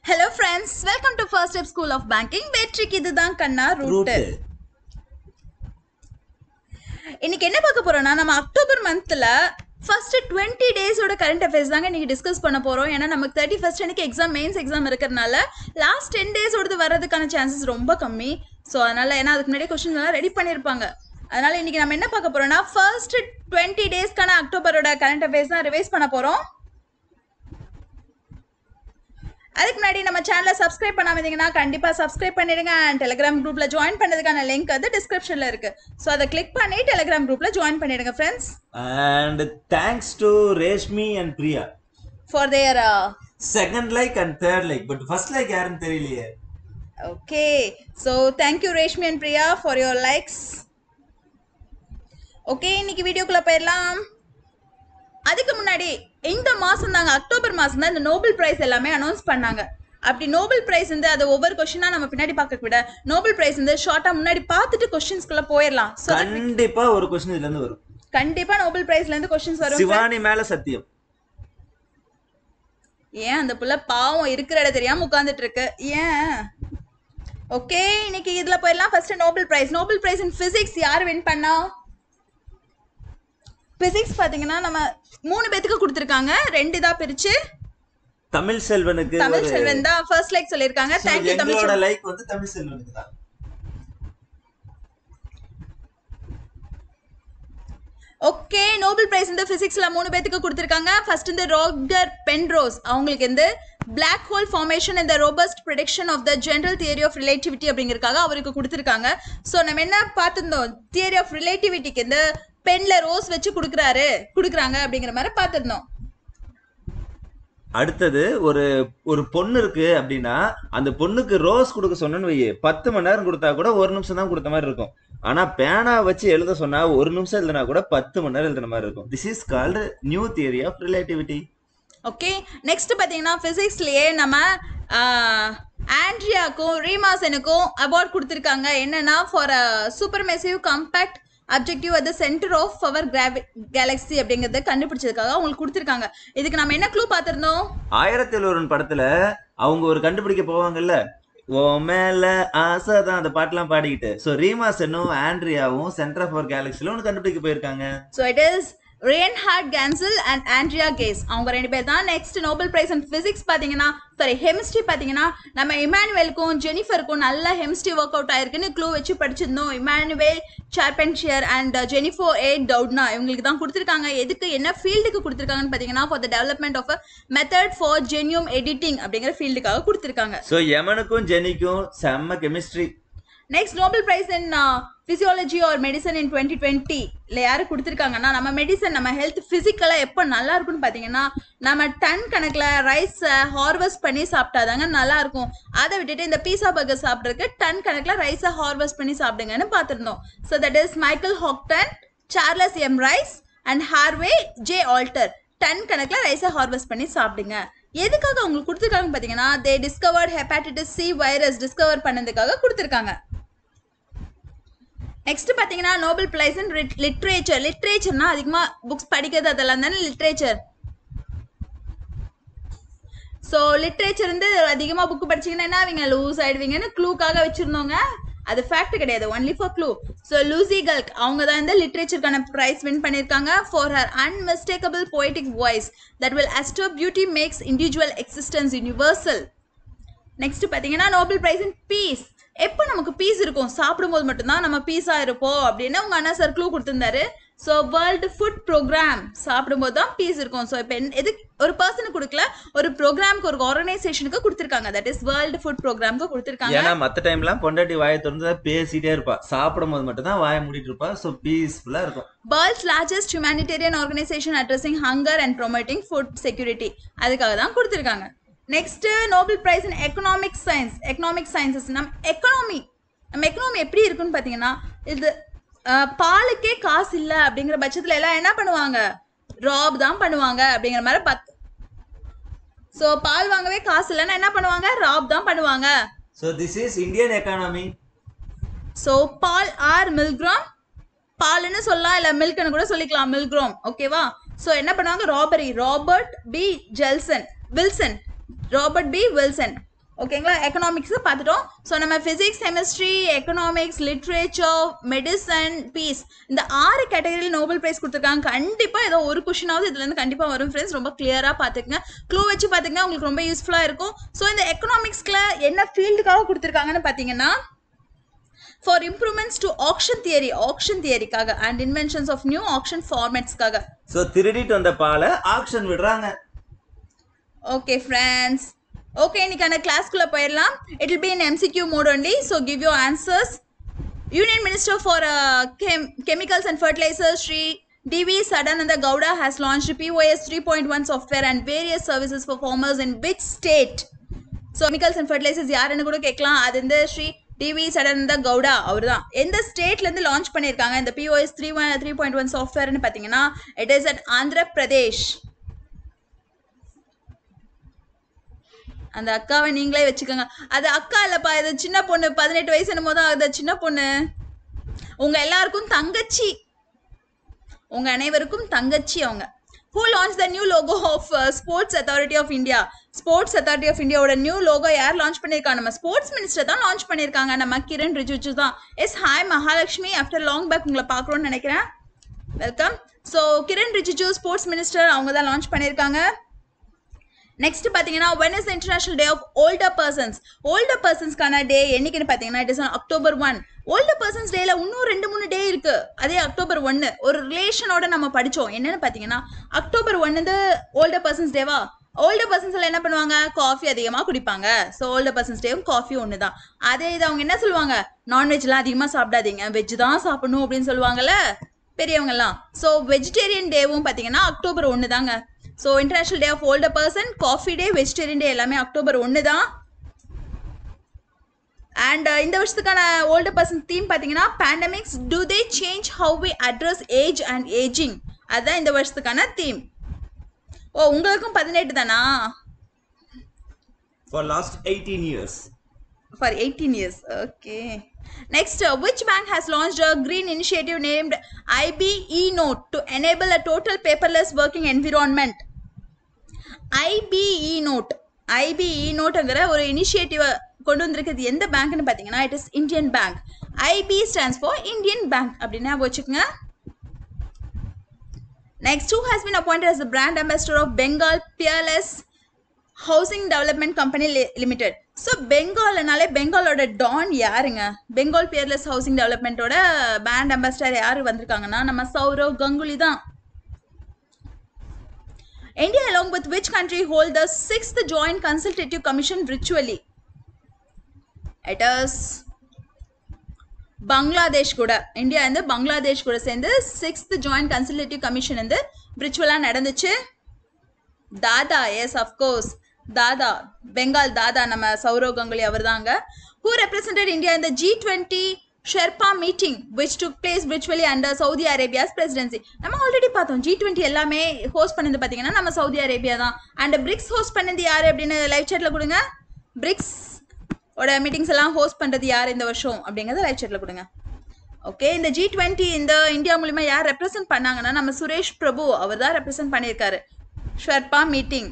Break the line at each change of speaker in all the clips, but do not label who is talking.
Hello friends welcome to first step school of banking வெற்றிக்கு இதுதான் கண்ணா root
route
இன்னைக்கு என்ன பார்க்க போறோம்னா நம்ம அக்டோபர் மந்த்ல ஃபர்ஸ்ட் டுவெண்ட்டி டேஸோட கரண்ட் அஃபேர்ஸ் தாங்க இன்னைக்கு டிஸ்கஸ் பண்ண போறோம் ஏன்னா நமக்கு தேர்ட்டி ஃபர்ஸ்ட் அன்னைக்கு எக்ஸாம் மெயின்ஸ் எக்ஸாம் இருக்கிறனால லாஸ்ட் டென் டேஸோடது வர்றதுக்கான சான்சஸ் ரொம்ப கம்மி ஸோ அதனால ஏன்னா அதுக்கு முன்னாடியே கொஸ்டின் எல்லாம் ரெடி பண்ணியிருப்பாங்க அதனால இன்னைக்கு நம்ம என்ன பார்க்க போறோம்னா ஃபர்ஸ்ட் டுவெண்ட்டி டேஸ்க்கான அக்டோபரோட கரண்ட் அஃபேர்ஸ் தான் ரிவைஸ் பண்ண போறோம் அதுக்கு முன்னாடி நம்ம சேனலை சப்ஸ்கிரைப் பண்ணாம இருந்தீங்கன்னா கண்டிப்பா சப்ஸ்கிரைப் பண்ணிடுங்க அண்ட் டெலிகிராம் குரூப்ல ஜாயின் பண்ணதுக்கான லிங்க் வந்து டிஸ்கிரிப்ஷன்ல இருக்கு ஸோ அதை கிளிக் பண்ணி டெலிகிராம் குரூப்ல ஜாயின் பண்ணிடுங்க friends
and thanks to Reshmi and Priya
for their
second like and third like but first like யாருன்னு தெரியலையே
okay so thank you Reshmi and Priya for your likes okay இன்னைக்கு வீடியோக்குள்ள போயிடலாம் அதுக்கு முன்னாடி இந்த மாசம் தாங்க அக்டோபர் மாசம் தான் இந்த நோபல் பிரைஸ் எல்லாமே அனௌன்ஸ் பண்ணாங்க அப்படி நோபல் பிரைஸ் வந்து அது ஒவ்வொரு கொஸ்டினா நம்ம பின்னாடி பார்க்க விட நோபல் பிரைஸ் வந்து ஷார்ட்டா முன்னாடி பார்த்துட்டு கொஸ்டின்ஸ்குள்ள போயிடலாம் ஸோ
கண்டிப்பா ஒரு கொஸ்டின் இதுல இருந்து வரும்
கண்டிப்பா நோபல் பிரைஸ்ல இருந்து கொஸ்டின்ஸ் வரும்
சிவானி மேல சத்தியம்
ஏன் அந்த புள்ள பாவம் இருக்கிற இடம் தெரியாம உட்கார்ந்துட்டு இருக்கு ஏன் ஓகே இன்னைக்கு இதுல போயிடலாம் first Nobel prize Nobel prize in physics யார் வின் பண்ணா பிசிக்ஸ் பாத்தீங்கன்னா நம்ம மூணு பேத்துக்கு கொடுத்துருக்காங்க ரெண்டு தான் பிரிச்சு
தமிழ் செல்வனுக்கு
தமிழ்
ஒரு
செல்வன் தான் ஃபர்ஸ்ட் லைக் சொல்லியிருக்காங்க
So,
தேங்க்யூ தமிழ்
எங்களோட
செல்வன்
லைக் வந்து தமிழ் செல்வனுக்கு தான்
ஓகே நோபல் பிரைஸ் இந்த பிசிக்ஸ்ல மூணு பேத்துக்கு கொடுத்துருக்காங்க ஃபர்ஸ்ட் இந்த ராகர் பென்ரோஸ் அவங்களுக்கு வந்து பிளாக் ஹோல் ஃபார்மேஷன் இந்த robust prediction of the general theory of relativity அப்படிங்கிறதுக்காக அவருக்கு கொடுத்துருக்காங்க ஸோ நம்ம என்ன பார்த்துருந்தோம் தியரி ஆஃப் ரிலேட்டிவிட்டிக்கு இந்த பென்ல ரோஸ் வச்சு கொடுக்குறாரு கொடுக்குறாங்க அப்படிங்கிற மாதிரி பார்த்துருந்தோம்
அடுத்தது ஒரு ஒரு பொண்ணு இருக்கு அப்படின்னா அந்த பொண்ணுக்கு ரோஸ் கொடுக்க சொன்னேன்னு வையே பத்து மணி நேரம் கொடுத்தா கூட ஒரு நிமிஷம் தான் கொடுத்த மாதிரி இருக்கும் ஆனா பேனா வச்சு எழுத சொன்னா ஒரு நிமிஷம் எழுதினா கூட பத்து மணி நேரம் எழுதுன மாதிரி இருக்கும் this is called new theory of relativity
okay next பார்த்தீங்கன்னா ஃபிசிக்ஸ்லயே நம்ம ஆண்ட்ரியாக்கும் ரீமாசனுக்கும் அவார்ட் கொடுத்துருக்காங்க என்னன்னா for super massive compact objective at the centre of our கிராவி கேலக்ஸி அப்படிங்கறத கண்டுபிடிச்சதுக்காக அவங்களுக்கு கொடுத்துருக்காங்க இதுக்கு நம்ம என்ன க்ளூ பார்த்துருந்தோம்
ஆயிரத்தி எழுவரன் படத்துல அவங்க ஒரு கண்டுபிடிக்க போவாங்கல்ல ஓ மேல ஆசை தான் அந்த பாட்டெல்லாம் பாடிக்கிட்டு ஸோ ரீமா சென்னும் ஆண்ட்ரியாவும் சென்டர் ஆஃப் அவர் கேலக்சில ஒன்று கண்டுபிடிக்க போயிருக்காங்க
so it is Reinhard Genzel and Andrea Ghez அவங்க ரெண்டு பேர் தான் next Nobel prize and physics பார்த்தீங்கன்னா சாரி ஹெமிஸ்ட்ரி பார்த்தீங்கன்னா நம்ம இமானுவேலுக்கும் ஜெனிஃபருக்கும் நல்ல ஹெமிஸ்ட்ரி ஒர்க் அவுட் ஆயிருக்குன்னு க்ளூ வச்சு படிச்சிருந்தோம் இமானுவேல் சார்பென்ஷியர் அண்ட் ஜெனிஃபோ ஏ டவுட்னா இவங்களுக்கு தான் கொடுத்துருக்காங்க எதுக்கு என்ன ஃபீல்டுக்கு கொடுத்துருக்காங்கன்னு பார்த்தீங்கன்னா for the development of a method for genome editing அப்படிங்கிற ஃபீல்டுக்காக கொடுத்துருக்காங்க
ஸோ யமனுக்கும் ஜெனிக்கும் செம்ம chemistry
next Nobel prize in physiology or medicine in twenty டுவெண்ட்டில யாரு கொடுத்துருக்காங்கன்னா நம்ம மெடிசன் நம்ம ஹெல்த் ஃபிசிக்கலாக எப்போ நல்லா இருக்கும்னு பார்த்தீங்கன்னா நம்ம டன் கணக்கில் ரைஸை ஹார்வெஸ்ட் பண்ணி சாப்பிட்டாதாங்க நல்லா இருக்கும் அதை விட்டுட்டு இந்த பீஸா பர்கர் சாப்பிட்றதுக்கு டன் கணக்கில் ரைஸை ஹார்வெஸ்ட் பண்ணி சாப்பிடுங்கன்னு பார்த்துருந்தோம் so that is Michael Houghton Charles M Rice and Harvey J Alter டன் கணக்கில் ரைஸை ஹார்வெஸ்ட் பண்ணி சாப்பிடுங்க எதுக்காக அவங்களுக்கு கொடுத்துருக்காங்க பார்த்தீங்கன்னா they discovered hepatitis C virus discover பண்ணதுக்காக கொடுத்துருக்காங்க நெக்ஸ்ட் பார்த்தீங்கன்னா நோபல் பிரைஸ் இன் லிட்ரேச்சர் லிட்ரேச்சர்னா அதிகமாக புக்ஸ் படிக்கிறது அதெல்லாம் தானே லிட்ரேச்சர் ஸோ லிட்ரேச்சர் வந்து அதிகமாக புக் படிச்சீங்கன்னா என்ன ஆவீங்க லூஸ் ஆயிடுவீங்கன்னு க்ளூக்காக வச்சுருந்தோங்க அது ஃபேக்ட் கிடையாது only for clue so Louise Glück அவங்க தான் இந்த லிட்ரேச்சருக்கான ப்ரைஸ் வின் பண்ணியிருக்காங்க for her unmistakable poetic voice that will austere beauty makes individual existence universal next பார்த்தீங்கன்னா நோபல் பிரைஸ் இன் பீஸ் எப்போ நமக்கு பீஸ் இருக்கும் சாப்பிடும்போது மட்டும்தான் நம்ம பீஸாக இருப்போம் அப்படின்னு உங்கள் அண்ணா சார் க்ளூ கொடுத்துருந்தாரு ஸோ வேர்ல்டு ஃபுட் ப்ரோக்ராம் சாப்பிடும்போது தான் பீஸ் இருக்கும் ஸோ இப்போ எது ஒரு பர்சனுக்கு கொடுக்கல ஒரு ப்ரோக்ராம்க்கு ஒரு ஆர்கனைசேஷனுக்கு கொடுத்துருக்காங்க தட் இஸ் வேர்ல்டு ஃபுட் ப்ரோக்ராம்க்கு கொடுத்துருக்காங்க
ஏன்னா மத்த டைம்லாம் பொண்டாட்டி வாயை திறந்து பேசிட்டே இருப்பா சாப்பிடும் போது மட்டும் தான் வாயை மூடிட்டு இருப்பா ஸோ பீஸ்ஃபுல்லா இருக்கும்
world's largest humanitarian organisation addressing hunger and promoting food security அதுக்காக தான் கொடுத்துருக்காங்க next Nobel prize in economic science economic sciences நம்ம எக்கனாமி நம்ம எக்கனாமி எப்படி இருக்குன்னு பார்த்தீங்கன்னா இது அஹ், பாலுக்கே காசு இல்லை அப்படிங்கிற பட்சத்தில் எல்லாம் என்ன பண்ணுவாங்க ராப் தான் பண்ணுவாங்க அப்படிங்கிற மாதிரி பார்த்து ஸோ பால் வாங்கவே காசு இல்லைன்னா என்ன பண்ணுவாங்க ராப் தான் பண்ணுவாங்க
so this is Indian economy
so Paul R Milgrom பால்னு சொல்லலாம் இல்லை மில்க்னு கூட சொல்லிக்கலாம் மில்க்ரோம் ஓகேவா ஸோ என்ன பண்ணுவாங்க ராபரி ராபர்ட் பி ஜெல்சன் வில்சன் ராபர்ட் பி வில்சன் ஓகேங்களா எக்கனாமிக்ஸ் பார்த்துட்டோம் ஸோ நம்ம physics chemistry economics literature medicine peace இந்த ஆறு கேட்டகரியில் நோபல் பிரைஸ் கொடுத்துருக்காங்க கண்டிப்பாக ஏதோ ஒரு கொஷினாவது இதுலேருந்து கண்டிப்பாக வரும் ஃப்ரெண்ட்ஸ் ரொம்ப கிளியராக பார்த்துக்குங்க க்ளூ வச்சு பார்த்துங்க உங்களுக்கு ரொம்ப யூஸ்ஃபுல்லாக இருக்கும் ஸோ இந்த எக்கனாமிக்ஸில் என்ன ஃபீல்டுக்காக கொடுத்துருக்காங்கன்னு பார்த்தீங்கன்னா for improvements to auction theory auction தியரிக்காக and inventions of new auction ஃபார்மேட்ஸ்க்காக
சோ திருடிட்டு வந்த பாலை ஆக்ஷன் விடுறாங்க
ஓகே ஃப்ரெண்ட்ஸ் ஓகே இன்னைக்கான கிளாஸ்க்குள்ள போயிடலாம் it will be in MCQ mode only so give you answers union minister for chemicals and fertilizers Shri DV Sadananda Gowda has launched POS 3.1 software and various services for farmers in which state so chemicals and fertilizers யாருன்னு கூட கேட்கலாம் அது இந்த Shri DV Sadananda Gowda அவர் தான் எந்த ஸ்டேட்லேருந்து launch பண்ணியிருக்காங்க இந்த POS three one three point one சாஃப்ட்வேர்னு பார்த்தீங்கன்னா it is at Andhra Pradesh அந்த அக்காவை நீங்களே வச்சுக்கோங்க அது அக்கா இல்லப்பா இது சின்ன பொண்ணு பதினெட்டு வயசு என்னமோ தான் அது சின்ன பொண்ணு உங்க எல்லாருக்கும் தங்கச்சி உங்க அனைவருக்கும் தங்கச்சி அவங்க who launch the new logo of sports authority of India sports authority of இந்தியாவோட நியூ லோகோ யார் லான்ச் பண்ணியிருக்காங்க நம்ம ஸ்போர்ட்ஸ் மினிஸ்டர் தான் லான்ச் பண்ணியிருக்காங்க நம்ம கிரண் ரிஜிஜு தான் yes hi Mahalakshmi after long back உங்களை பார்க்குறோன்னு நினைக்கிறேன் welcome so Kiren Rijiju sports minister அவங்க தான் லான்ச் பண்ணியிருக்காங்க நெக்ஸ்ட் பார்த்தீங்கன்னா when is international day of older persons older பர்சன்ஸ்க்கான டே என்னைக்குன்னு பார்த்தீங்கன்னா it is October one older persons day இன்னும் ரெண்டு மூணு டே இருக்கு அதே அக்டோபர் ஒன்று ஒரு ரிலேஷனோட நம்ம படித்தோம் என்னன்னு பார்த்தீங்கன்னா அக்டோபர் ஒன்னு ஓல்டர் பர்சன்ஸ் டேவா ஓல்டர் பர்சன்ஸ் எல்லாம் என்ன பண்ணுவாங்க காஃபி அதிகமாக குடிப்பாங்க ஸோ ஓல்டர் பர்சன்ஸ் டேவும் காஃபி ஒன்று தான் அதே இது அவங்க என்ன சொல்லுவாங்க நான்வெஜ்லாம் அதிகமாக சாப்பிடாதீங்க வெஜ் தான் சாப்பிடணும் அப்படின்னு சொல்லுவாங்கல்ல பெரியவங்கலாம் ஸோ வெஜிடேரியன் டேவும் பார்த்தீங்கன்னா அக்டோபர் ஒன்று தாங்க so international day of older person coffee day vegetarian day எல்லாமே அக்டோபர் ஒன்று தான் அண்ட் இந்த வருஷத்துக்கான ஓல்டர் பர்சன் தீம் பார்த்தீங்கன்னா pandemics do they change how we address age and ageing அதுதான் இந்த வருஷத்துக்கான தீம் ஓ உங்களுக்கும் பதினெட்டு தானா
for last eighteen years
for 18 years. Okay. Next, uh, which bank has launched a green initiative named IBE Note to enable a total paperless working environment? IBE Note. IBE நோட்டுங்கிற ஒரு initiative கொண்டு வந்திருக்கிறது எந்த பேங்க்னு பார்த்தீங்கன்னா it is Indian bank IB stands for Indian bank அப்படின்னு ஞாபகம் வச்சுக்கோங்க Next, who has been appointed as the brand ambassador of Bengal Peerless housing development company limited so பெங்கால்னாலே பெங்காலோட டான் யாருங்க பெங்கால் பியர்லெஸ் ஹவுசிங் டெவலப்மெண்ட்டோட பேண்ட் அம்பாசிடர் யார் வந்திருக்காங்கன்னா நம்ம சௌரவ் கங்குலி தான் India along with which country hold the sixth joint consultative commission virtually it is Bangladesh கூட India வந்து பங்களாதேஷ் கூட சேர்ந்து சிக்ஸ்த் ஜாயிண்ட் கன்சல்டேட்டிவ் கமிஷன் வந்து விர்ச்சுவலாக நடந்துச்சு தாதா எஸ் அஃப்கோர்ஸ் தாதா பெங்கால் தாதா நம்ம சௌரவ் கங்குலி அவர் தாங்க ஹூ ரெப்ரசன்டட் இந்தியா இந்த G twenty sherpa meeting which took place virtually under Saudi Arabia's presidency நம்ம ஆல்ரெடி பார்த்தோம் ஜி டுவெண்ட்டி எல்லாமே ஹோஸ்ட் பண்ணது பார்த்தீங்கன்னா நம்ம சவுதி அரேபியா தான் அண்ட் பிரிக்ஸ் ஹோஸ்ட் பண்ணது யார் அப்படின்னு லைவ் சேட்டில் கொடுங்க பிரிக்ஸ் ஓட மீட்டிங்ஸ் எல்லாம் ஹோஸ்ட் பண்ணுறது யார் இந்த வருஷம் அப்படிங்கிறத லைவ் சேட்டில் கொடுங்க ஓகே இந்த ஜி டுவெண்ட்டி இந்த இந்தியா மூலிமா யார் ரெப்ரசென்ட் பண்ணாங்கன்னா நம்ம சுரேஷ் பிரபு அவர் தான் ரெப்ரசென்ட் பண்ணியிருக்காரு sherpa meeting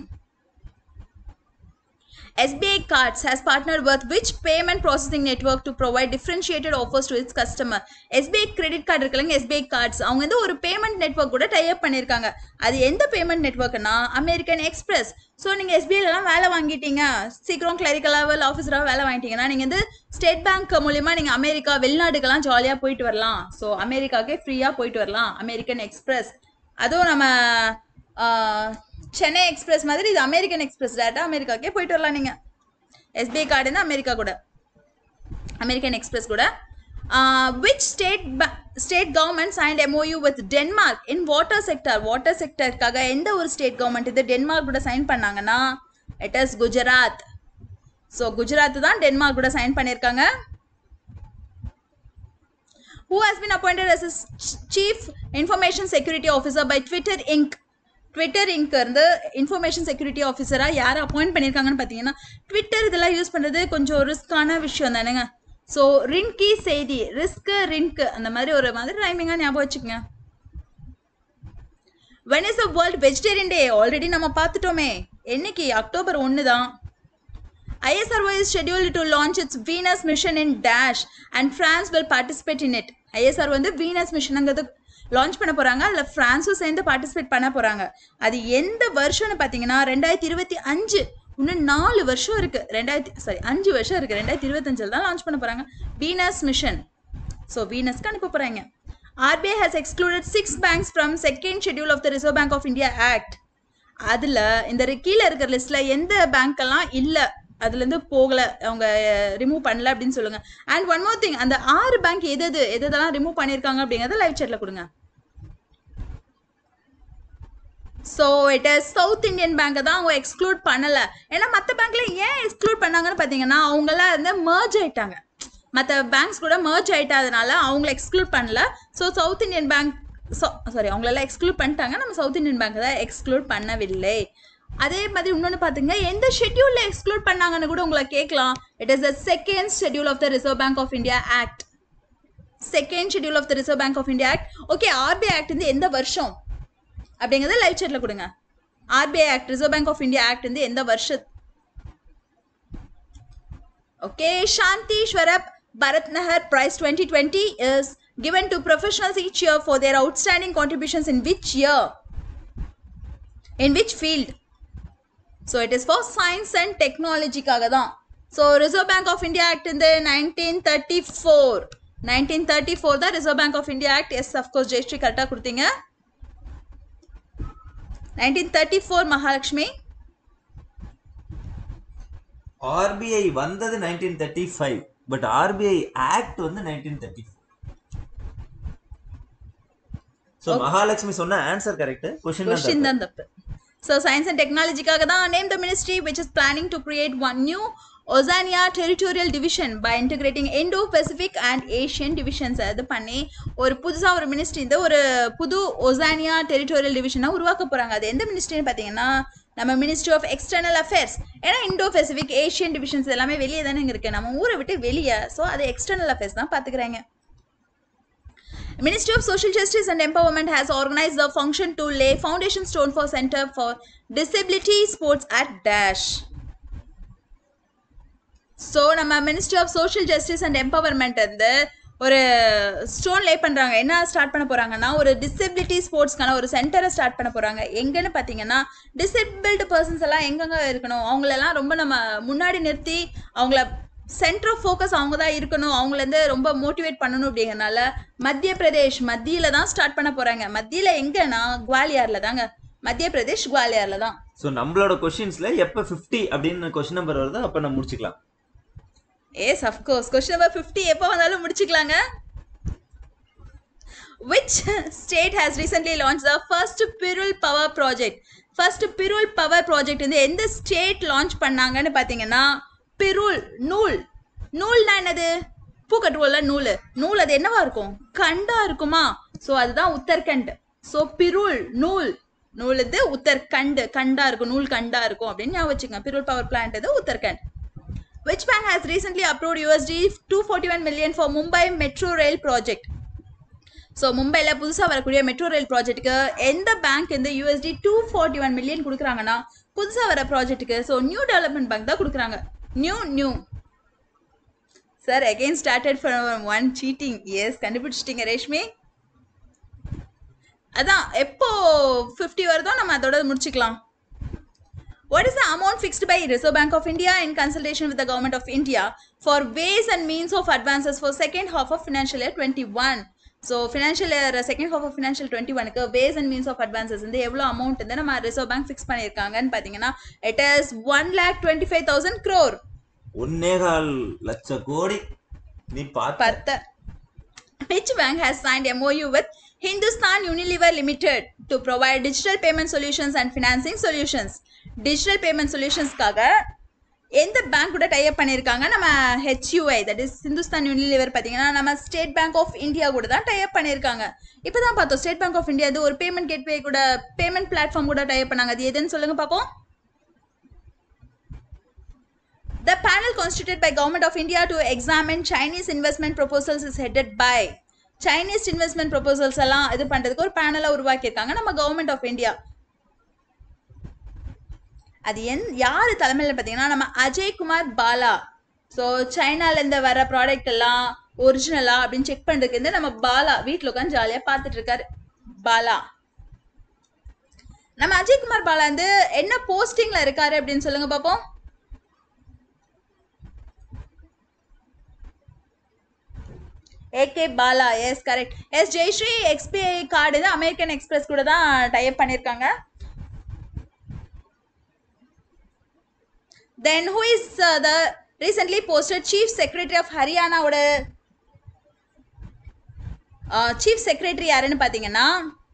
SBI Cards has partnered with which payment processing network to provide differentiated offers to its customer? SBI credit card இருக்குல்லங்க SBI Cards அவங்க வந்து ஒரு பேமெண்ட் நெட்வொர்க் கூட டை அப் பண்ணியிருக்காங்க அது எந்த பேமெண்ட் நெட்வொர்க்னா அமெரிக்கன் எக்ஸ்பிரஸ் ஸோ நீங்கள் எஸ்பிஐலலாம் வேலை வாங்கிட்டீங்க சீக்கிரம் கிளரிக்கல் லெவல் ஆஃபீஸராக வேலை வாங்கிட்டீங்கன்னா நீங்கள் வந்து ஸ்டேட் பேங்க் மூலிமா நீங்கள் அமெரிக்கா வெளிநாடுக்கெல்லாம் ஜாலியாக போயிட்டு வரலாம் ஸோ அமெரிக்காவுக்கே ஃப்ரீயாக போயிட்டு வரலாம் அமெரிக்கன் எக்ஸ்பிரஸ் அதுவும் நம்ம ஆஹ், சென்னை எக்ஸ்பிரஸ் மாதிரி இது அமெரிக்கன் எக்ஸ்பிரஸ் டேட்டா அமெரிக்காக்கே போயிட்டு வரலாம் நீங்கள் எஸ்பிஐ கார்டுன்னா அமெரிக்கா கூட அமெரிக்கன் எக்ஸ்பிரஸ் கூட which state state government signed MOU with Denmark in water sector water செக்டருக்காக எந்த ஒரு ஸ்டேட் கவர்மெண்ட் இது டென்மார்க் கூட சைன் பண்ணாங்கன்னா it is Gujarat so Gujarat தான் டென்மார்க் கூட சைன் பண்ணியிருக்காங்க who has been appointed as a s- chief information security officer by Twitter Inc. Twitter Inc இருந்து இன்ஃபர்மேஷன் செக்யூரிட்டி ஆஃபீஸராக யார் அப்பாயிண்ட் பண்ணியிருக்காங்கன்னு பார்த்தீங்கன்னா ட்விட்டர் இதெல்லாம் யூஸ் பண்ணுறது கொஞ்சம் ரிஸ்க்கான விஷயம் தானேங்க ஸோ ரின்கி செய்தி ரிஸ்க்கு ரின்க்கு அந்த மாதிரி ஒரு மாதிரி ரைமிங்காக ஞாபகம் வச்சுக்கோங்க when is the world vegetarian day already நம்ம பார்த்துட்டோமே என்னைக்கு அக்டோபர் ஒன்று தான் ISRO is scheduled to launch its Venus mission in Dash and France will participate in it. ISRO வந்து Venus மிஷனுங்கிறது லான்ச் பண்ண போறாங்க அதுல பிரான்ஸும் சேர்ந்து பார்ட்டிசிபேட் பண்ண போறாங்க அது எந்த வருஷம்னு பாத்தீங்கன்னா ரெண்டாயிரத்தி இருபத்தி அஞ்சு இன்னும் நாலு வருஷம் இருக்கு ரெண்டாயிரத்தி சாரி அஞ்சு வருஷம் இருக்கு ரெண்டாயிரத்தி இருபத்தஞ்சில் தான் லான்ச் பண்ண போறாங்க வீனஸ் மிஷன் ஸோ வீனஸ்க்கு அனுப்ப போறாங்க RBI has excluded six banks from second schedule of the Reserve Bank of India Act. அதுல இந்த ரி- கீழே இருக்கிற லிஸ்ட்ல எந்த பேங்க் எல்லாம் இல்ல அதுல இருந்து போகல அவங்க ரிமூவ் பண்ணல அப்படின்னு சொல்லுங்க அண்ட் ஒன் மோர் திங் அந்த ஆறு பேங்க் எது எது எது எதெல்லாம் ரிமூவ் பண்ணிருக்காங்க அப்படிங்கறத லைவ் chatல கொடுங்க so it is south Indian பேங்கை தான் அவங்க எக்ஸ்க்ளூட் பண்ணல ஏன்னா மற்ற பேங்க்ல ஏன் எக்ஸ்க்ளூட் பண்ணாங்கன்னு பார்த்தீங்கன்னா அவங்களாம் வந்து மர்ஜ் ஆயிட்டாங்க மற்ற பேங்க்ஸ் கூட மர்ஜ் ஆயிட்டதுனால அவங்கள எக்ஸ்க்ளூட் பண்ணல so south Indian bank sorry அவங்களெல்லாம் எக்ஸ்க்ளூட் பண்ணிட்டாங்க நம்ம சவுத் இந்தியன் பேங்க் தான் எக்ஸ்க்ளூட் பண்ணவில்லை அதே மாதிரி இன்னொன்று பார்த்துங்க எந்த ஷெட்யூலில் எக்ஸ்க்ளூட் பண்ணாங்கன்னு கூட உங்களை கேட்கலாம் it is the second schedule of the reserve bank of India act second schedule of the reserve bank of India act okay RBI act வந்து எந்த வருஷம் அப்படிங்கறத லைவ் chatல கொடுங்க RBI act reserve bank of India act வந்து எந்த வருஷம் okay Shanti Swarup Bhatnagar prize twenty twenty is given to professionals each year for their outstanding contributions in which year in which field so it is for science and டெக்னாலஜிக்காக தான் so reserve bank of India act இந்த nineteen thirty four nineteen thirty four தான் reserve bank of India act yes of course Jayashree கரெக்டாக கொடுத்தீங்க nineteen thirty four Mahalakshmi
RBI வந்தது nineteen thirty five but RBI act வந்து nineteen thirty so Mahalakshmi சொன்ன answer correct
question
question
தான் தப்பு so science and டெக்னாலஜிக்காக தான் name the ministry which is planning to create one new Oceania territorial division by integrating Indo Pacific and Asian divisions அது பண்ணி ஒரு புதுசாக ஒரு மினிஸ்ட்ரி இந்த ஒரு புது ஒசானியா டெரிட்டோரியல் டிவிஷனை உருவாக்க போகிறாங்க அது எந்த மினிஸ்ட்ரின்னு பார்த்தீங்கன்னா நம்ம மினிஸ்ட்ரி ஆஃப் எக்ஸ்டர்னல் அஃபேர்ஸ் ஏன்னா இண்டோ பெசிபிக் ஏஷியன் டிவிஷன்ஸ் எல்லாமே வெளியே தானே இருக்கு நம்ம ஊரை விட்டு வெளியே ஸோ அது எக்ஸ்டர்னல் அஃபேர்ஸ் தான் பார்த்துக்கிறாங்க Ministry of Social Justice and Empowerment has organized the function to lay foundation stone for Center for Disability Sports at Dash. So நம்ம ministry of social justice and empowerment வந்து ஒரு stone லே பண்ணுறாங்க என்ன start பண்ண போகிறாங்கன்னா ஒரு டிசபிலிட்டி ஸ்போர்ட்ஸ்க்கான ஒரு சென்டரை ஸ்டார்ட் பண்ண போகிறாங்க எங்கன்னு பார்த்தீங்கன்னா டிசபிள்டு பர்சன்ஸ் எல்லாம் எங்கெங்க இருக்கணும் அவங்களெல்லாம் ரொம்ப நம்ம முன்னாடி நிறுத்தி அவங்கள சென்டர் ஆஃப் ஃபோக்கஸ் அவங்க தான் இருக்கணும் அவங்கள வந்து ரொம்ப மோட்டிவேட் பண்ணணும் அப்படிங்கறனால மத்திய பிரதேஷ் மத்தியில தான் ஸ்டார்ட் பண்ண போறாங்க மத்தியில எங்கன்னா குவாலியார்ல தாங்க மத்திய பிரதேஷ் குவாலியார்ல தான்
ஸோ நம்மளோட கொஸ்டின்ஸ்ல எப்ப 50 அப்படின்னு கொஸ்டின் நம்பர் வருதோ அப்ப நம்ம முடிச்சுக்கலாம்
yes of course question number fifty எப்போ வந்தாலும் முடிச்சுக்கலாங்க which state has recently launched the first Pirul power project first Pirul power project வந்து எந்த ஸ்டேட் லான்ச் பண்ணாங்கன்னு பார்த்தீங்கன்னா பிருள் நூல் நூல்னா என்னது பூ கட்டுவோம்ல நூல் நூல் அது என்னவா இருக்கும் கண்டா இருக்குமா ஸோ அதுதான் உத்தரகண்ட் ஸோ பிருள் நூல் நூல் இது உத்தரகண்ட் கண்டா இருக்கும் நூல் கண்டா இருக்கும் அப்படின்னு ஞாபகம் வச்சுங்க பிருள் பவர் பிளான்ட் இது Uttarakhand Which bank has recently approved USD 241 million for Mumbai Metro Rail project? So மும்பையில் புதுசாக வரக்கூடிய மெட்ரோ ரயில் ப்ராஜெக்ட்டுக்கு எந்த பேங்க் இந்த USD two forty one million கொடுக்குறாங்கன்னா புதுசாக வர ப்ராஜெக்ட்டுக்கு ஸோ நியூ டெவலப்மெண்ட் பேங்க் தான் கொடுக்குறாங்க new new sir again started from one seating yes கண்டுபிடிச்சிட்டிங்க ரேஷ்மி அதான் எப்போ ஃபிஃப்டி வருதோ நம்ம அதோட முடிச்சுக்கலாம் What is the amount fixed by Reserve Bank of India in consultation with the Government of India for ways and means of advances for second half of financial year 21? So financial year second half of financial twenty ஒனுக்கு ways and means of advances வந்து எவ்வளோ amount வந்து நம்ம reserve bank fix பண்ணியிருக்காங்கன்னு பார்த்தீங்கன்னா it is one lakh twenty five thousand crore
ஒன்னேகால் லட்ச கோடி நீ பார்த்த
பத்து Which bank has signed MOU with Hindustan Unilever Limited to provide digital payment solutions and financing solutions? Digital payment solutionsக்காக எந்த பேங்க் கூட டைப் பண்ணியிருக்காங்க நம்ம HUI that is Hindustan Unilever பார்த்தீங்கன்னா நம்ம ஸ்டேட் பேங்க் ஆஃப் இந்தியா கூட தான் டைப் பண்ணியிருக்காங்க இப்போ தான் பார்த்தோம் ஸ்டேட் பேங்க் ஆஃப் இந்தியா இது ஒரு பேமெண்ட் கேட்வே கூட பேமெண்ட் பிளாட்ஃபார்ம் கூட டைப் பண்ணாங்க அது எதுன்னு சொல்லுங்க பார்ப்போம் The panel constituted by Government of India to examine Chinese investment proposals is headed by Chinese investment proposals எல்லாம் இது பண்றதுக்கு ஒரு பேனலை உருவாக்கியிருக்காங்க நம்ம கவர்மெண்ட் ஆஃப் இந்தியா அது என் யார் தலைமையில் பார்த்தீங்கன்னா நம்ம அஜய்குமார் பாலா ஸோ சைனாலேருந்து வர ப்ராடக்ட் எல்லாம் ஒரிஜினலா அப்படின்னு செக் பண்ணுறதுக்கு வந்து நம்ம பாலா வீட்டில் உட்காந்து ஜாலியாக பார்த்துட்டு இருக்காரு பாலா நம்ம அஜய்குமார் பாலா வந்து என்ன போஸ்டிங்ல இருக்காரு அப்படின்னு சொல்லுங்க பாப்போம் AK Bhalla yes correct yes Jayashree SBI card இது அமெரிக்கன் எக்ஸ்பிரஸ் கூட தான் டைப் பண்ணியிருக்காங்க then who is the recently posted chief secretary of ஹரியானாவோட சீஃப் செக்ரட்டரி யாருன்னு பார்த்தீங்கன்னா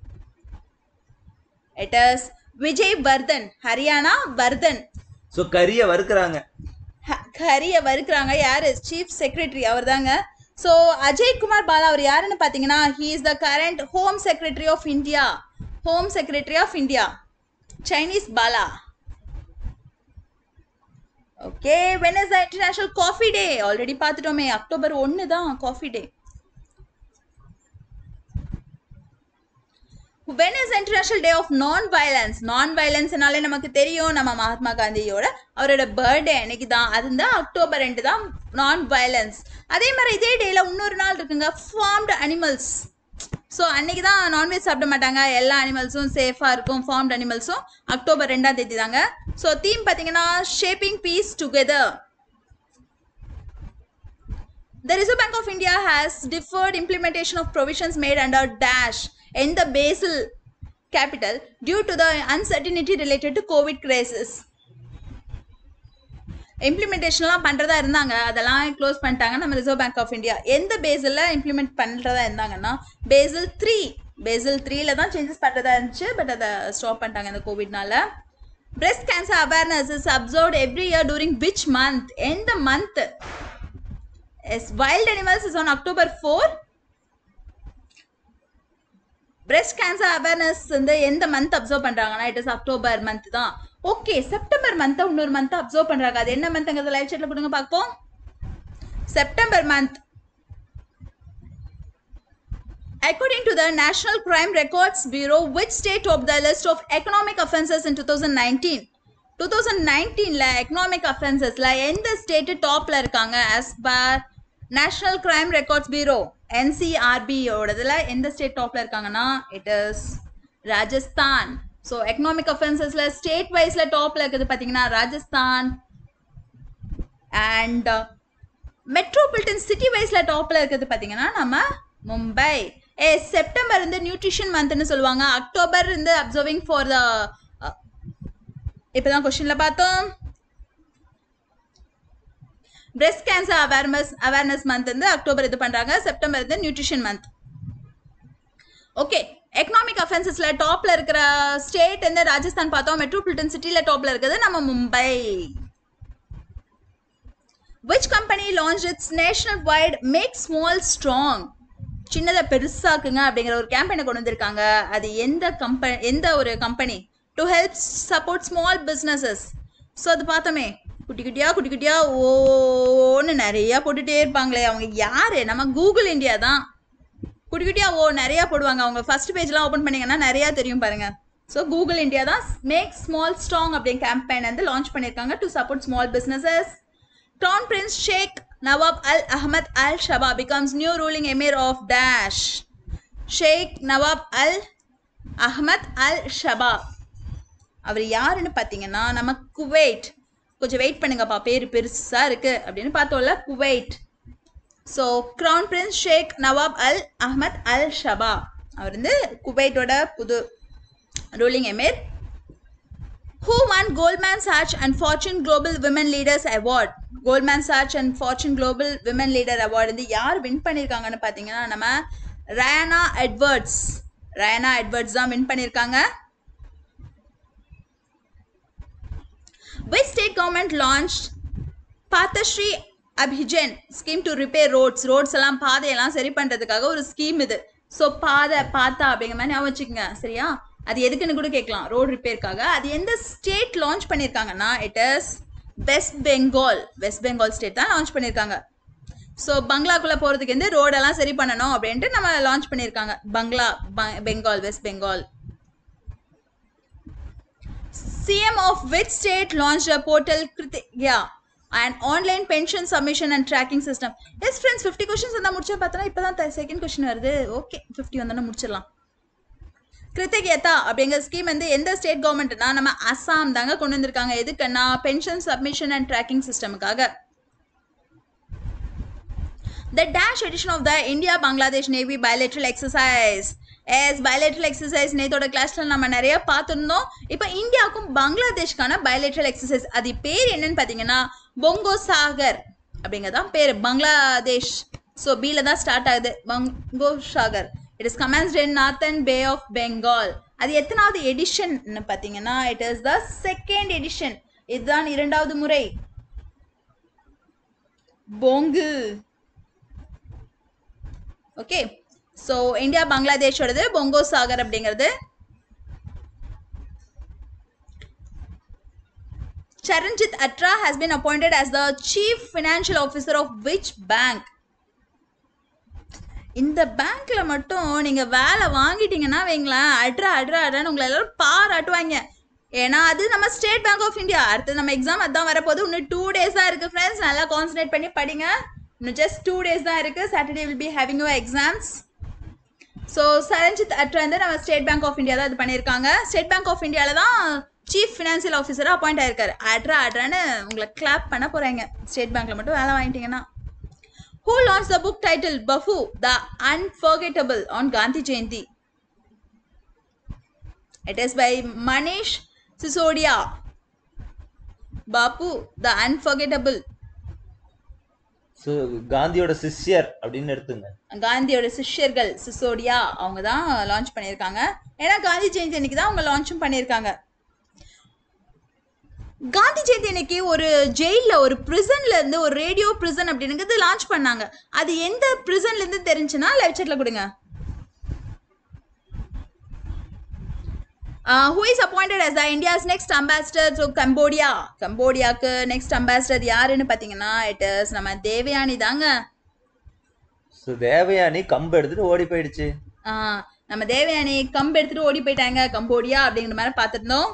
it is Vijai Vardhan Haryana Vardhan
so கறியை வறுக்கிறாங்க
ஹ- ஹரிய வறுக்கிறாங்க யாரு சீஃப் செக்ரட்டரி அவர் தாங்க ஸோ அஜய் குமார் பாலா அவர் யாருன்னு பார்த்தீங்கன்னா he is the current home secretary of India home secretary of India சைனீஸ் Bhalla okay when is the international coffee day already பார்த்துட்டோமே அக்டோபர் ஒன்று தான் coffee day when is international day of non violence non வயலன்ஸ்னாலே நமக்கு தெரியும் நம்ம மகாத்மா காந்தியோட அவரோட பர்த்டே அன்னைக்கு தான் அது தான் அக்டோபர் ரெண்டு தான் நான் வயலன்ஸ் அதே மாதிரி இதே டேல இன்னொரு நாள் இருக்குங்க ஃபார்ம்டு அனிமல்ஸ் ஸோ அன்னைக்கு தான் நான்வெஜ் சாப்பிட மாட்டாங்க எல்லா அனிமல்ஸும் சேஃபாக இருக்கும் ஃபார்ம்டு அனிமல்ஸும் அக்டோபர் ரெண்டாம் தேதி தாங்க ஸோ தீம் பார்த்தீங்கன்னா shaping peace together The Reserve Bank of India has deferred implementation of provisions made under Dash in the Basel capital due to the uncertainty related to COVID crisis. இம்ப்ளிமெண்டேஷன்லாம் பண்ணுறதா இருந்தாங்க அதெல்லாம் close பண்ணிட்டாங்க நம்ம reserve bank of India எந்த பேஸில் implement பண்ணுறதா இருந்தாங்கன்னா பேசல் த்ரீ பேசல் த்ரீல தான் சேஞ்சஸ் பண்ணுறதா இருந்துச்சு பட் அதை ஸ்டாப் பண்ணிட்டாங்க இந்த கோவிட்னால breast cancer awareness is observed every year during which month எந்த month Yes, wild animals is on October 4. breast cancer awareness வந்து எந்த மந்த் அப்சர்வ் பண்றாங்கன்னா இட் இஸ் அக்டோபர் மந்த் தான் ஓகே செப்டம்பர் மந்த் இன்னொரு month observe பண்றாங்க அது என்ன மந்த்ங்கிறத லைவ் chatல கொடுங்க பார்ப்போம் September month According to the National Crime Records Bureau, which state topped the list of economic offenses in 2019? 2019ல எக்கனாமிக் அஃபென்சஸ்ல எந்த ஸ்டேட் டாப்ல இருக்காங்க as per national crime records bureau NCRB ஓடதுல எந்த ஸ்டேட் டாப்ல இருக்காங்கன்னா it is Rajasthan so economic அஃபென்சஸ்ல ஸ்டேட் வைஸ்ல டாப்ல இருக்குது பார்த்தீங்கன்னா ராஜஸ்தான் அண்ட் மெட்ரோபாலிட்டன் சிட்டி வைஸ்ல டாப்ல இருக்கிறது பாத்தீங்கன்னா நம்ம மும்பை ஏ செப்டம்பர் வந்து நியூட்ரிஷன் மந்த்னு சொல்லுவாங்க அக்டோபர் வந்து அப்சர்விங் ஃபார் த இப்பதான் கொஸ்டின்ல பார்த்தோம் breast cancer awareness awareness month வந்து அக்டோபர் இது பண்றாங்க செப்டம்பர் வந்து நியூட்ரிஷன் மந்த் ஓகே எக்கனாமிக் அஃபென்சஸ்ல டாப்ல இருக்கிற ஸ்டேட் வந்து ராஜஸ்தான் பார்த்தோம் மெட்ரோபாலிட்டன் சிட்டில டாப்ல இருக்குது நம்ம Mumbai which company launched its nationwide make small strong சின்னதை பெருசாக்குங்க அப்படிங்கிற ஒரு கேம்பெயினை கொண்டு வந்திருக்காங்க அது எந்த கம்பெனி எந்த ஒரு company to help support small businesses so அது பார்த்தோமே குட்டி குட்டியா குட்டி குட்டியா ஓன்னு நிறைய போட்டுட்டே இருப்பாங்களே அவங்க யாரு நம்ம கூகுள் இந்தியா தான் குட்டி குட்டியா ஓ நிறைய போடுவாங்க அவங்க ஃபர்ஸ்ட் பேஜ்லாம் ஓப்பன் பண்ணீங்கன்னா நிறைய தெரியும் பாருங்க ஸோ கூகுள் இந்தியா தான் மேக் ஸ்மால் ஸ்ட்ராங் அப்படின்னு கேம்பெயின் வந்து லான்ச் பண்ணியிருக்காங்க to support small businesses Crown Prince Sheikh Nawab Al Ahmad Al Shaba becomes new ruling emir of Dash. Sheikh Nawab Al Ahmad Al Shaba. அவர் யாருன்னு பார்த்தீங்கன்னா நம்ம quite கொஞ்சம் wait பண்ணுங்கப்பா பேர் பெருசா இருக்கு அப்படின்னு பார்த்தோம்ல Kuwait so crown prince sheikh Nawaf al Ahmad al Sabah அவர் வந்து குவைட்டோட புது ruling emir Who won Goldman Sachs and Fortune Global Women Leaders Award? Goldman Sachs and Fortune Global Women Leader Award வந்து யார் வின் பண்ணியிருக்காங்கன்னு பார்த்தீங்கன்னா நம்ம Rayana Edwards Rayana Edwards தான் வின் பண்ணியிருக்காங்க Which state government launched Pathashree Abhijan scheme to repair roads roads எல்லாம் பாதையெல்லாம் சரி பண்றதுக்காக ஒரு ஸ்கீம் இது ஸோ பாதை பாத்தா அப்படிங்கிற மாதிரி ஞாபகம் வச்சுக்கோங்க சரியா அது எதுக்குன்னு கூட கேட்கலாம் ரோடு ரிப்பேர்க்காக அது எந்த ஸ்டேட் லான்ச் பண்ணியிருக்காங்கன்னா it is west Bengal west Bengal state தான் லான்ச் பண்ணியிருக்காங்க ஸோ பங்களாக்குள்ளே போகிறதுக்கு வந்து ரோடெல்லாம் சரி பண்ணணும் அப்படின்ட்டு நம்ம லான்ச் பண்ணியிருக்காங்க Bangla Bengal west Bengal CM of which state launched a portal Kritigya, an online pension submission and tracking system? Yes, friends, 50 questions இருந்தா முடிச்சா பார்த்தனா இப்பதான் செகண்ட் கொஸ்டின் வருது ஓகே 50 வந்தோன்னா முடிச்சிடலாம் கிருத்தகேதா அப்படிங்கிற ஸ்கீம் வந்து எந்த ஸ்டேட் கவர்மெண்ட்னா நம்ம அஸ்ஸாம் தாங்க கொண்டு வந்திருக்காங்க எதுக்குன்னா பென்ஷன் சப்மிஷன் அண்ட் ட்ராக்கிங் சிஸ்டமுக்காக The dash edition of the India Bangladesh Navy bilateral exercise. Yes bilateral exercise நேத்தோட கிளாஸ்ல நம்ம நிறைய பார்த்துருந்தோம் இப்போ இந்தியாவுக்கும் பங்களாதேஷ்க்கான bilateral exercise அது பேர் என்னன்னு பார்த்தீங்கன்னா பொங்கோ சாகர் அப்படிங்கறதான் பேர் பங்களாதேஷ் ஸோ பில தான் ஸ்டார்ட் ஆகுது Bongo Sagar it is commenced in northern bay of Bengal அது எத்தனாவது எடிஷன் பார்த்தீங்கன்னா it is the second edition இதுதான் இரண்டாவது முறை பொங்கு ஓகே ஸோ இந்தியா பங்களாதேஷோடது பொங்கோ சாகர் அப்படிங்கிறது Charanjit Atra has been appointed as the chief financial officer of which bank? இந்த பேங்க்ல மட்டும் நீங்க வேலை வாங்கிட்டீங்கன்னா வைங்களேன் அட்ரா அட்ரா அட்ரான்னு உங்களை எல்லாரும் பாராட்டுவாங்க ஏன்னா அது நம்ம ஸ்டேட் பேங்க் ஆஃப் இந்தியா அடுத்து நம்ம எக்ஸாம் அதான் வரப்போகுது இன்னும் டூ டேஸ் தான் இருக்கு ஃப்ரெண்ட்ஸ் நல்லா கான்சன்ட்ரேட் பண்ணி படிங்க இன்னும் ஜஸ்ட் டூ டேஸ் தான் இருக்கு Saturday will be having you exams so Charanjit Atra வந்து நம்ம ஸ்டேட் பேங்க் ஆஃப் இந்தியா தான் இது பண்ணியிருக்காங்க ஸ்டேட் பேங்க் ஆஃப் இந்தியாவில் தான் சீஃப் ஃபினான்சியல் ஆஃபீஸராக அப்பாயிண்ட் ஆயிருக்காரு அட்ரா அட்ரான்னு உங்களை கிளாப் பண்ண போகிறாங்க ஸ்டேட் பேங்க்ல மட்டும் வேலை வாங்கிட்டீங்கன்னா who launch the book title Bapu the unforgettable on Gandhi Jayanti it is by Manish Sisodia Bapu the unforgettable
so காந்தியோட சிஷ்யர் அப்படின்னு எடுத்துங்க
காந்தியோட சிஷ்யர்கள் சிசோடியா அவங்க தான் லான்ச் பண்ணியிருக்காங்க ஏன்னா காந்தி ஜெயந்தி அன்னைக்கு தான் அவங்க லான்ச்சும் பண்ணியிருக்காங்க காந்தி ஜெயந்தி அன்னைக்கு ஒரு ஜெயிலில் ஒரு பிரிசன்ல இருந்து ஒரு ரேடியோ பிரிசன் அப்படிங்கிறது லான்ச் பண்ணாங்க அது எந்த பிரிசன்ல இருந்து தெரிஞ்சுன்னா லைவ் chatல கொடுங்க who is appointed as the India's next ambassador to Cambodia கம்போடியாக்கு நெக்ஸ்ட் அம்பாசிடர் யாருன்னு பார்த்தீங்கன்னா இட் இஸ் நம்ம தேவயானி தாங்க
ஸோ தேவயானி கம்பு எடுத்துட்டு ஓடி போயிடுச்சு
ஆ, நம்ம தேவயானி கம்பு எடுத்துட்டு ஓடி போயிட்டாங்க கம்போடியா அப்படிங்கிற மாதிரி பார்த்துருந்தோம்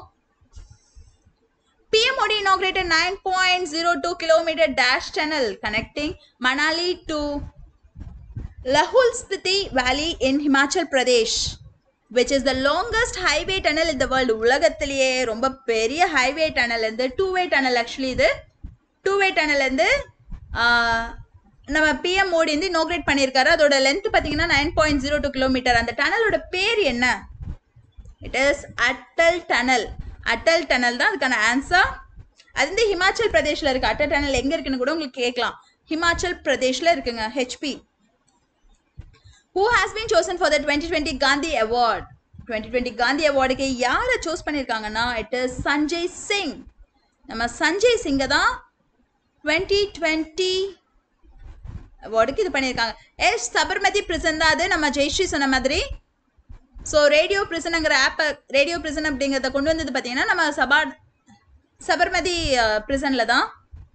PM Modi inaugurated 9.02 kilometer dash tunnel connecting Manali to Lahul Spiti Valley in Himachal Pradesh, which is the longest highway tunnel in the world. உலகத்திலேயே ரொம்ப பெரிய highway tunnel இருந்து டூ வே டனல் ஆக்சுவலி இது two way tunnel இருந்து ஆ, நம்ம PM Modi வந்து inaugurate பண்ணியிருக்காரு அதோட லென்த் பார்த்தீங்கன்னா nine point zero two kilometre அந்த டனலோட பேர் என்ன it is Atal tunnel Atal tunnel தான் அதுக்கான ஆன்சர் அது வந்து ஹிமாச்சல் பிரதேஷ்ல இருக்கு அட்டல் டனல் எங்க இருக்குன்னு கூட உங்களுக்கு கேட்கலாம் ஹிமாச்சல் பிரதேஷ்ல இருக்குங்க HP who has been chosen for the twenty twenty Gandhi award twenty twenty Gandhi அவார்டுக்கு யாரை சூஸ் பண்ணியிருக்காங்கன்னா இட் இஸ் சஞ்சய் சிங் நம்ம சஞ்சய் சிங்கை தான் டுவெண்ட்டி டுவெண்ட்டி அவார்டுக்கு இது பண்ணியிருக்காங்க எஸ் சபர்மதி பிரிசன் தான் அது நம்ம ஜெயஸ்ரீ சொன்ன மாதிரி ஸோ ரேடியோ பிரிசனுங்கிற ஆப்பை ரேடியோ பிரிசன் அப்படிங்கிறத கொண்டு வந்தது பார்த்தீங்கன்னா நம்ம சபா சபர்மதி பிரிசனில் தான்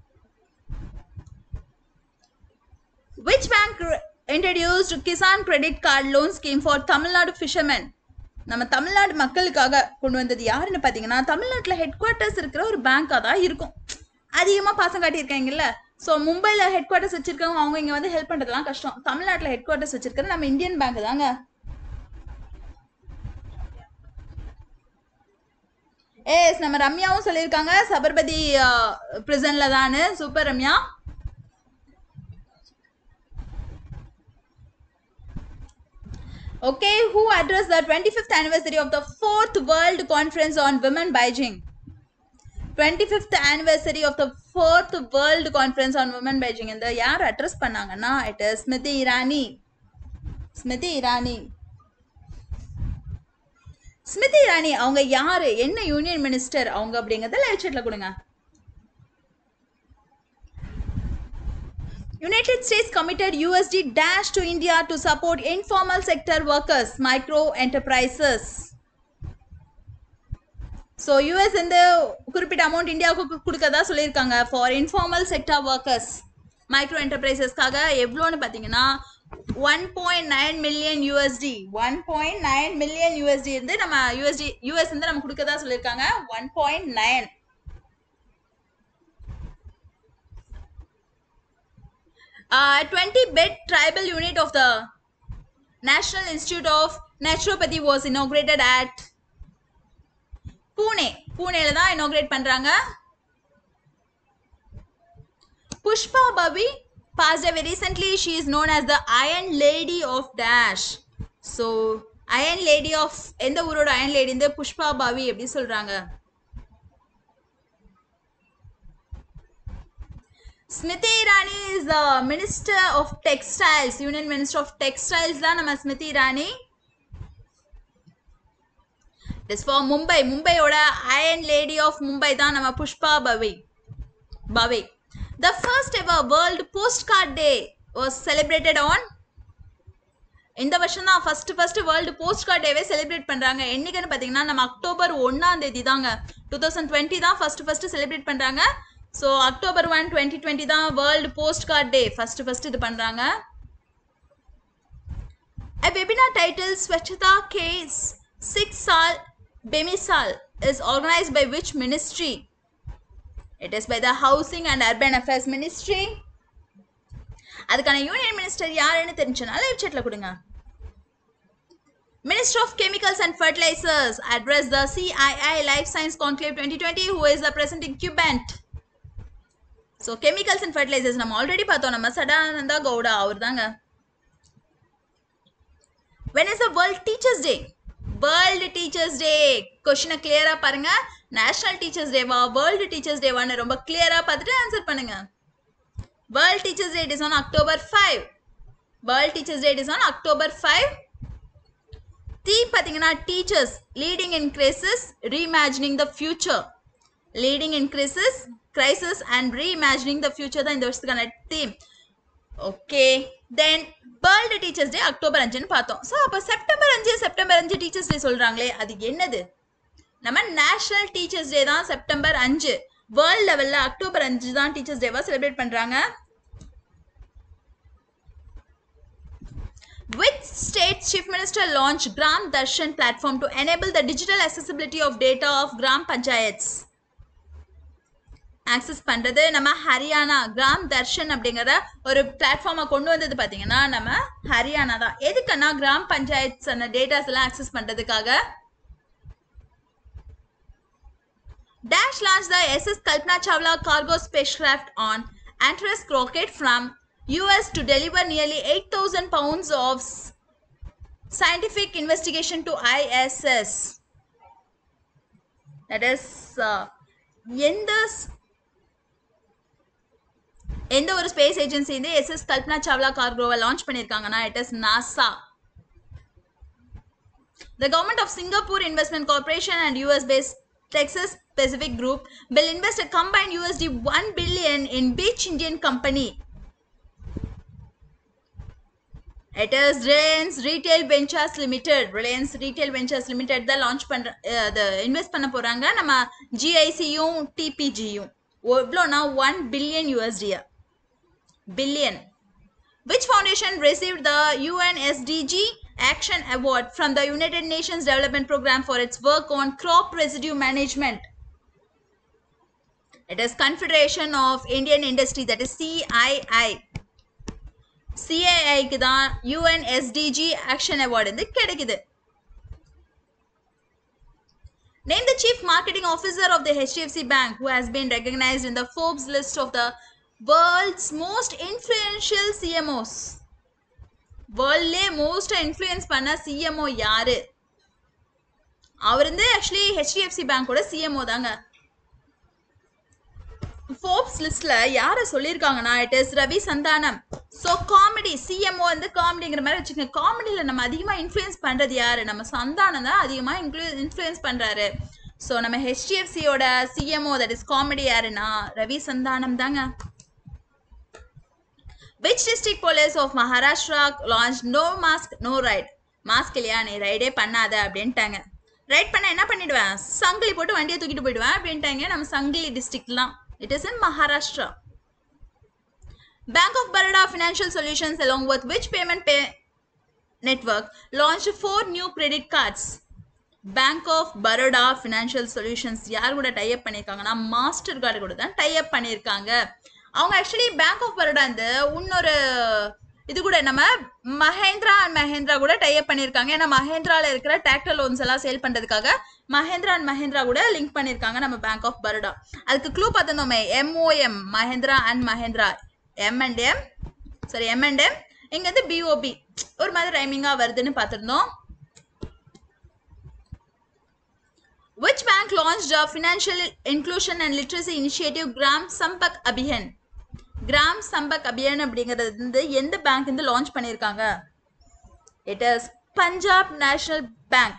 which bank introduced Kisan credit card loan scheme for Tamil Nadu fishermen நம்ம தமிழ்நாடு மக்களுக்காக கொண்டு வந்தது யாருன்னு பார்த்தீங்கன்னா தமிழ்நாட்டில் ஹெட் குவார்ட்டர்ஸ் இருக்கிற ஒரு பேங்காக தான் இருக்கும் அதிகமாக பாசம் காட்டியிருக்காங்கல்ல ஸோ மும்பையில் ஹெட் குவார்ட்டர்ஸ் வச்சிருக்கவங்க அவங்க இங்கே வந்து ஹெல்ப் பண்ணுறதுலாம் கஷ்டம் தமிழ்நாட்டில் ஹெட் குவார்ட்டர்ஸ் வச்சிருக்கிறது நம்ம இந்தியன் பேங்க் தாங்க எஸ் நம்ம ரம்யாவும் சொல்லியிருக்காங்க சபர்மதி பிரிசன்ல தானு super Ramya Okay, who addressed the 25th anniversary of the fourth World Conference on Women Beijing? 25th anniversary of the fourth World Conference on Women Beijing இந்த யார் அட்ரஸ் பண்ணாங்கன்னா இட் இஸ் ஸ்மிருதி இரானி ஸ்மிருதி இரானி ஸ்மிருதி இரானி அவங்க யாரு என்ன யூனியன் மினிஸ்டர் அவங்க அப்படிங்கறத லைவ் chatல கொடுங்க United States committed USD dash to India to support informal sector workers, micro enterprises. So US வந்து குறிப்பிட்ட அமௌண்ட் இந்தியாவுக்கு கொடுக்கறதா சொல்லியிருக்காங்க for informal sector workers micro என்டர்பிரைசஸ்க்காக எவ்வளோன்னு பார்த்தீங்கன்னா one point nine million USD one point nine million USD இருந்து நம்ம யூஎஸ்டி யூஎஸ் வந்து நம்ம கொடுக்கறதா சொல்லியிருக்காங்க one point nine twenty bed tribal unit of the national institute of naturopathy was inaugurated at Pune பூனேல தான் inaugurate பண்றாங்க புஷ்பா பவி passed away recently she is known as the iron lady of dash so iron lady of எந்த ஊரோட iron lady இந்த புஷ்பா பவி எப்படி சொல்றாங்க Smriti Irani is the minister of textiles union minister of textiles தான் நம்ம ஸ்மிருதி இரானி இஸ் ஃபார் மும்பை மும்பையோட அயன் லேடி ஆஃப் மும்பை தான் நம்ம Pushpa Pavi Pavi the first ever world post card day was celebrated on இந்த வருஷம் தான் first first world post card டேவே செலிப்ரேட் பண்றாங்க என்னைக்குன்னு பாத்தீங்கன்னா நம்ம அக்டோபர் ஒன்னாம் தேதி தாங்க டூ தௌசண்ட் டுவெண்ட்டி தான் ஃபர்ஸ்ட் ஃபர்ஸ்ட் செலிப்ரேட் பண்றாங்க so October one twenty twenty தான் world post card day first first இது பண்றாங்க A webinar titled Swachhata Case Six Sal Bemisal is organized by which ministry? It is by the Housing and Urban Affairs Ministry. அதுக்கான union minister யாருன்னு தெரிஞ்சுனா live chatல கொடுங்க Minister of Chemicals and Fertilizers addressed the CII Life Science Conclave 2020 who is the present incumbent. So chemicals and fertilisers நம்ம already பார்த்தோம் நம்ம சடானந்தா கவுடா அவர் தாங்க when is the world teachers day world teachers day கொஷினை கிளியரா பாருங்க நேஷனல் டீச்சர்ஸ் டேவா world teachers டேவான்னு ரொம்ப கிளியரா பார்த்துட்டு ஆன்சர் பண்ணுங்க world teachers day is on October five world teachers day is on October five தீ பார்த்தீங்கன்னா teachers leading in crisis reimagining the future leading in crisis crisis and reimagining the future தான் இந்த வருஷத்துக்கான theme okay then world teachers day October அஞ்சுன்னு பார்த்தோம் so அப்போ September அஞ்சு September அஞ்சு டீச்சர்ஸ் டே சொல்கிறாங்களே அது என்னது நம்ம நேஷனல் டீச்சர்ஸ் டே தான் செப்டம்பர் அஞ்சு வேர்ல்ட் லெவலில் அக்டோபர் அஞ்சு தான் டீச்சர்ஸ் டேவா செலிப்ரேட் பண்ணுறாங்க Which state chief minister launched Gram Darshan platform to enable the digital accessibility of data of Gram Panchayats? Access பண்றது நம்ம ஹரியானா கிராம் தர்ஷன் அப்படிங்கிற ஒரு பிளாட்ஃபார்மை கொண்டு வந்தது பாத்தீங்கன்னா நம்ம ஹரியானா தான் எதுக்குன்னா கிராம் பஞ்சாயத்து அந்த டேட்டாஸ் எல்லாம் ஆக்சஸ் பண்றதுக்காக Dash launched the SS Kalpana Chawla cargo spacecraft on Antares rocket from US to deliver nearly 8,000 pounds of s- scientific investigation to ISS. That is, uh, எந்த ஸ்- எந்த ஒரு ஸ்பேஸ் ஏஜென்சி வந்து SS Kalpana Chawla கார்கோவை launch பண்ணியிருக்காங்கன்னா it is NASA The government of Singapore Investment Corporation and US based Texas Pacific Group will invest a combined USD 1 billion in Beach Indian Company. It is Reliance Retail Ventures Limited. Reliance Retail Ventures Limited தான் launch பண்ற invest பண்ண போறாங்க நம்ம ஜிஐசியும் டிபிஜியும் எவ்வளோனா one billion யூஎஸ்டியா billion Which foundation received the UNSDG Action Award from the United Nations Development Program for its work on crop residue management? It is Confederation of Indian Industry, that is CII. சிஐஐக்கு தான் UNSDG action award வந்து கிடைக்குது Name the chief marketing officer of the HDFC Bank who has been recognized in the Forbes list of the world's most influential CMOs. வேர்ல்ட்லே most influence பண்ண CMO யாரு அவர் வந்து actually HDFC பேங்கோட CMO தாங்க Forbes லிஸ்ட்ல யாரை சொல்லியிருக்காங்கன்னா it is Ravi Santhanam so comedy CMO வந்து காமெடிங்கிற மாதிரி வச்சுக்கோங்க காமெடியில் நம்ம அதிகமாக இன்ஃப்ளூயன்ஸ் பண்ணுறது யாரு நம்ம சந்தானம் தான் அதிகமாக இன்ஃப்ளூ இன்ஃப்ளூயன்ஸ் பண்ணுறாரு ஸோ நம்ம ஹெச்டிஎஃப்சியோட சிஎம்ஓ தட் இஸ் காமெடி யாருன்னா ரவி சந்தானம் தாங்க which district police of Maharashtra launch no mask no ride mask இல்லையா நீ ரைடே பண்ணாத அப்படின்ட்டாங்க ரைட் பண்ண என்ன பண்ணிடுவேன் சங்கிலி போட்டு வண்டியை தூக்கிட்டு போயிடுவேன் அப்படின்ட்டாங்க நம்ம சங்கிலி டிஸ்ட்ரிக்ட்லாம் it is in Maharashtra Bank of Baroda Financial Solutions, along with which payment pay network, launched four new credit cards. Bank of Baroda financial solutions யார் கூட டைப் பண்ணியிருக்காங்கன்னா மாஸ்டர் கார்டு கூட தான் டைப் பண்ணியிருக்காங்க அவங்க ஆக்சுவலி பேங்க் ஆஃப் பரோடா இந்த இன்னொரு இது கூட நம்ம மஹேந்திரா அண்ட் மஹேந்திரா கூட டைப் பண்ணியிருக்காங்க ஏன்னா மஹேந்திரால இருக்கிற டிராக்டர் லோன்ஸ் எல்லாம் சேல் பண்றதுக்காக மஹேந்திரா அண்ட் மஹேந்திரா கூட லிங்க் பண்ணியிருக்காங்க நம்ம பேங்க் ஆஃப் பரோடா அதுக்கு க்ளூ பார்த்துருந்தோமே எம்ஓஎம் Mahindra and Mahindra M and M sorry M and M இங்க வந்து பிஓபி ஒரு மாதிரி ரைமிங்கா வருதுன்னு பார்த்துருந்தோம் Which bank launched a financial inclusion and literacy initiative Gram Sampak Abhiyan? Gram Sampak Abhiyan அப்படிங்கிறது வந்து எந்த பேங்க் வந்து லான்ச் பண்ணியிருக்காங்க it is Punjab national bank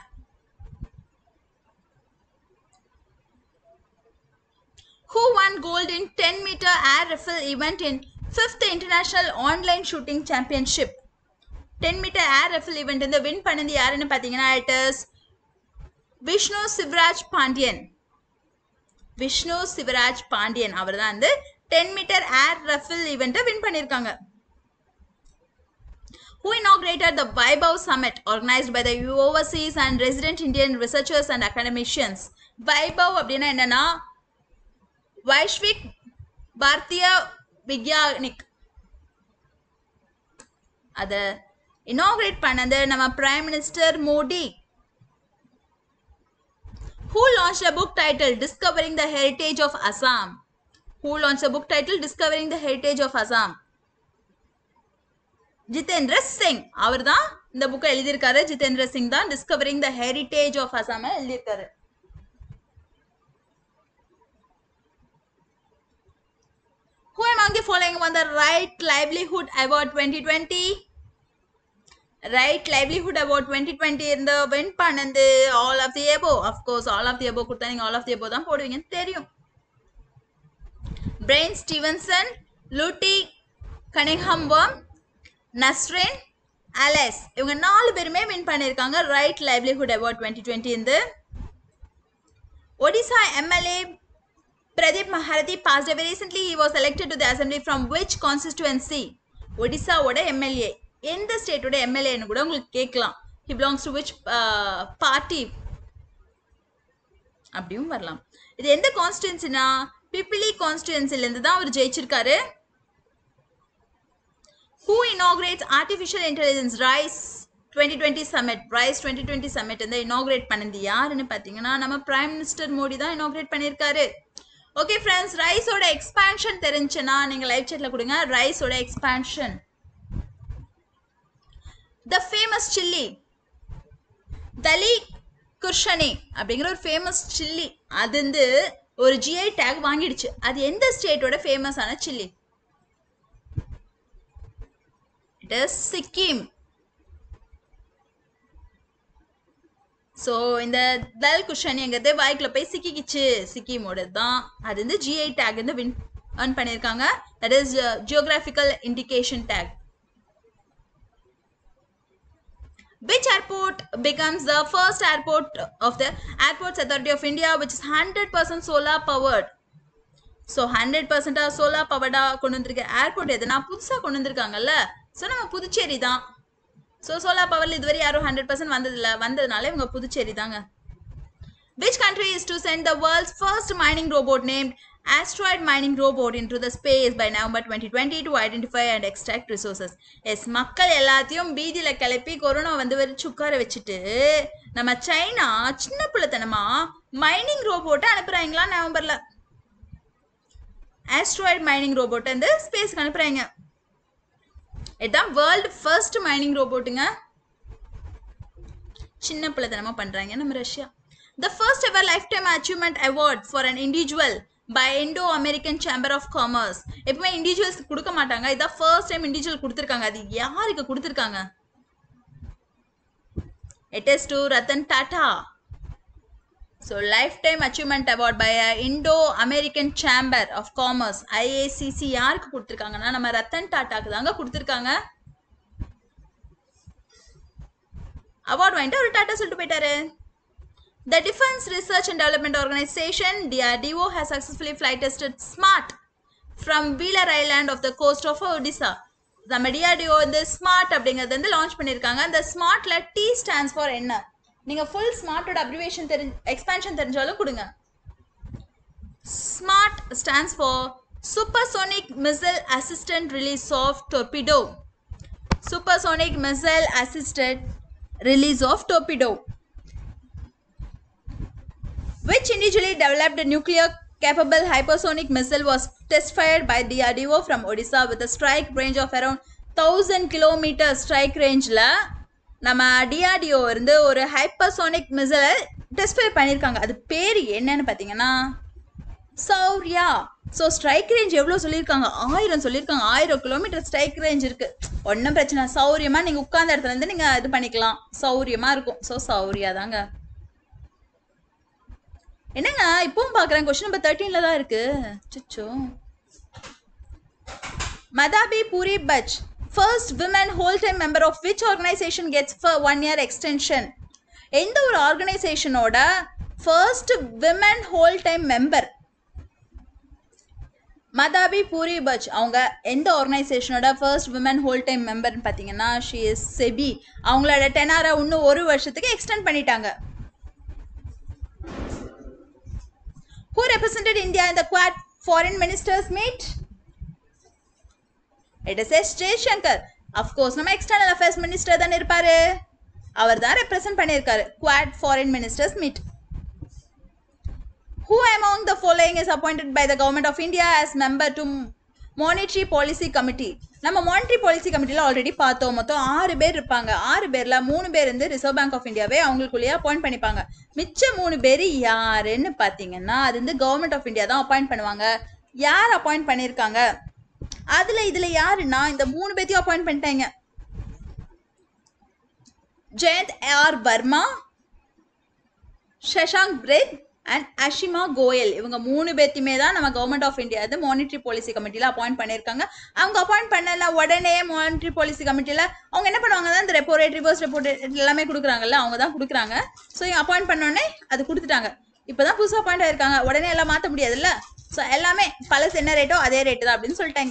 Who won gold in 10 meter air rifle event in 5th International Online Shooting Championship? 10 meter air rifle event இந்த win பண்ணது யாருன்னு பார்த்தீங்கன்னா it is Vishnu Sivaraj Pandian Vishnu Sivaraj Pandian அவர் தான் வந்து டென் மீட்டர் ஏர் ரஃபில் ஈவெண்ட்டை வின் பண்ணியிருக்காங்க Who inaugurated the Vaibhav Summit organized by the overseas and resident Indian researchers and academicians? Vaibhav அப்படின்னா என்னன்னா வைஷ்விக் பாரதிய விக்யானிக் அதை இனாகிரேட் பண்ணது நம்ம prime minister Modi Who launched a book titled Discovering the Heritage of Assam? Who launched a book titled Discovering the Heritage of Assam? Jitendra Singh அவர் தான் இந்த புக்கை எழுதியிருக்காரு ஜிதேந்திர சிங் தான் discovering the heritage of Assam எழுதியிருக்காரு Who among the following won the Right Livelihood Award 2020? Right livelihood award twenty twenty இருந்த win பண்ணது all of the above of course all of the above கொடுத்தா நீங்கள் ஆல் ஆஃப் தி எபோ தான் போடுவீங்கன்னு தெரியும் Bryan Stevenson Lottie Cunningham Wren Nasrin Ales இவங்க நாலு பேருமே வின் பண்ணியிருக்காங்க right livelihood award twenty twenty இருந்து Odisha MLA Pradeep Maharati passed away recently. He was elected to the assembly from which constituency? ஒடிசாவோட MLA எந்த ஸ்டேட்டோட எம்எல்ஏன்னு கூட உங்களுக்கு கேட்கலாம் he belongs to which party அப்படியும் வரலாம் இது எந்த கான்ஸ்டுவன்சினா பிப்பிலி கான்ஸ்டுவன்சிலேருந்து தான் அவர் ஜெயிச்சிருக்காரு who inaugurates artificial intelligence RAISE twenty twenty summit RAISE twenty twenty summit வந்து இனாகிரேட் பண்ணது யாருன்னு பார்த்தீங்கன்னா நம்ம பிரைம் மினிஸ்டர் மோடி தான் இனாகிரேட் பண்ணியிருக்காரு ஓகே ஃப்ரெண்ட்ஸ் ரைஸோட எக்ஸ்பான்ஷன் தெரிஞ்சுன்னா நீங்கள் லைவ் சேட்டில் கொடுங்க ரைஸோட expansion the famous chilli Dalle Khursani அப்படிங்கிற ஒரு ஃபேமஸ் சில்லி அது வந்து ஒரு ஜிஐ டேக் வாங்கிடுச்சு அது எந்த ஸ்டேட்டோட ஃபேமஸான chilli it is Sikkim so இந்த தல் குஷனிங்கிறது வாய்க்குள்ள போய் சிக்கிக்கிச்சு சிக்கிமோட தான் அது வந்து ஜிஐ டேக் வந்து வின் earn பண்ணியிருக்காங்க that is geographical indication tag Which airport becomes the first airport of the Airports Authority of India, which is 100% solar powered? So hundred பர்சன்டாக solar பவர்டாக கொண்டு வந்திருக்க ஏர்போர்ட் எதுனா புதுசாக கொண்டு வந்திருக்காங்கல்ல ஸோ நம்ம புதுச்சேரி தான் ஸோ சோலார் பவரில் இதுவரை யாரும் ஹண்ட்ரட் பர்சன்ட் வந்ததில்ல வந்ததுனால இவங்க புதுச்சேரி தாங்க Which country is to send the world's first mining robot named Asteroid Mining Robot into the space by November 2020 to identify and extract resources? Yes மக்கள் எல்லாத்தையும் பீதியில் கிளப்பி கொரோனா வந்து வச்சு உட்கார வச்சுட்டு நம்ம சைனா சின்ன பிள்ளைத்தனமா மைனிங் ரோபோட்டை அனுப்புறாங்களா நவம்பர்ல ஆஸ்ட்ராய்ட் மைனிங் ரோபோட்டை வந்து ஸ்பேஸ்க்கு அனுப்புறாங்க இதுதான் வேர்ல்டு ஃபர்ஸ்ட் மைனிங் ரோபோட்டுங்க சின்ன பிள்ளைத்தனமா பண்றாங்க நம்ம Russia the first ever lifetime achievement award for an individual by Indo American chamber of commerce எப்பவுமே இண்டிவிஜுவல்ஸ் கொடுக்க மாட்டாங்க இதான் ஃபர்ஸ்ட் டைம் இண்டிவிஜுவல் கொடுத்துருக்காங்க அது யாருக்கு கொடுத்துருக்காங்க it is to Ratan Tata so lifetime achievement award by Indo American chamber of commerce IACC யாருக்கு கொடுத்துருக்காங்கன்னா நம்ம ரத்தன் டாட்டாக்கு தாங்க கொடுத்துருக்காங்க அவார்ட் வாங்கிட்டு அவர் டாட்டா சொல்லிட்டு போயிட்டாரு The Defense Research and Development Organization DRDO has successfully flight tested SMART from Wheeler island of the coast of Odisha நம்ம DRDO வந்து ஸ்மார்ட் அப்படிங்கிறது வந்து லான்ச் பண்ணியிருக்காங்க அந்த ஸ்மார்ட்ல டி ஸ்டாண்ட்ஸ் ஃபார் என்ன நீங்க ஃபுல் ஸ்மார்ட்டோட அப்ரிவேஷன் தெரிஞ்சு எக்ஸ்பான்ஷன் தெரிஞ்சாலும் கொடுங்க SMART stands for supersonic missile assistant release of torpedo supersonic missile assistant release of torpedo which individually developed a nuclear capable hypersonic missile was test fired by DRDO from Odisha with a strike range of around 1000 kilometer strike rangeல நம்ம DRDO இருந்து ஒரு hypersonic மிசைலை test fire பண்ணியிருக்காங்க அது பேர் என்னன்னு பார்த்தீங்கன்னா Shaurya so strike range எவ்வளோ சொல்லியிருக்காங்க ஆயிரம் சொல்லியிருக்காங்க ஆயிரம் கிலோமீட்டர் ஸ்ட்ரைக் ரேஞ்ச் இருக்கு ஒன்றும் பிரச்சனை சௌரியமா நீங்கள் உட்கார்ந்த இடத்துல இருந்து நீங்கள் இது பண்ணிக்கலாம் சௌரியமா இருக்கும் ஸோ சௌர்யா தாங்க என்னங்க இப்பவும் பார்க்குறேன் கொஸ்டின் நம்பர் தேர்ட்டீனில் தான் இருக்கு சுச்சோ Madhabi Puri Buch first women whole time member of which organisation gets for one year extension எந்த ஒரு ஆர்கனைசேஷனோட first women whole time member Madhabi Puri Buch அவங்க எந்த ஆர்கனைசேஷனோட ஃபர்ஸ்ட் விமன் ஹோல் டைம் மெம்பர்னு பார்த்தீங்கன்னா ஷி இஸ் செபி அவங்களோட டெனாரை இன்னும் ஒரு வருஷத்துக்கு எக்ஸ்டெண்ட் பண்ணிட்டாங்க Who represented India in the Quad Foreign Ministers meet? It is S. Jayashankar. Of course, நம்ம எக்ஸ்டர்னல் அஃபேர்ஸ் மினிஸ்டர் தானே இருப்பாரு அவர் தான் ரெப்ரசென்ட் பண்ணியிருக்காரு Quad foreign ministers meet Who among the following is appointed by the government of India as member to monetary policy committee நம்ம monetary policy கமிட்டியில் already பார்த்தோம் மொத்தம் ஆறு பேர் இருப்பாங்க ஆறு பேர்ல மூணு பேர் வந்து ரிசர்வ் பேங்க் ஆஃப் இந்தியாவே அவங்களுக்குள்ளேயே அப்பாயிண்ட் பண்ணிப்பாங்க மிச்ச மூணு பேர் யாருன்னு பார்த்தீங்கன்னா அது வந்து கவர்மெண்ட் ஆஃப் இந்தியா தான் அப்பாயிண்ட் பண்ணுவாங்க யார் அப்பாயிண்ட் பண்ணியிருக்காங்க அதுல இதுல யாருன்னா இந்த மூணு பேர்த்தையும் அப்பாயிண்ட் பண்ணிட்டாங்க ஜெயந்த் ஆர் வர்மா ஷஷாங்க் பிரெத் அண்ட் அஷிமா கோயல் இவங்க மூணு பேர்த்தையுமே தான் நம்ம கவர்மெண்ட் ஆஃப் இந்தியா வந்து மானிட்டரி பாலிசி கமிட்டியில் அப்பாயிண்ட் பண்ணியிருக்காங்க அவங்க அப்பாயிண்ட் பண்ணல உடனே மானிட்டரி பாலிசி கமிட்டியில் அவங்க என்ன பண்ணுவாங்க இந்த repo rate reverse repo rate எல்லாமே கொடுக்குறாங்கல்ல அவங்க தான் கொடுக்குறாங்க ஸோ அப்பாயிண்ட் பண்ணோடனே அது கொடுத்துட்டாங்க இப்போ தான் புதுசாக அப்பாயிண்ட் ஆயிருக்காங்க உடனே எல்லாம் மாற்ற முடியாதுல்ல ஸோ எல்லாமே பழசு என்ன ரேட்டோ அதே ரேட்டு தான் அப்படின்னு சொல்லிட்டாங்க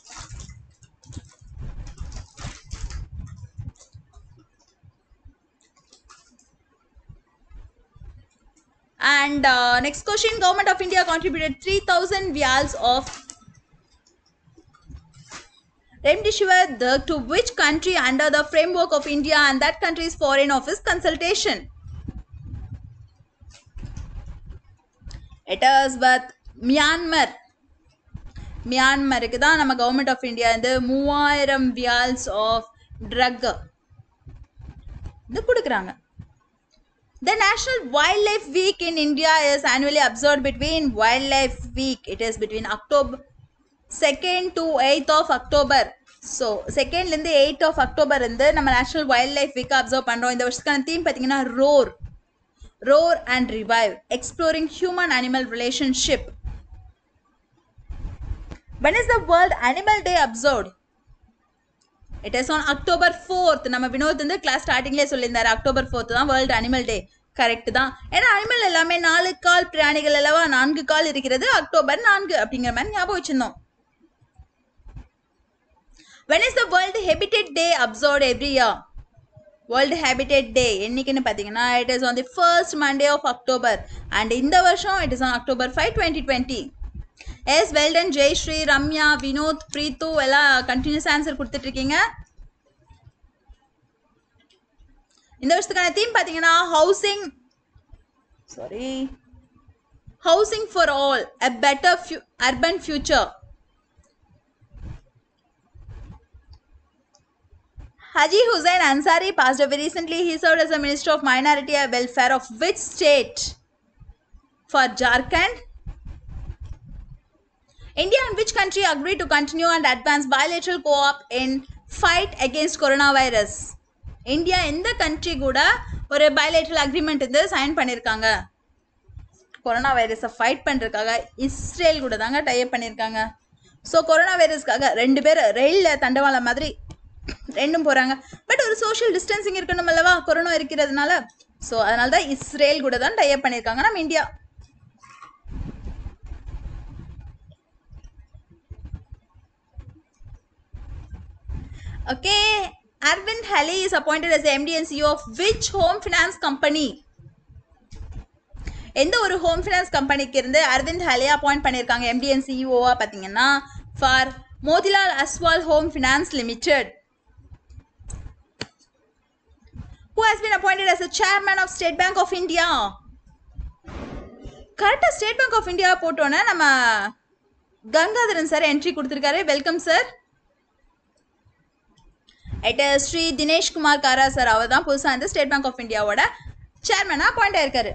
And uh, next question, Government of India contributed 3,000 vials of Remdesivir drug to which country under the framework of India and that country's foreign office consultation? It is with Myanmar. மியான்மருக்கு தான் நம்ம government of India வந்து மூவாயிரம் வியால்ஸ் of drug இது கொடுக்குறாங்க The National Wildlife Week in India is annually observed between Wildlife Week. It is between October 2nd to 8th of October. So செகண்ட்லேருந்து eight of October வந்து நம்ம national wildlife வீக்கை observe பண்ணுறோம் இந்த வருஷத்துக்கான theme பார்த்தீங்கன்னா roar roar and revive exploring human animal relationship when is the world animal day observed it is on October fourth நம்ம வினோத் வந்து கிளாஸ் ஸ்டார்டிங்லேயே சொல்லியிருந்தாரு அக்டோபர் ஃபோர்த் தான் வேர்ல்டு அனிமல் டே கரெக்ட் தான் ஏன்னா அனிமல் எல்லாமே நாலு கால் பிராணிகள் அல்லவா நான்கு கால் இருக்கிறது அக்டோபர் நான்கு அப்படிங்கிற மாதிரி ஞாபகம் வச்சிருந்தோம் when is the world habitat day observed every year world habitat day என்னைக்குன்னு பார்த்தீங்கன்னா it is on the first Monday of October and இந்த வருஷம் it is on October five twenty twenty yes well done Jayashree Ramya Vinod Preethu எல்லாம் கண்டினியூஸ் ஆன்சர் கொடுத்துட்டு இருக்கீங்க இந்த வருஷத்துக்கான theme பார்த்தீங்கன்னா housing sorry housing for all a better urban future Haji Hussain Ansari passed away recently. He served as a Minister of Minority Welfare of which state? For Jharkhand. India and which country agreed to continue and advance bilateral co-op in fight against coronavirus? India எந்த country கூட ஒரு bilateral agreement வந்து sign பண்ணியிருக்காங்க corona வைரஸை fight பண்ணுறதுக்காக Israel கூட தாங்க type பண்ணியிருக்காங்க ஸோ கொரோனா வைரஸ்க்காக ரெண்டு பேர் ரயிலில் தண்டவாளம் மாதிரி ரெண்டும் போகிறாங்க பட் ஒரு சோஷியல் டிஸ்டன்சிங் இருக்கணும் அல்லவா கொரோனா இருக்கிறதுனால ஸோ அதனால தான் இஸ்ரேல் கூட தான் டைப் பண்ணியிருக்காங்க நம்ம India okay Aravind Hali is appointed as MD and CEO of which home finance company எந்த ஒரு ஹோம் ஃபினான்ஸ் கம்பெனிக்கு இருந்து அரவிந்த் ஹலியா அப்பாயிண்ட் பண்ணியிருக்காங்க எம்டி அண்ட் சிஇஓவா பார்த்தீங்கன்னா for Motilal Oswal home finance limited who has been appointed as the chairman of State Bank of India கரெக்டாக state bank of India போட்டோன்னே நம்ம கங்காதரன் சார் என்ட்ரி கொடுத்துருக்காரு வெல்கம் சார் எட் ஸ்ரீ தினேஷ் குமார் காரா சார் அவர் தான் புதுசாக வந்து ஸ்டேட் பேங்க் ஆஃப் இந்தியாவோட சேர்மனாக அப்பாயிண்ட் ஆயிருக்காரு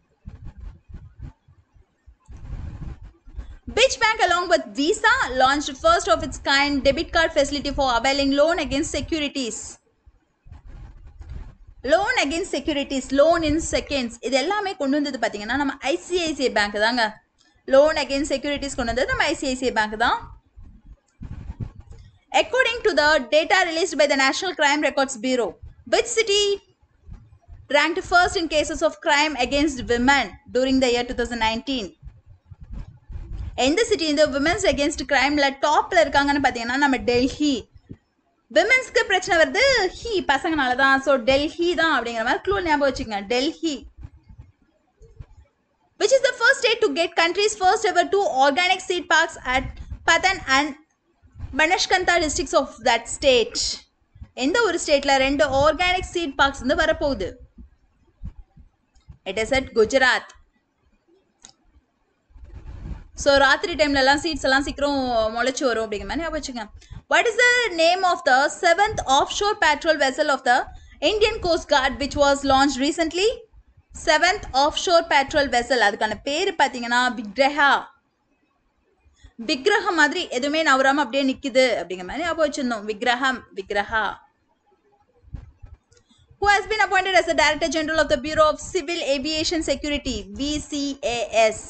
Which bank along with Visa launched first of its kind debit card facility for availing loan against securities? Loan against securities loan in seconds இது எல்லாமே கொண்டு வந்தது பார்த்தீங்கன்னா நம்ம ஐசிஐசிஐ பேங்க் தாங்க லோன் அகேன்ஸ்ட் செக்யூரிட்டிஸ் கொண்டு வந்தது நம்ம ஐசிஐசிஐ பேங்க் தான் according to the data released by the national crime records bureau which city ranked first in cases of crime against women during the year 2019 எந்த city இந்த women's against கிரைம்ல டாப்ல இருக்காங்கன்னு பார்த்தீங்கன்னா நம்ம டெல்லி விமென்ஸ்க்கு பிரச்சனை வருது ஹி பசங்கனால தான் ஸோ டெல்லி தான் அப்படிங்கிற மாதிரி க்ளூ ஞாபகம் வச்சுக்கோங்க Delhi which is the first state to get country's first ever two organic seed parks at Patan and Banashkanta districts of that state. எந்த ஒரு ஸ்டேட்ல ரெண்டு ஆர்கானிக் சீட் பார்க்ஸ் வந்து வரப்போகுது it is at Gujarat so ராத்திரி டைம்ல எல்லாம் சீட்ஸ் எல்லாம் சீக்கிரம் முளைச்சு வரும் அப்படிங்கிற மாதிரி ஞாபகம் வச்சுங்க what is the name of the seventh offshore patrol vessel of the Indian coast guard which was launch recently seventh offshore patrol vessel அதுக்கான பேர் பார்த்தீங்கன்னா விக்ரஹா விக்ரகம் மாதிரி எதுவுமே நவராம அப்படியே நிக்குது அப்படிங்கிற மாதிரி ஞாபகம் வச்சிருந்தோம் விக்ரகம் Vigraha who has been appointed as the Director General of the Bureau of Civil Aviation Security, VCAS.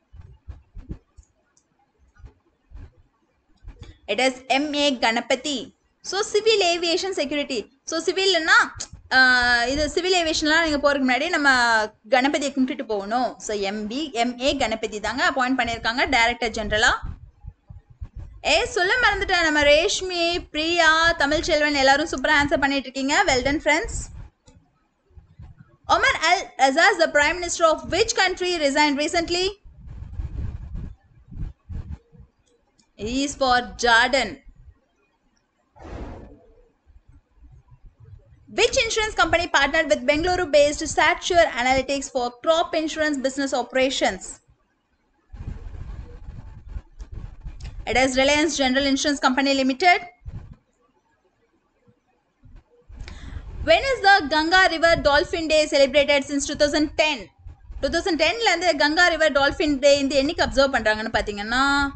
It is MA Ganapati. So civil aviation security so சிவில்னா இது சிவில் ஏவியேஷன்லாம் நீங்கள் போகிறதுக்கு முன்னாடி நம்ம கணபதியை கும்பிட்டுட்டு போகணும் ஸோ எம்பி எம்ஏ கணபதி தாங்க அப்பாயிண்ட் பண்ணியிருக்காங்க டைரக்டர் ஜென்ரலாக ஏ சொல்ல மறந்துட்டேன் நம்ம ரேஷ்மி பிரியா தமிழ் செல்வன் எல்லாரும் சூப்பராக ஆன்சர் பண்ணிட்டு இருக்கீங்க well done friends Omar Al Azaz, the Prime Minister of which country, resigned recently? He is for Jordan. Which insurance company partnered with Bengaluru based Sature Analytics for crop insurance business operations? It is Reliance General Insurance Company Limited. When is the Ganga River Dolphin Day celebrated since 2010? 2010 ல இருந்து Ganga river dolphin டே இந்த என்னைக்கு observe பண்றாங்கன்னு பாத்தீங்கன்னா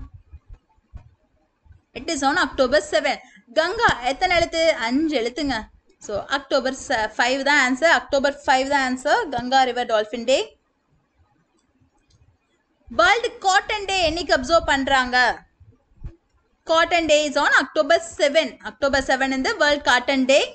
it is on October seven Ganga எத்தனை எழுத்து அஞ்சு எழுத்துங்க ஸோ அக்டோபர் ஃபைவ் தான் ஆன்சர் அக்டோபர் ஃபைவ் தான் answer Ganga river dolphin day world cotton day என்னைக்கு அப்சர்வ் பண்றாங்க cotton day is on October seven October seven இந்த world cotton day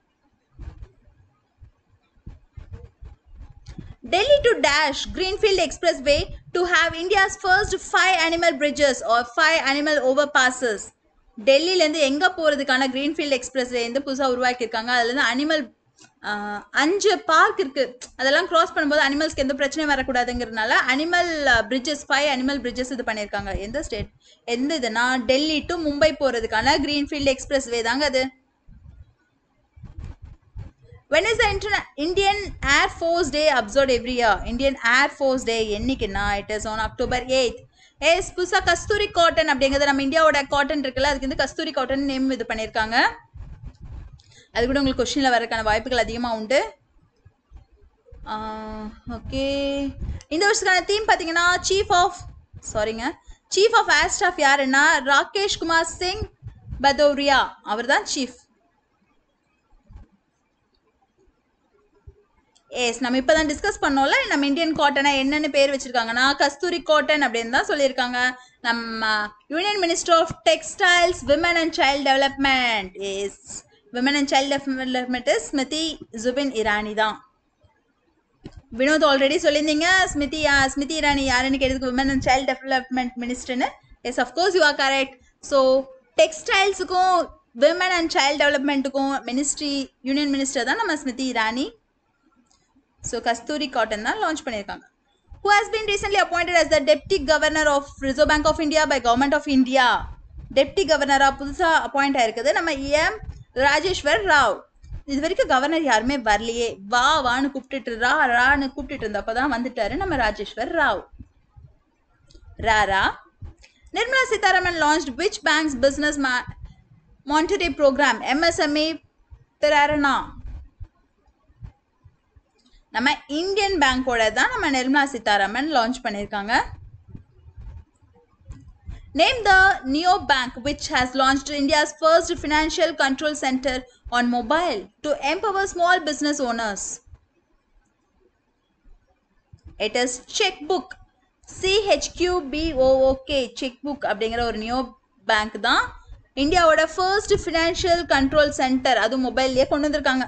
Delhi to Dash Greenfield Expressway to have India's first five animal bridges or five animal overpasses. டெல்லியிலேருந்து எங்கே போகிறதுக்கான Greenfield expressway வந்து புதுசாக உருவாக்கியிருக்காங்க அதுலேருந்து அனிமல் அஞ்சு பார்க் இருக்குது அதெல்லாம் கிராஸ் பண்ணும்போது அனிமல்ஸ்க்கு எந்த பிரச்சனையும் வரக்கூடாதுங்கிறதுனால animal bridges five animal bridges இது பண்ணியிருக்காங்க எந்த ஸ்டேட் எந்த இதுனா டெல்லி டு மும்பை போகிறதுக்கான கிரீன்ஃபீல்ட் எக்ஸ்பிரஸ்வே தாங்க அது when is the interna- indian air force day observed every year indian air force day என்னைக்குன்னா it is on october 8th yes புதுசாக கஸ்தூரி காட்டன் அப்படிங்கிறது நம்ம இந்தியாவோட காட்டன் இருக்குல்ல அதுக்கு வந்து கஸ்தூரி காட்டன் நேம் இது பண்ணியிருக்காங்க அது கூட உங்களுக்கு கொஸ்டினில் வரதுக்கான வாய்ப்புகள் அதிகமாக உண்டு ஓகே இந்த வருஷத்துக்கான தீம் பார்த்தீங்கன்னா சீஃப் ஆஃப் சாரிங்க சீஃப் ஆஃப் ஏர் ஸ்டாஃப் யாருன்னா ராகேஷ் குமார் சிங் பதௌரியா அவர் தான் சீஃப் எஸ் நம்ம இப்போ தான் டிஸ்கஸ் பண்ணோம்ல நம்ம இந்தியன் காட்டனை என்னென்னு பேர் வச்சிருக்காங்கன்னா கஸ்தூரி காட்டன் அப்படின்னு தான் சொல்லியிருக்காங்க நம்ம union minister of textiles women and child development is women and child development is Smriti Zubin Irani தான் வினோத் ஆல்ரெடி சொல்லியிருந்தீங்க ஸ்மிருதி யா- ஸ்மிருதி இரானி யாருன்னு கேட்டதுக்கு விமன் அண்ட் சைல்ட் டெவலப்மெண்ட் மினிஸ்டர்னு yes of course you are correct so டெக்ஸ்டைல்ஸுக்கும் விமன் அண்ட் சைல்ட் டெவலப்மெண்ட்டுக்கும் மினிஸ்ட்ரி யூனியன் மினிஸ்டர் தான் நம்ம Smriti Irani so Kasturi cotton தான் லான்ச் பண்ணியிருக்காங்க who has been recently appointed as the deputy governor of Reserve Bank of India by government of India deputy கவர்னரா புதுசா appoint ஆயிருக்குது நம்ம எம் ராஜேஸ்வர் ராவ் இது வரைக்கும் கவர்னர் யாருமே வரலையே வா வான்னு கூப்பிட்டுட்டு ரா ரான்னு கூப்பிட்டுட்டு இருந்தப்பதான் வந்துட்டாரு நம்ம ராஜேஸ்வர் ராவ் ராரா Nirmala Sitharaman launched which banks business monetary programme MSME Prerana நம்ம இந்தியன் பேங்கோட தான் நம்ம நிர்மலா சீதாராமன் லான்ச் பண்ணியிருக்காங்க name the neo bank which has launched India's first financial control centre on mobile to empower small business owners it is cheque book Chqbook cheque book அப்படிங்கிற ஒரு neo bank தான் இந்தியாவோட first financial control centre அது மொபைல்லையே கொண்டு வந்திருக்காங்க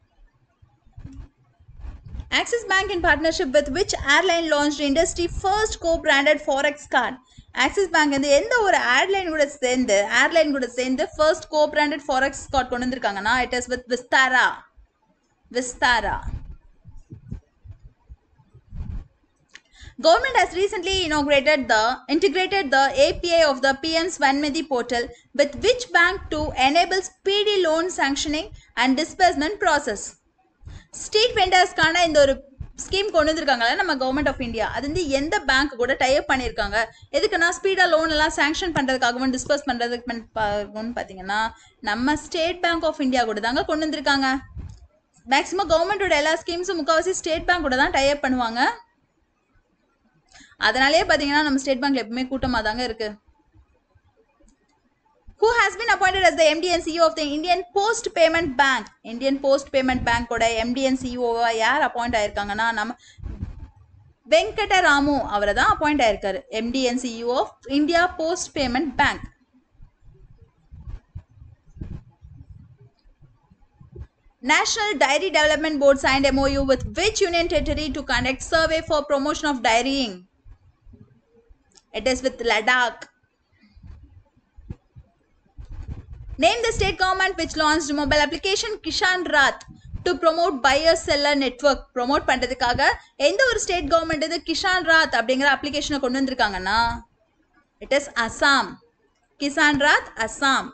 Axis Bank in partnership with which airline launched industry first co-branded forex card? Axis Bank வந்து எந்த ஒரு ஏர்லைன் கூட சேர்ந்து ஏர்லைன் கூட சேர்ந்து ஃபர்ஸ்ட் co-branded forex card கொண்டு வந்திருக்காங்கன்னா it is with Vistara Vistara Government has recently inaugurated the integrated the API of the PM Swanmedi portal with which bank to enable speedy loan sanctioning and disbursement process. Street வெண்டர்ஸ்க்கான இந்த ஒரு scheme கொண்டு வந்திருக்காங்கல்ல நம்ம government of India அது வந்து எந்த bank கூட tie up பண்ணியிருக்காங்க எதுக்குன்னா ஸ்பீடாக லோன் எல்லாம் சாங்ஷன் பண்ணுறதுக்காகவும் டிஸ்பர்ஸ் பண்ணுறதுக்கு பார்த்தீங்கன்னா நம்ம ஸ்டேட் பேங்க் ஆஃப் இந்தியா கூட தாங்க கொண்டு வந்திருக்காங்க மேக்ஸிமம் கவர்மெண்டோட எல்லா ஸ்கீம்ஸும் முக்கால்வாசி ஸ்டேட் பேங்க் கூட தான் டைப் பண்ணுவாங்க அதனாலே பார்த்தீங்கன்னா நம்ம ஸ்டேட் பேங்க்ல எப்பவுமே கூட்டமாக தாங்க இருக்கு who has been appointed as the MD and CEO of the Indian Post Payment Bank. Indian Post Payment Bank ஓட MD and CEO வா யார் அப்பாயிண்ட் ஆயிருக்காங்கன்னா நம்ம வெங்கடராமு அவரை தான் அப்பாயிண்ட் ஆயிருக்காரு MD and CEO of India Post Payment Bank. National Dairy Development Board signed MOU with which union territory to conduct survey for promotion of dairying? It is with Ladakh. Name the state government which launched mobile application Kishan Rath to promote buyer seller network promote பண்றதுக்காக எந்த ஒரு state government இது கிஷான் ராத் அப்படிங்கிற அப்ளிகேஷனை கொண்டு வந்திருக்காங்கன்னா it is Assam Kisan Rath Assam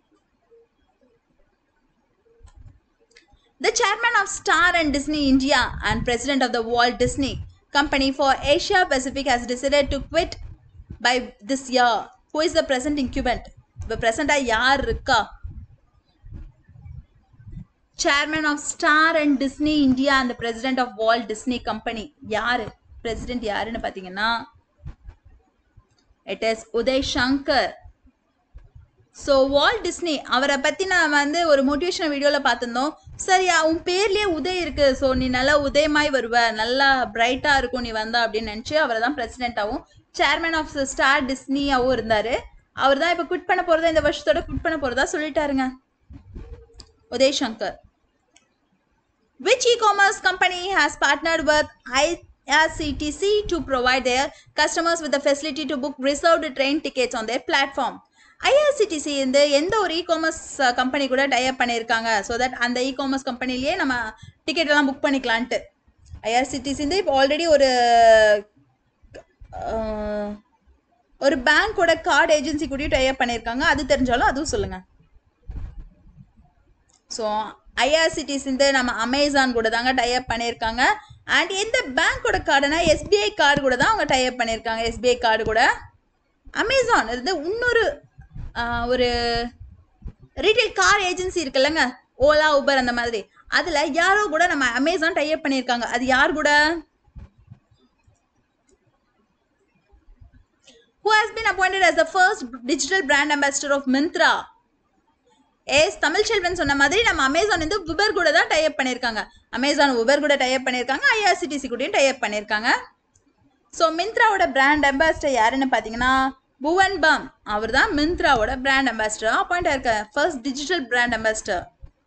The chairman of Star and Disney India and president of the Walt Disney Company for Asia Pacific has decided to quit by this year. Who is the present incumbent? இப்போ ப்ரெசண்டாக யார் இருக்கா chairman of Star and Disney India அந்த president of Walt Disney company யாரு president யாருன்னு பார்த்தீங்கன்னா it is Uday Shankar so Walt Disney அவரை பற்றி நான் வந்து ஒரு மோட்டிவேஷனல் வீடியோவில் பார்த்துருந்தோம் சரி உன் பேர்லேயே உதய் இருக்கு ஸோ நீ நல்லா உதயமாய் வருவ நல்லா பிரைட்டாக இருக்கும் நீ வந்தா அப்படின்னு நினச்சி அவரை தான் பிரசிடென்ட்டாகவும் சேர்மன் ஆஃப் ஸ்டார் டிஸ்னியாகவும் இருந்தார் அவர் தான் இப்போ குவிட் பண்ண போகிறதா இந்த வருஷத்தோட குவிட் பண்ண போகிறதா சொல்லிட்டாருங்க Uday Shankar Which e-commerce company has partnered with IRCTC to provide their customers with the facility to book reserved train tickets on their platform? IRCTC வந்து எந்த ஒரு இ-காமர்ஸ் கம்பெனி கூட டைப் பண்ணியிருக்காங்க ஸோ தட் அந்த இ-காமர்ஸ் கம்பெனிலேயே நம்ம டிக்கெட் எல்லாம் புக் பண்ணிக்கலான்ட்டு ஐஆர்சிடிசி வந்து இப்போ ஆல்ரெடி ஒரு அஹ், ஒரு பேங்க்கோட கார்டு ஏஜென்சி கூடயும் டைப் பண்ணியிருக்காங்க அது தெரிஞ்சாலும் அதுவும் சொல்லுங்கள் ஸோ ஐஆர்சிடிஸ் வந்து நம்ம அமேசான் கூட தாங்க டைப் பண்ணியிருக்காங்க அண்ட் எந்த பேங்க்கோட கார்டுனா எஸ்பிஐ கார்டு கூட தான் அவங்க டைப் பண்ணியிருக்காங்க எஸ்பிஐ கார்டு கூட அமேசான் இருந்து இன்னொரு ஆஹ், ஒரு ரீட்டைல் கார் ஏஜென்சி இருக்குல்லங்க ஓலா உபர் அந்த மாதிரி அதில் யாரோ கூட நம்ம அமேசான் டைப் பண்ணியிருக்காங்க அது யார் கூட who has been appointed as the first digital brand ambassador of Myntra yes Tamilselvan சொன்ன மாதிரி நம்ம அமேசான் வந்து உபர் கூட தான் டைப் பண்ணியிருக்காங்க அமேசான் உபர் கூட டைப் பண்ணியிருக்காங்க ஐஆர்சிடிசி கூடயும் டைப் பண்ணியிருக்காங்க ஸோ மிந்த்ராவோட பிராண்ட் அம்பாசிடர் யாருன்னு பார்த்தீங்கன்னா புவன் பம் அவர் தான் மிந்த்ராவோட பிராண்ட் அம்பாசிடர் அப்பாயிண்ட் ஆயிருக்காரு first digital brand ambassador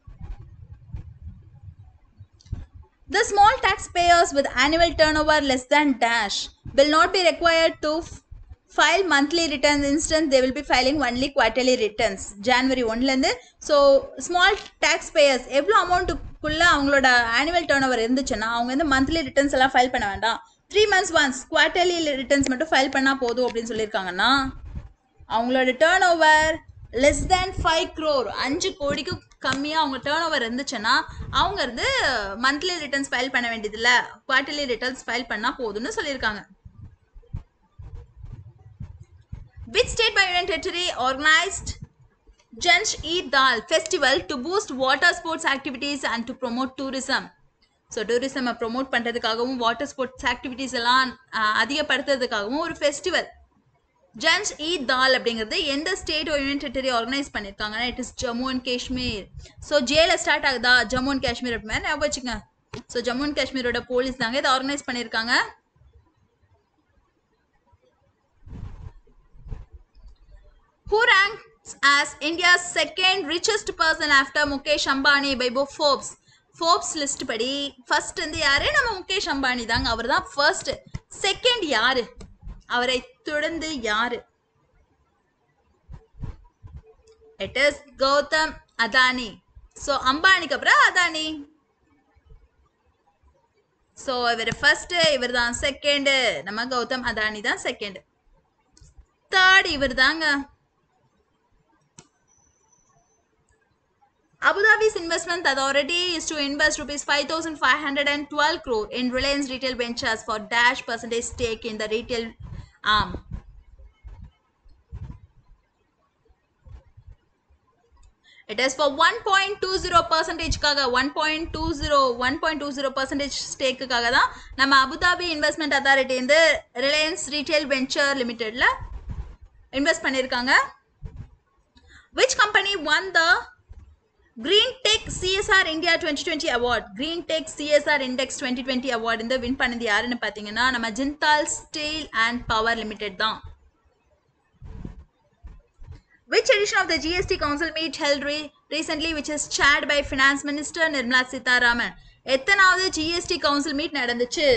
The small taxpayers with annual turnover less than dash will not be required to f- file monthly returns instance they will be filing only quarterly returns January ஒன்லேருந்து so small taxpayers எவ்வளோ அமௌண்ட்டுக்குள்ளே அவங்களோட annual turn over இருந்துச்சுன்னா அவங்க வந்து monthly returns எல்லாம் file பண்ண வேண்டாம் three months once quarterly returns மட்டும் ஃபைல் பண்ணால் போதும் அப்படின்னு சொல்லியிருக்காங்கன்னா அவங்களோட turnover less than five crore அஞ்சு கோடிக்கு கம்மியாக அவங்க டேர்ன் ஓவர் இருந்துச்சுன்னா அவங்க வந்து மந்த்லி ரிட்டர்ன்ஸ் ஃபைல் பண்ண வேண்டியதில்லை குவார்டர்லி ரிட்டர்ன்ஸ் ஃபைல் பண்ணால் போதும்னு சொல்லியிருக்காங்க Which state by union territory organized Jansh Eid Dal festival to boost water sports activities and to promote tourism? So டூரிசமை ப்ரொமோட் பண்ணுறதுக்காகவும் வாட்டர் ஸ்போர்ட்ஸ் ஆக்டிவிட்டீஸ் எல்லாம் அஹ், அதிகப்படுத்துறதுக்காகவும் ஒரு ஃபெஸ்டிவல் ஜன்ஸ் ஈத் தால் அப்படிங்கிறது எந்த ஸ்டேட் யூனியன் டெரிட்டரி ஆர்கனைஸ் பண்ணியிருக்காங்கன்னா it is Jammu and Kashmir so ஜேல ஸ்டார்ட் ஆகுதா ஜம்மு அண்ட் காஷ்மீர் அப்படி மாதிரி ஞாபகம் வச்சுங்க ஸோ ஜம்மு அண்ட் காஷ்மீரோட போலீஸ் தாங்க இதை ஆர்கனைஸ் பண்ணியிருக்காங்க Who ranks as India's second richest person after Mukesh Ambani by both Forbes? Forbes list படி ஃபர்ஸ்ட் வந்து யாரு நம்ம முகேஷ் அம்பானி தாங்க அவர் தான் ஃபர்ஸ்ட் செகண்ட் யாரு அவரை தொடர்ந்து யாரு it is Gautam Adani so அம்பானிக்கு அப்புறம் அதானி ஸோ இவர் ஃபர்ஸ்ட் இவர் தான் செகண்ட் நம்ம கௌதம் அதானி தான் செகண்ட் தேர்ட் இவர் தாங்க Abu Dhabi's Investment Authority is to invest rupees 5,512 crore in Reliance Retail Ventures for dash percentage stake in the retail arm. It is for 1.20 பர்சன்டேஜ்க்காக one point two zero one point two zero percentage ஸ்டேக்குக்காக தான் நம்ம Abu Dhabi investment authority வந்து Reliance retail venture லிமிடெட்ல invest பண்ணியிருக்காங்க which company won the Green Tech CSR India 2020 award Green Tech CSR Index 2020 award இந்த win பண்ணது யாருன்னு பார்த்தீங்கன்னா நம்ம Jindal steel and power limited தான் Which edition of the GST Council meet held re- recently which is chaired by Finance Minister Nirmala Sitharaman எத்தனாவது GST Council meet நடந்துச்சு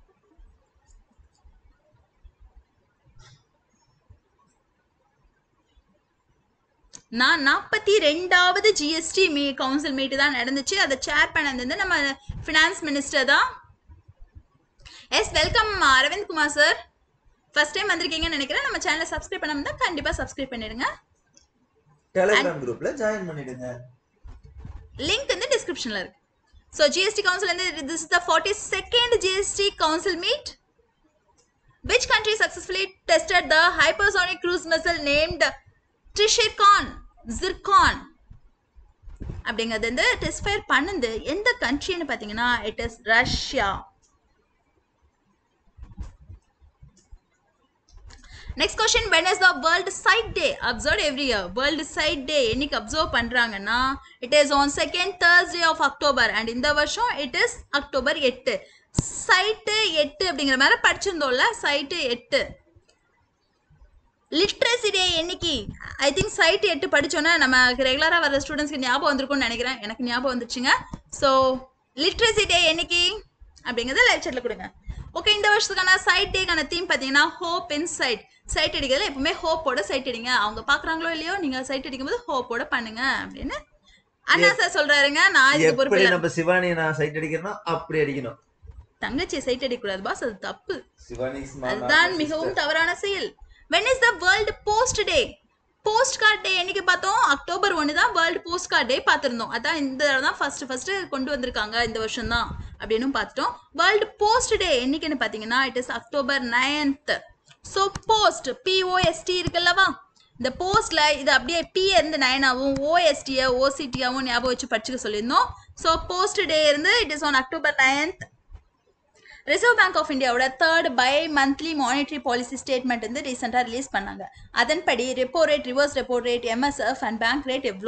நான் நாற்பத்தி ரெண்டாவது ஜிஎஸ்டி மீ கவுன்சில் மீட் தான் நடந்துச்சு அதை சேர் பண்ணது வந்து நம்ம ஃபினான்ஸ் மினிஸ்டர் தான் yes welcome Aravind Kumar sir first time வந்திருக்கீங்கன்னு நினைக்கிறேன் நம்ம சேனலை சப்ஸ்கிரைப் பண்ணாம தான் கண்டிப்பாக சப்ஸ்கிரைப் பண்ணிடுங்க
டெலிகிராம் குரூப்ல ஜாயின் பண்ணிடுங்க
லிங்க் வந்து டிஸ்கிரிப்ஷனில் இருக்கு ஸோ ஜிஎஸ்டி கவுன்சில் வந்து this is the forty second GST council meet Which country successfully tested the hypersonic cruise missile named Trishircon Zircon அப்படிங்கிறது வந்து டெஸ்ட் ஃபயர் பண்ணுது எந்த கண்ட்ரின்னு பார்த்தீங்கன்னா it is Russia next question when is the world sight day observe every year world sight day என்னைக்கு observe பண்றாங்கன்னா it is on second Thursday of October and இந்த வருஷம் இட் இஸ் அக்டோபர் எட்டு sight எட்டு அப்படிங்கிற மாதிரி படிச்சிருந்தோம்ல சைட்டு எட்டு literacy day என்னைக்கு ஐ திங்க் சைட் எட்டு படிச்சோன்னா நம்ம ரெகுலராக வர ஸ்டூடெண்ட்ஸ்க்கு ஞாபகம் வந்திருக்கும்னு நினைக்கிறேன் எனக்கு ஞாபகம் வந்துச்சுங்க ஸோ லிட்ரஸி டே என்னைக்கு அப்படிங்கிறத லைவ் சாட்டில் கொடுங்க ஓகே இந்த வருஷத்துக்கான சைட் டேக்கான தீம் பார்த்தீங்கன்னா ஹோப் இன் சைட் சைட் அடிக்கிறதுல எப்பவுமே ஹோப்போட சைட் அடிங்க அவங்க பார்க்குறாங்களோ இல்லையோ நீங்கள் சைட் அடிக்கும்போது ஹோப்போட பண்ணுங்க அப்படின்னு அண்ணா சார் சொல்றாருங்க நான் இதுக்கு பொறுப்பு
எப்படி
இல்லை
நம்ம சிவானி நான் சைட் அடிக்கிறேனோ அப்படி அடிக்கணும்
தங்கச்சி சைட் அடிக்கக்கூடாது பாஸ் அது தப்பு
சிவானி is my
அதுதான்
sister.
மிகவும் தவறான செயல் when is the world post day post card day என்னைக்கு பார்த்தோம் அக்டோபர் ஒன்று தான் வேர்ல்டு போஸ்ட் கார்ட் டே பார்த்துருந்தோம் அதான் இந்த தடவை தான் ஃபர்ஸ்ட் ஃபர்ஸ்ட் கொண்டு வந்திருக்காங்க இந்த வருஷம் தான் அப்படின்னு பார்த்துட்டோம் வேர்ல்டு போஸ்ட் டே என்னைக்குன்னு பார்த்தீங்கன்னா it is October ninth so post P O S T இருக்குல்லவா இந்த போஸ்ட்ல இது அப்படியே பி இருந்து நைனாவும் ஓஎஸ்டியை ஓசிடியாவும் ஞாபகம் வச்சு படிச்சுக்க சொல்லியிருந்தோம் ஸோ போஸ்ட் டே இருந்து it is on October ninth reserve bank of இந்தியாவோட third bimonthly monetary policy statement வந்து ரீசெண்டாக ரிலீஸ் பண்ணாங்க அதன்படி repo rate reverse repo rate MSF and bank rate எவ்வளோ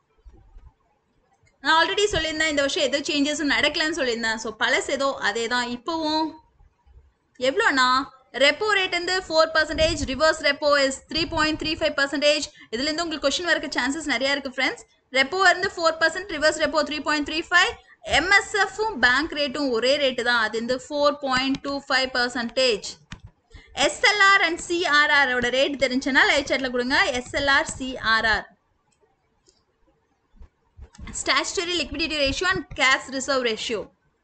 நான் ஆல்ரெடி சொல்லியிருந்தேன் இந்த வருஷம் எதோ சேஞ்சஸும் நடக்கலன்னு சொல்லியிருந்தேன் ஸோ பழசு ஏதோ அதே தான் இப்போவும் எவ்வளோண்ணா ரெப்போ ரேட் வந்து four percentage reverse repo is three point three five percentage இதுலேருந்து உங்களுக்கு கொஷின் வரக்கு சான்சஸ் நிறையா இருக்குது ஃப்ரெண்ட்ஸ் ரெப்போ வந்து four percent reverse repo three point three five எம்எஸ்எஃப்பும் பேங்க் ரேட்டும் ஒரே ரேட்டு தான் அது வந்து four point two five percentage SLR and CRR ஓட ரேட் தெரிஞ்சுன்னா லைவ் சாட்ல கொடுங்க SLR CRR statutory liquidity ratio and cash reserve ratio.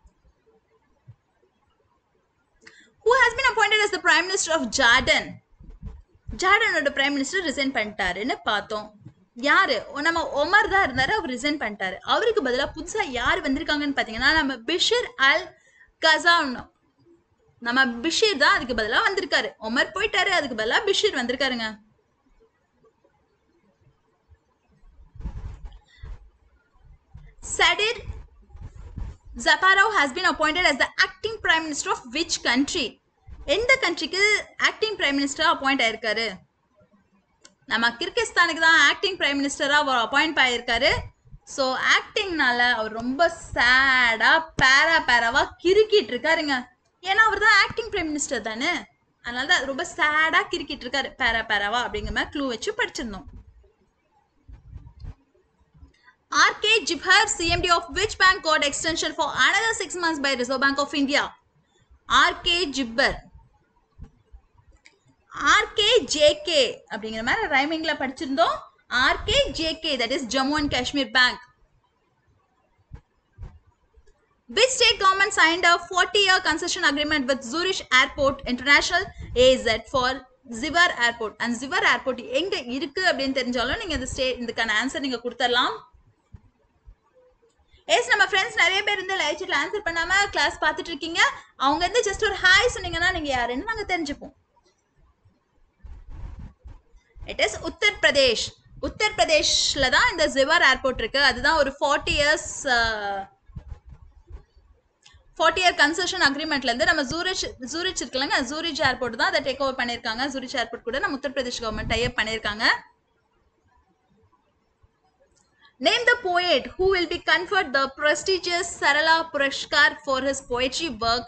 Who has been appointed as the Prime Minister of Jordan? ஜார்டனோட பிரைம் மினிஸ்டர் ரிசைன் பண்ணிட்டாருன்னு பார்த்தோம் யாரு நம்ம Omar தான் இருந்தாரு அவர் ரிசைன் பண்ணிட்டாரு அவருக்கு பதிலா புதுசா யார் வந்திருக்காங்கன்னு பாத்தீங்கன்னா நம்ம பிஷிர் அல் கசானோ நம்ம பிஷிர் தான் அதுக்கு பதிலா வந்திருக்காரு ஒமர் போயிட்டாரு அதுக்கு பதிலா பிஷிர் வந்திருக்காருங்க Sadir Zaparov has been appointed as the acting prime minister of which country? எந்த கண்ட்ரிக்கு ஆக்டிங் பிரைம் மினிஸ்டரா அப்பாயிண்ட் ஆயிருக்காரு நம்ம கிர்கிஸ்தானுக்கு தான் ஆக்டிங் பிரைம் மினிஸ்டரா அவர் அப்பாயிண்ட் ஆயிருக்காரு ஸோ ஆக்டிங்னால அவர் ரொம்ப சேடா பேரா பேராவா கிறுக்கிட்டு இருக்காருங்க ஏன்னா அவர் தான் ஆக்டிங் பிரைம் மினிஸ்டர் தானே அதனால தான் ரொம்ப சேடா கிறுக்கிட்டு இருக்காரு பேரா பேராவா அப்படிங்கிற மாதிரி க்ளூ வச்சு படிச்சிருந்தோம் RK Jibhar, CMD of which bank got extension for another six months by Reserve Bank of India? RK Jibbar. RK JK அப்படிங்கிற மாதிரி ரைமிங்ல படிச்சிருந்தோம் RK JK that is Jammu and Kashmir Bank. Which state government signed a 40-year concession agreement with Zurich Airport International AZ for Zivar Airport and Zivar Airport எங்க இருக்கு அப்படின்னு தெரிஞ்சாலும் நீங்க இந்த state இதுக்கான answer நீங்க கொடுத்துடலாம் எஸ் நம்ம ஃப்ரெண்ட்ஸ் நிறைய பேர் இருந்து லைவ் சாட்ல ஆன்சர் பண்ணாம கிளாஸ் பார்த்துட்டு இருக்கீங்க அவங்க வந்து ஜஸ்ட் ஒரு ஹாய் சொன்னீங்கன்னா நீங்க யாருன்னு நாங்க தெரிஞ்சுப்போம் இட் இஸ் உத்தர் பிரதேஷ் உத்தர் பிரதேஷ்ல தான் இந்த ஜிவார் ஏர்போர்ட் இருக்கு அதுதான் ஒரு forty years forty year concession அக்ரிமெண்ட்ல இருந்து நம்ம ஜூரிச் ஜூரிச் இருக்குல்லங்க ஜூரிச் ஏர்போர்ட் தான் அதை டேக் ஓவர் பண்ணியிருக்காங்க ஜூரிச் ஏர்போர்ட் கூட நம்ம உத்தரப்பிரதேஷ் கவர்மெண்ட் டைப் பண்ணியிருக்காங்க Name the poet who will be conferred the prestigious Sarala Purashkar for his poetry work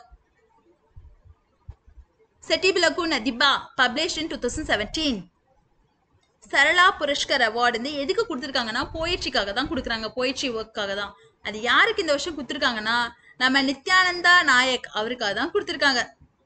Setibilaku Nadiba, published in 2017. Sarala Puraskar award வந்து எதுக்கு கொடுத்துருக்காங்கன்னா போயிட்ரிக்காக தான் கொடுக்குறாங்க போயிட்ரி ஒர்க்காக தான் அது யாருக்கு இந்த வருஷம் கொடுத்துருக்காங்கன்னா நம்ம நித்யானந்தா நாயக் அவருக்காக தான் கொடுத்துருக்காங்க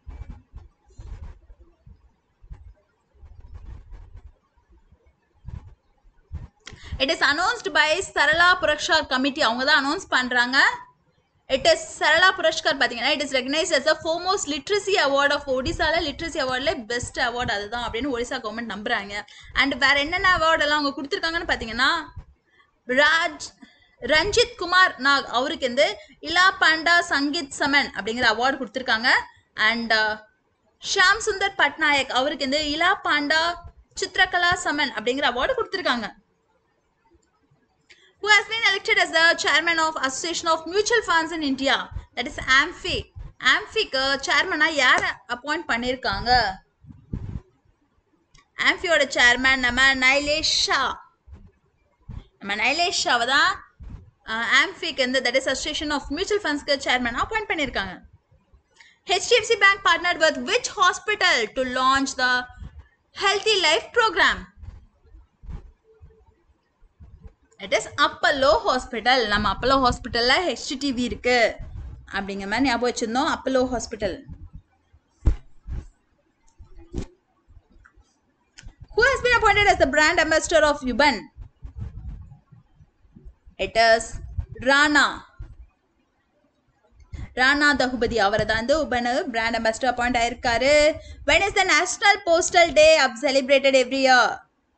it is announced by Sarala Puraskar committee அவங்க தான் அனௌன்ஸ் பண்றாங்க இட் இஸ் சரளா புரஷ்கார் பார்த்தீங்கன்னா it is recognise as a foremost literacy award of ஒடிசால லிட்ரஸி அவார்ட்ல பெஸ்ட் அவார்டு அதுதான் அப்படின்னு ஒடிசா கவர்மெண்ட் நம்புறாங்க அண்ட் வேற என்னென்ன அவார்டு எல்லாம் அவங்க கொடுத்துருக்காங்கன்னு பார்த்தீங்கன்னா ராஜ் ரஞ்சித் குமார் நாக் அவருக்கு வந்து இலா பாண்டா சங்கீத் சமன் அப்படிங்கிற அவார்டு கொடுத்துருக்காங்க அண்ட் ஷாம் சுந்தர் பட்நாயக் அவருக்கு வந்து இலா பாண்டா சித்ரகலா சமன் அப்படிங்கிற அவார்டு கொடுத்துருக்காங்க who has been elected as the chairman of Association of Mutual Funds in India, that is AMFI. AMFIக்கு சேர்மனா யார அப்பாயிண்ட் பண்ணிருக்காங்க ஆம்ஃபியோட சேர்மேன் நம்ம நைலேஷ் ஷா நம்ம நைலேஷ் ஷாவை தான் ஆம்ஃபிக்கு வந்து that is association of mutual ஃபண்ட்ஸ்க்கு சேர்மேன் அப்பாயிண்ட் பண்ணியிருக்காங்க HDFC Bank partnered with which hospital to launch the Healthy Life program? It is Apollo hospital நம்ம அப்பல்லோ ஹாஸ்பிட்டலில் ஹெச்டிடிவி இருக்கு அப்படிங்கிற மாதிரி ஞாபகம் வச்சிருந்தோம் Apollo hospital Who has been appointed as the brand ambassador of Yuban? It is Rana. Rana Daggubati அவரை தான் வந்து உபனு பிராண்ட் அம்பாசிடர் அப்பாயிண்ட் ஆயிருக்காரு when is the national postal day up celebrated every year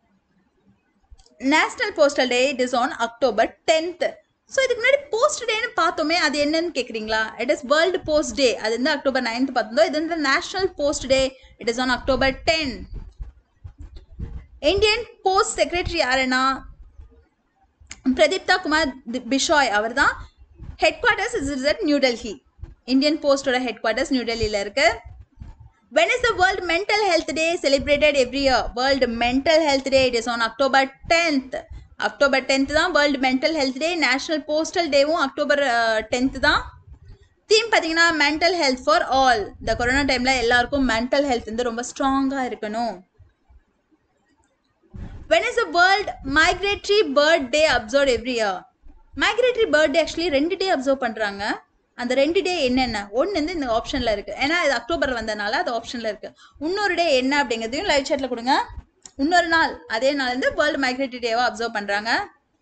national postal day it is on October tenth so இதுக்கு முன்னாடி post டேன்னு பார்த்தோமே அது என்னன்னு கேட்குறீங்களா it is world post day அது வந்து அக்டோபர் நைன்த் பார்த்தோம் இது வந்து national post day it is on October ten Indian post secretary யாருன்னா பிரதீப்தா குமார் பிஷாய் அவர் தான் head headquarters is is at New Delhi Indian போஸ்டோட ஹெட் குவார்ட்டர்ஸ் நியூ டெல்லியில் இருக்குது When is the World Mental Health Day celebrated every year? World Mental Health Day it is on October 10th. October tenth தான் world mental health day national postal டேவும் October tenth தான் theme பார்த்தீங்கன்னா mental health for all இந்த corona டைமில் எல்லாருக்கும் mental health வந்து ரொம்ப ஸ்ட்ராங்காக இருக்கணும் when is a world migratory bird day observe every year migratory bird day actually ரெண்டு டே அப்சர்வ் பண்ணுறாங்க அந்த ரெண்டு டே என்னென்ன ஒன்று வந்து இந்த ஆப்ஷனில் இருக்குது ஏன்னா இது அக்டோபர் வந்தனால அது ஆப்ஷனில் இருக்குது இன்னொரு டே என்ன அப்படிங்கிறதையும் லைவ் சேட்டில் கொடுங்க இன்னொரு நாள் அதே நாள் வந்து வேர்ல்டு மைக்ரேட்டரி டேவாக அப்சர்வ் பண்ணுறாங்க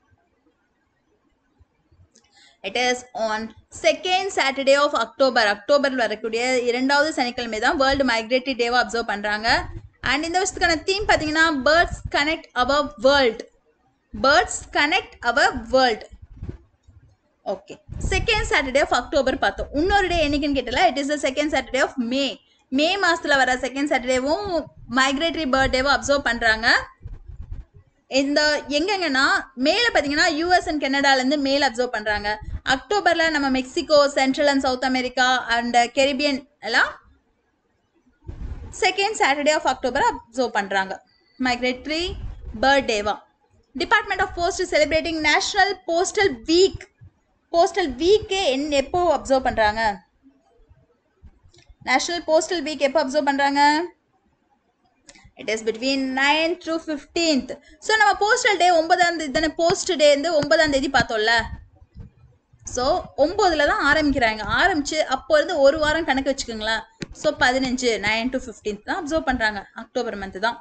it is on second Saturday of October October வரக்கூடிய இரண்டாவது சனிக்கிழமை தான் வேர்ல்டு மைக்ரேட்டரி டேவை அப்சர்வ் பண்ணுறாங்க அண்ட் இந்த வருஷத்துக்கான தீம் பார்த்தீங்கன்னா birds connect our world birds connect our world okay second Saturday of October பார்த்தோம் இன்னொரு டே என்னைக்குன்னு கேட்டல it is the second Saturday of May May மாசத்துல வர செகண்ட் சாட்டர்டேவும் மைக்ரேட்டரி பர்த்டேவும் அப்சர்வ் பண்றாங்க இந்த எங்கெங்கன்னா மேல பாத்தீங்கன்னா யூஎஸ் அண்ட் கனடால இருந்து மேல் அப்சர்வ் பண்றாங்க அக்டோபர்ல நம்ம Mexico central and south America and Caribbean எல்லாம் second Saturday of October observe பண்றாங்க மைக்ரேட்டரி பர்த்டேவா department of post celebrating national postal week postal வீக்கே என் எப்போ அப்சர்வ் பண்றாங்க நேஷனல் போஸ்டல் வீக் எப்போ அப்சர்வ் பண்றாங்க it is between nine to fifteenth so நம்ம போஸ்டல் டே ஒன்பதாம் தேதி தானே போஸ்ட் டே வந்து ஒன்பதாம் தேதி பார்த்தோம்ல ஸோ ஒம்போதுல தான் ஆரம்பிக்கிறாங்க ஆரம்பிச்சு அப்போ இருந்து ஒரு வாரம் கணக்கு வச்சுக்கோங்களேன் ஸோ பதினஞ்சு நைன் டு ஃபிஃப்டீன்த் தான் அப்சர்வ் பண்ணுறாங்க அக்டோபர் மந்த் தான்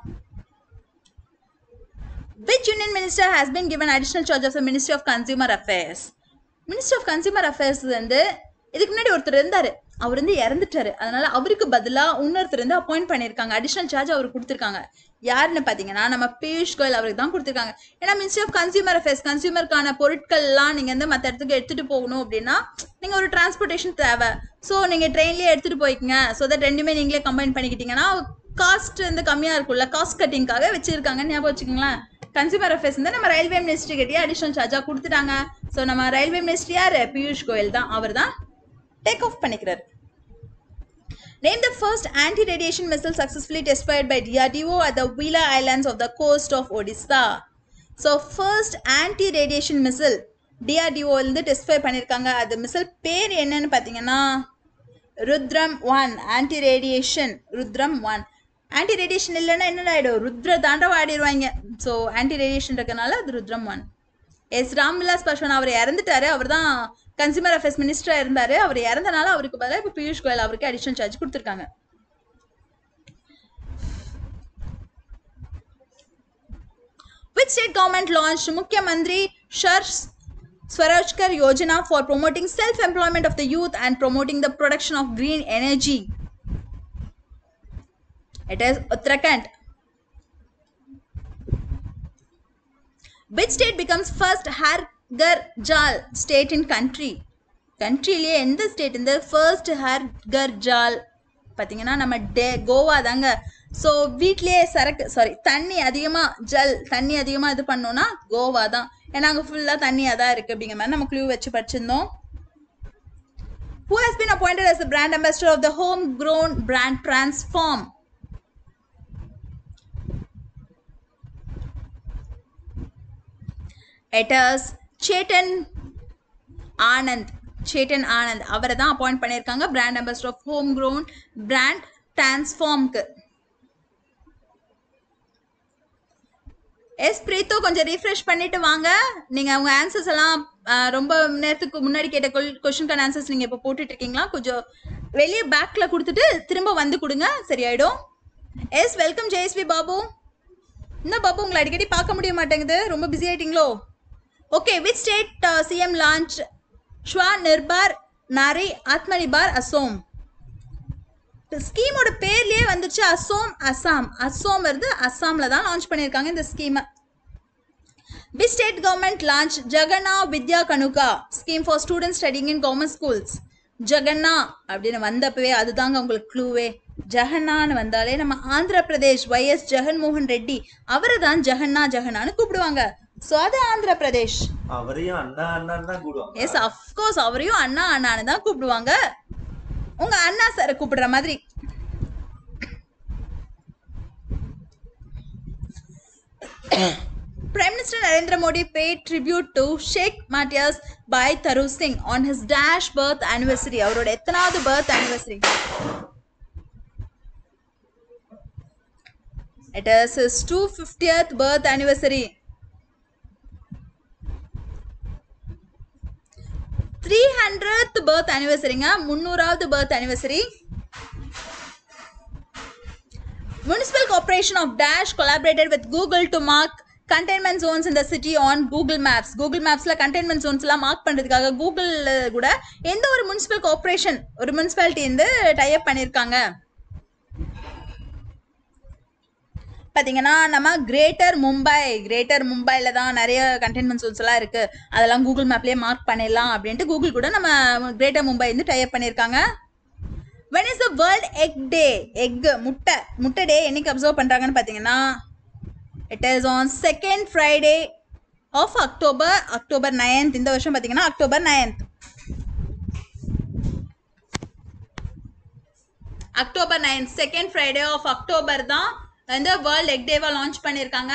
Which union minister has been given additional charge of the Ministry of Consumer Affairs? Ministry of Consumer Affairs வந்து இதுக்கு முன்னாடி ஒருத்தர் இருந்தாரு அவர் வந்து இறந்துட்டாரு அதனால அவருக்கு பதிலா இன்னொருத்தர் வந்து அப்பாயிண்ட் பண்ணியிருக்காங்க அடிஷனல் சார்ஜ் அவர் கொடுத்துருக்காங்க யாருன்னு பாத்தீங்கன்னா நம்ம பியூஷ் கோயல் அவருக்கு தான் கொடுத்துருக்காங்க ஏன்னா மினிஸ்ட்ரி ஆஃப் கன்சியூமர் அஃபேர்ஸ் கன்சியூமருக்கான பொருட்கள்லாம் நீங்க வந்து மற்ற இடத்துக்கு எடுத்துட்டு போகணும் அப்படின்னா நீங்க ஒரு டிரான்ஸ்போர்ட்டேஷன் தேவை ஸோ நீங்க ட்ரெயின்லயே எடுத்துட்டு போய்க்குங்க ஸோ தட் ரெண்டுமே நீங்களே கம்பைன் பண்ணிக்கிட்டீங்கன்னா காஸ்ட் வந்து கம்மியா இருக்கும்ல காஸ்ட் கட்டிங்காக வச்சிருக்காங்க ஞாபகம் வச்சுக்கோங்களேன் கன்சியூமர் அஃபேர்ஸ் வந்து நம்ம ரயில்வே மினிஸ்ட்ரி கிட்டயே அடிஷனல் சார்ஜா கொடுத்துட்டாங்க ஸோ நம்ம ரயில்வே மினிஸ்ட்ரி யாரு பியூஷ் கோயல் தான் அவர் தான் டேக் ஆஃப் பண்ணிக்கிறார் Name the first anti-radiation missile successfully tested by DRDO at the Vila Islands of the coast of Odisha. So first anti-radiation missile DRDO இருந்து டெஸ்ட் பண்ணியிருக்காங்க அது மிசைல் பேர் என்னன்னு பார்த்தீங்கன்னா Rudram one anti radiation Rudram one anti radiation இல்லைன்னா என்ன ஆகிடும் ருத்ர தாண்டவ ஆடிடுவாங்க ஸோ ஆன்டி ரேடியேஷன் இருக்கனால அது ருத்ரம் ஒன் எஸ் ராம்விலாஸ் பாஸ்வான் அவர் இறந்துட்டாரு அவர் தான் கன்சியூமர் அஃபேர்ஸ் மினிஸ்டராக இருந்தார் அவர் இறந்தனால அவருக்கு பதிலாக இப்போ பியூஷ் கோயல் அவருக்கு அடிஷனல் சார்ஜ் கொடுத்துருக்காங்க Which state government launched Mukhya Mandri Shar Swarajkar Yojana for promoting self-employment of the youth and promoting the production of green energy? It is Uttarakhand. Which state becomes first Har Gar Jal state in country? கண்ட்ரிலேயே எந்த state இந்த first her கர் ஜால் பார்த்தீங்கன்னா நம்ம டே கோவா தாங்க so வீட்லேயே சரக்கு sorry தண்ணி அதிகமாக ஜல் தண்ணி அதிகமாக இது பண்ணோம்னா கோவா தான் ஏன்னா அங்கே ஃபுல்லாக தண்ணியாக தான் இருக்குது அப்படிங்கிற மாதிரி நம்ம க்ளூ வச்சு படிச்சிருந்தோம் Who has been appointed as the brand ambassador of the homegrown brand Transform? It is Chetan Anand Chetan Anand அவரை தான் அப்பாயிண்ட் பண்ணியிருக்காங்க brand ambassador of home grown brand டிரான்ஸ்ஃபார்ம்க்கு எஸ் பிரீத்தோ கொஞ்சம் ரீஃப்ரெஷ் பண்ணிட்டு வாங்க நீங்க உங்க ஆன்சர்ஸ் எல்லாம் ஆஹ், ரொம்ப நேரத்துக்கு முன்னாடி கேட்ட கொஸ்டினுக்கான ஆன்சர்ஸ் நீங்க இப்போ போட்டுட்டு இருக்கீங்களா கொஞ்சம் வெளியே பேக்ல கொடுத்துட்டு திரும்ப வந்து கொடுங்க சரியாயிடும் எஸ் வெல்கம் ஜெயஸ்வி பாபு என்ன பாபு உங்களை அடிக்கடி பார்க்க முடிய மாட்டேங்குது ரொம்ப பிஸி ஆயிட்டீங்களோ okay which state CM launch Swanirbhar Nari Atmanirbhar Asom ஸ்கீமோட பேர்லயே வந்துச்சு அசோம் அசாம் அசோம் வருது அஸ்ஸாம்ல தான் லான்ச் பண்ணியிருக்காங்க இந்த ஸ்கீமை Which state government launched Jagana Vidya Kanuka scheme for students studying in government schools? ஜகன்னா அப்படின்னு வந்தப்பவே அதுதாங்க உங்களுக்கு க்ளூவே ஜெகன்னான்னு வந்தாலே நம்ம ஆந்திர பிரதேஷ் ஒய்எஸ் ஜெகன்மோகன் ரெட்டி அவரை தான் ஜெகன்னா ஜெகன்னான்னு கூப்பிடுவாங்க ஸோ அது ஆந்திர பிரதேஷ்
அவரையும் அண்ணா அண்ணான்னு தான் கூடுவாங்க
எஸ் அஃப்கோர்ஸ் அவரையும் அண்ணா அண்ணான்னு தான் கூப்பிடுவாங்க உங்க அண்ணா சாரை கூப்பிடுற மாதிரி Prime Minister Narendra Modi paid tribute to Sheikh Matthias by Tharu Singh on his dash birth anniversary. அவரோட எத்தனாவது birth anniversary? It is his 250th birth anniversary. Three hundred birth அனிவர்சரிங்க முந்நூறாவது birth anniversary Municipal Corporation of Dash collaborated with Google to mark containment zones in the city on Google Maps. Google Mapsல containment zones எல்லாம் mark பண்றதுக்காக Google கூட எந்த ஒரு municipal corporation ஒரு municipality வந்து டைப் பண்ணியிருக்காங்க பார்த்தீங்கன்னா நம்ம கிரேட்டர் மும்பை கிரேட்டர் மும்பைல தான் நிறைய கண்டெய்ன்மெண்ட் ஜோன்ஸ் எல்லாம் இருக்கு அதெல்லாம் கூகுள் மேப்லயே மார்க் பண்ணிடலாம் அப்படின்ட்டு கூகுள் கூட நம்ம கிரேட்டர் மும்பை வந்து டைப் பண்ணியிருக்காங்க when is the world egg day egg முட்டை முட்டை டே என்னைக்கு அப்சர்வ் பண்ணுறாங்கன்னு பார்த்தீங்கன்னா it is on second Friday of October October ninth இந்த வருஷம் பார்த்தீங்கன்னா October ninth October ninth second Friday of October தான் வந்து வேர்ல்ட் எக் டேவை லான்ச் பண்ணியிருக்காங்க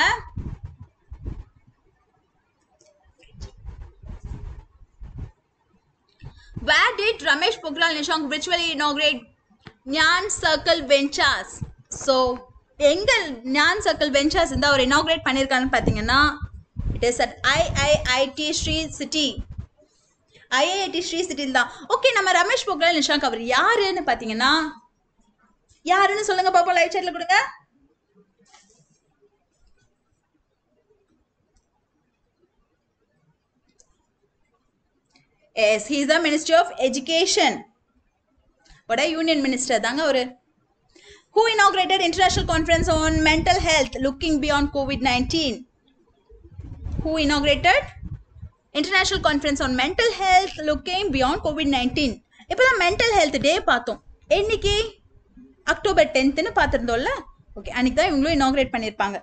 Where did Ramesh Pokral Nishank virtually inaugurate Nyan Circle Ventures? So, எங்க ஞான் circle ventures வந்து அவர் இனாகிரேட் பண்ணியிருக்காருன்னு பார்த்தீங்கன்னா it is at IIIT Sri city IIIT Sri சிட்டியில் தான் ஓகே நம்ம ரமேஷ் பொக்ரால் நிஷாங்க் அவர் யாருன்னு பார்த்தீங்கன்னா யாருன்னு சொல்லுங்க பாப்போம் லைவ் சேட்ல கொடுங்க yes he's the ministry of education ஓட யூனியன் மினிஸ்டர் தாங்க ஒரு who inaugurated international conference on mental health looking beyond covid-19 who inaugurated international conference on mental health looking beyond covid-19 இப்போதான் மென்டல் ஹெல்த் டே பார்த்தோம் என்னைக்கு October டென்த்னு பார்த்துருந்தோம்ல okay அன்னைக்கு தான் இவங்களும் inaugurate பண்ணியிருப்பாங்க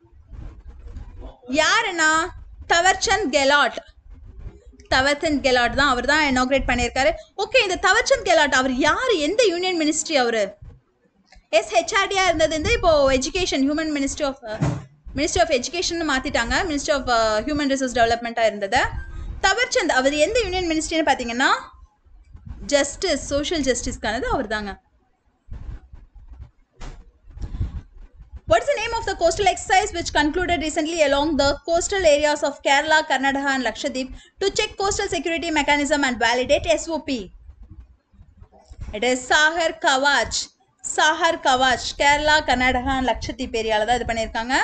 யாருன்னா தவர்சந்த் கெலாட் தவர்சந்த் கெலாட் தான் அவர் தான் இனாகிரேட் பண்ணியிருக்காரு ஓகே இந்த தவர்சந்த் கெலாட் அவர் யார் எந்த யூனியன் மினிஸ்ட்ரி அவரு எஸ் ஹெச்ஆர்டியாக இருந்தது வந்து இப்போ education human ministry of ministry of education மாற்றிட்டாங்க மினிஸ்ட்ரி ஆஃப் ஹியூமன் ரிசோர்ஸ் டெவலப்மெண்ட்டாக இருந்தது தவர்சந்த் அவர் எந்த யூனியன் மினிஸ்ட்ரின்னு பார்த்தீங்கன்னா ஜஸ்டிஸ் சோஷியல் ஜஸ்டிஸ்க்கானது அவர் தாங்க What's the name of the coastal exercise which concluded recently along the coastal areas of Kerala, Karnataka, and Lakshadweep to check coastal security mechanism and validate SOP? It is Sahar Kawach. Sagar Kavach Kerala Karnataka லட்சத்தீப் ஏரியாவில் தான் இது பண்ணியிருக்காங்க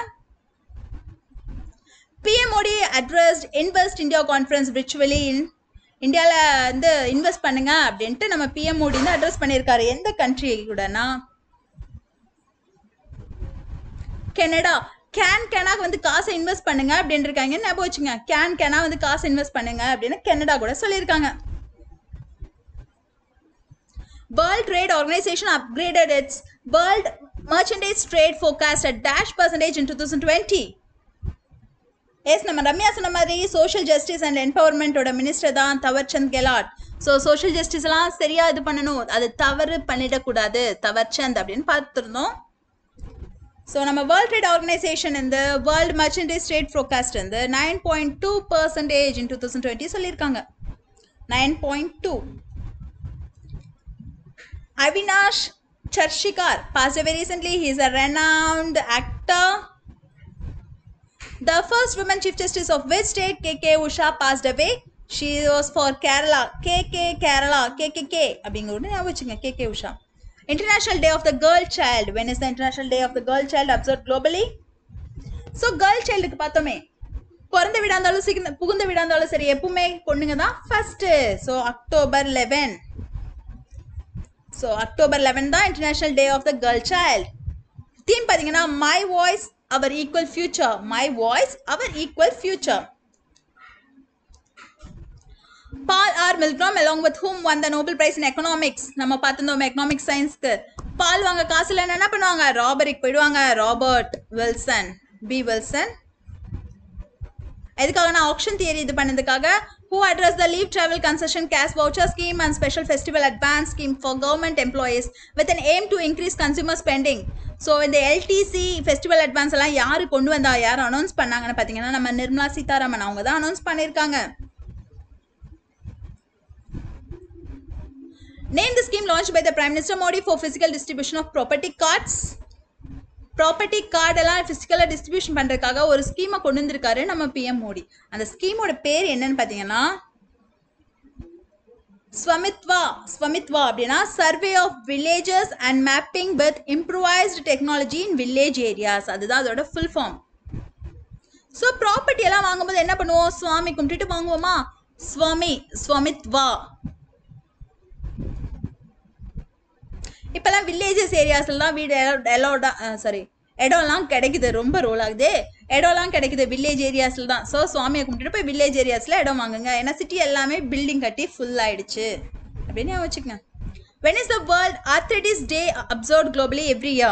PM Modi addressed invest India conference virtually இந்தியாவில் வந்து invest பண்ணுங்க அப்படின்ட்டு நம்ம PM Modi வந்து அட்ரஸ் பண்ணியிருக்காரு எந்த கண்ட்ரி கூடனா கனடா கேன் கேனாக்கு வந்து காசை இன்வெஸ்ட் பண்ணுங்க அப்படின்னு இருக்காங்க ஞாபகம் வச்சுங்க கேன் கேனா வந்து காசை இன்வெஸ்ட் பண்ணுங்க அப்படின்னு கனடா கூட சொல்லியிருக்காங்க World Trade Organization upgraded its World Merchandise Trade Forecast at dash percentage in 2020. Yes நம்ம ரம்யா சொன்ன மாதிரி சோஷியல் ஜஸ்டிஸ் அண்ட் எம்பவர்மெண்ட்டோட மினிஸ்டர் தான் Thawarchand Gehlot so social justice எல்லாம் சரியா இது பண்ணணும் அது தவறு பண்ணிடக்கூடாது தவர்சந்த் அப்படின்னு பார்த்துருந்தோம் ஸோ நம்ம வேர்ல்ட் ட்ரேட் ஆர்கனைசேஷன் இந்த வேர்ல்டு மர்ச்சன்டைஸ் ட்ரேட் ஃபோகாஸ்ட் வந்து nine point two percentage in two thousand twenty சொல்லியிருக்காங்க nine point two Avinash Charshikar passed away recently. He is a renowned actor. The first woman chief justice of which state, KK Usha, passed away. She was for Kerala. KK Kerala. KKK. அப்படிங்கிறது ஞாபகம் வச்சுங்க KK Usha. International Day of the Girl Child. When is the International Day of the Girl Child observed globally? So girl சைல்டுக்கு பார்த்தோமே பிறந்த வீடா இருந்தாலும் சீக்கிரம் புகுந்த வீடா இருந்தாலும் சரி எப்பவுமே பொண்ணுங்க தான் first so October eleven so October eleven தான் international day of the girl child theme பார்த்தீங்கன்னா my voice our equal future my voice our equal future Paul R Milgrom along with whom won the Nobel prize in economics நம்ம பார்த்துருந்தோம் economics சயின்ஸ்க்கு பால் வாங்க காசு இல்லைன்னா என்ன பண்ணுவாங்க ராபரிக்கு போயிடுவாங்க ராபர்ட் வில்சன் பி வில்சன் எதுக்காக நான் ஆப்ஷன் தியரி இது பண்ணதுக்காக who address the leave travel concession cash voucher scheme and special festival advance scheme for government employees with an aim to increase consumer spending so இந்த LTC festival advance எல்லாம் யார் கொண்டு வந்தா யார் அனௌன்ஸ் பண்ணாங்கன்னு பார்த்தீங்கன்னா நம்ம நிர்மலா சீதாராமன் அவங்க தான் அனௌன்ஸ் பண்ணியிருக்காங்க Name the scheme launched by the Prime Minister Modi for physical distribution of property cards. Property கார்டெல்லாம் ஃபிசிக்கலாக டிஸ்ட்ரிபியூஷன் பண்ணுறதுக்காக ஒரு ஸ்கீமை கொண்டு வந்திருக்காரு நம்ம பிஎம் மோடி அந்த ஸ்கீமோட பேர் என்னன்னு பார்த்தீங்கன்னா ஸ்வமித்வா ஸ்வமித்வா அப்படின்னா survey of villages and mapping with improvised technology in village areas அதுதான் அதோட ஃபுல் ஃபார்ம் ஸோ ப்ராப்பர்ட்டி எல்லாம் வாங்கும்போது என்ன பண்ணுவோம் சுவாமி கும்பிட்டுட்டு வாங்குவோமா ஸ்வாமி ஸ்வமித்வா இப்போல்லாம் வில்லேஜஸ் ஏரியாஸ்ல தான் வீடு எலோடா சாரி இடம்லாம் கிடைக்குது ரொம்ப ரோல் ஆகுது இடம்லாம் கிடைக்குது வில்லேஜ் ஏரியாஸ்ல தான் ஸோ சுவாமியை கும்பிட்டுட்டு போய் வில்லேஜ் ஏரியாஸ்ல இடம் வாங்குங்க ஏன்னா சிட்டி எல்லாமே பில்டிங் கட்டி ஃபுல் ஆயிடுச்சு அப்படின்னு ஞாபகம் வச்சுக்கங்க when is the world arthritis day observe globally every year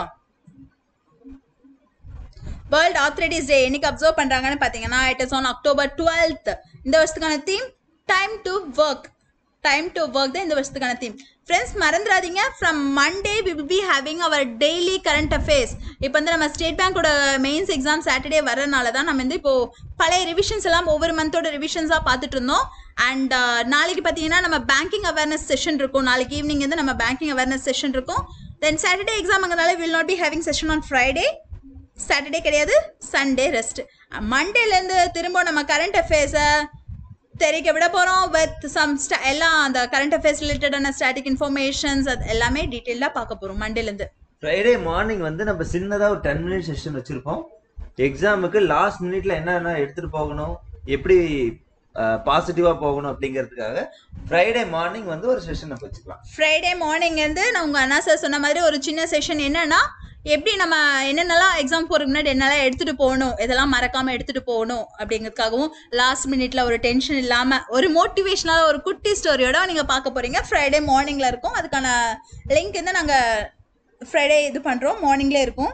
world arthritis day என்னைக்கு அப்சர்வ் பண்றாங்கன்னு பார்த்தீங்கன்னா it is on October twelfth இந்த வருஷத்துக்கான theme time to work time to work தான் இந்த வருஷத்துக்கான தீம் ஃப்ரெண்ட்ஸ் மறந்துடாதீங்க from Monday we will be having our daily current affairs இப்போ வந்து நம்ம ஸ்டேட் பேங்கோட மெயின்ஸ் எக்ஸாம் சாட்டர்டே வரனால தான் நம்ம வந்து இப்போ பழைய ரிவிஷன்ஸ் எல்லாம் ஒவ்வொரு மந்தோட ரிவிஷன்ஸாக பார்த்துட்டு இருந்தோம் அண்ட் நாளைக்கு பார்த்தீங்கன்னா நம்ம பேங்கிங் அவேர்னஸ் செஷன் இருக்கும் நாளைக்கு ஈவினிங் வந்து நம்ம பேங்கிங் அவேர்னஸ் செஷன் இருக்கும் தென் சாட்டர்டே எக்ஸாம்ங்கிறனால will not be having session on Friday Saturday கிடையாது சண்டே ரெஸ்ட் மண்டேலேருந்து திரும்ப நம்ம கரண்ட் அஃபேர்ஸை தெரிவிக்க விட போகிறோம் வித் சம் எல்லாம் அந்த கரண்ட் அஃபேர்ஸ் ரிலேட்டடான ஸ்டாட்டிக் இன்ஃபர்மேஷன்ஸ் அது எல்லாமே டீட்டெயிலாக பார்க்க போகிறோம் மண்டேலேருந்து
ஃப்ரைடே மார்னிங் வந்து நம்ம சின்னதாக ஒரு டென் மினிட் செஷன் வச்சுருப்போம் எக்ஸாமுக்கு லாஸ்ட் மினிட்ல என்னென்ன எடுத்துகிட்டு போகணும் எப்படி பாசிட்டிவாக போகணும் அப்படிங்கிறதுக்காக ஃப்ரைடே மார்னிங் வந்து ஒரு செஷன் நம்ம வச்சுக்கலாம்
ஃப்ரைடே மார்னிங் வந்து நான் உங்கள் அண்ணா சார் சொன்ன மாதிரி ஒரு சின்ன செஷன் என்னன்னா எப்படி நம்ம என்னென்னலாம் எக்ஸாம் போகிறதுக்கு முன்னாடி என்னெல்லாம் எடுத்துகிட்டு போகணும் இதெல்லாம் மறக்காமல் எடுத்துகிட்டு போகணும் அப்படிங்கிறதுக்காகவும் லாஸ்ட் மினிட்ல ஒரு டென்ஷன் இல்லாமல் ஒரு மோட்டிவேஷனாக ஒரு குட்டி ஸ்டோரியோட நீங்கள் பார்க்க போகிறீங்க ஃப்ரைடே மார்னிங்கில் இருக்கும் அதுக்கான லிங்க் வந்து நாங்கள் ஃப்ரைடே இது பண்ணுறோம் மார்னிங்லேயே இருக்கும்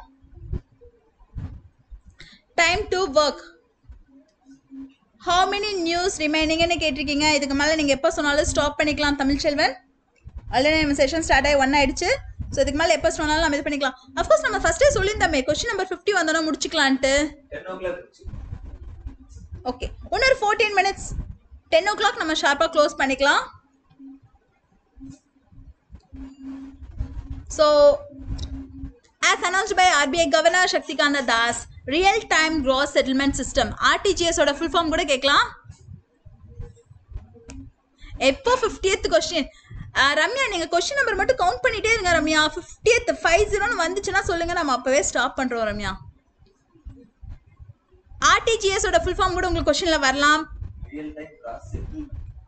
time to work how many news ரிமைனிங்னு கேட்டிருக்கீங்க இதுக்கு மேலே நீங்கள் எப்போ சொன்னாலும் ஸ்டாப் பண்ணிக்கலாம் தமிழ் செல்வன் ஆல்ரெடி நம்ம செஷன் ஸ்டார்ட் ஆகி ஒன் ஆயிடுச்சு ஸோ இதுக்கு மேலே எப்போ சொன்னாலும் நம்ம இது பண்ணிக்கலாம் அஃப்கோர்ஸ் நம்ம ஃபஸ்ட்டே சொல்லியிருந்தோமே கொஸ்டின் நம்பர் ஃபிஃப்டி வந்தோன்னா முடிச்சுக்கலான்ட்டு
டென் ஓ கிளாக்
ஓகே இன்னொரு fourteen minutes ten o'clock நம்ம ஷார்ப்பாக க்ளோஸ் பண்ணிக்கலாம் so as announced by RBI Governor Shaktikanta Das, Real Time Gross Settlement System RTGS ஓட ஃபுல் ஃபார்ம் கூட கேட்கலாம் எப்போ ஃபிஃப்டியத் கொஸ்டின் ரம்யா நீங்க கொஸ்டின் நம்பர் மட்டும் கவுண்ட் பண்ணிட்டே இருங்க ரம்யா ஃபிஃப்டியத் ஃபைவ் ஜீரோன்னு வந்துச்சுன்னா சொல்லுங்க நம்ம அப்பவே ஸ்டாப் பண்றோம் ரம்யா ஆர்டிஜிஎஸ் ஓட ஃபுல் ஃபார்ம் கூட உங்களுக்கு கொஸ்டின்ல வரலாம்
real time gross settlement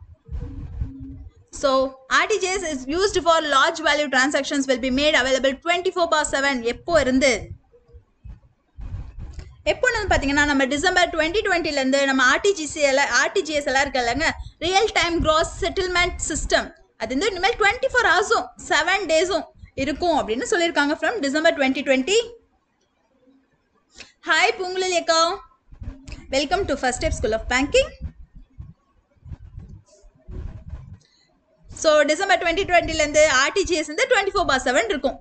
So RTGS is used for large value transactions will be made available 24 bar 7 எப்போ இருந்து எப்போ பார்த்தீங்கன்னா நம்ம டிசம்பர் டுவெண்ட்டி டுவெண்ட்டிலேருந்து நம்ம ஆர்டிஜிசி எல்லாம் ஆர்டிஜிஎஸ் எல்லாம் இருக்குல்லங்க real time gross settlement system அது வந்து இனிமேல் டுவெண்ட்டி ஃபோர் ஹவர்ஸும் செவன் டேஸும் இருக்கும் அப்படின்னு சொல்லியிருக்காங்க from December twenty twenty hi Poonguzhali அக்கா welcome to first step school of banking so December twenty டுவெண்ட்டிலேருந்து ஆர்டிஜிஎஸ் வந்து டுவெண்ட்டி ஃபோர் பார் செவன் இருக்கும்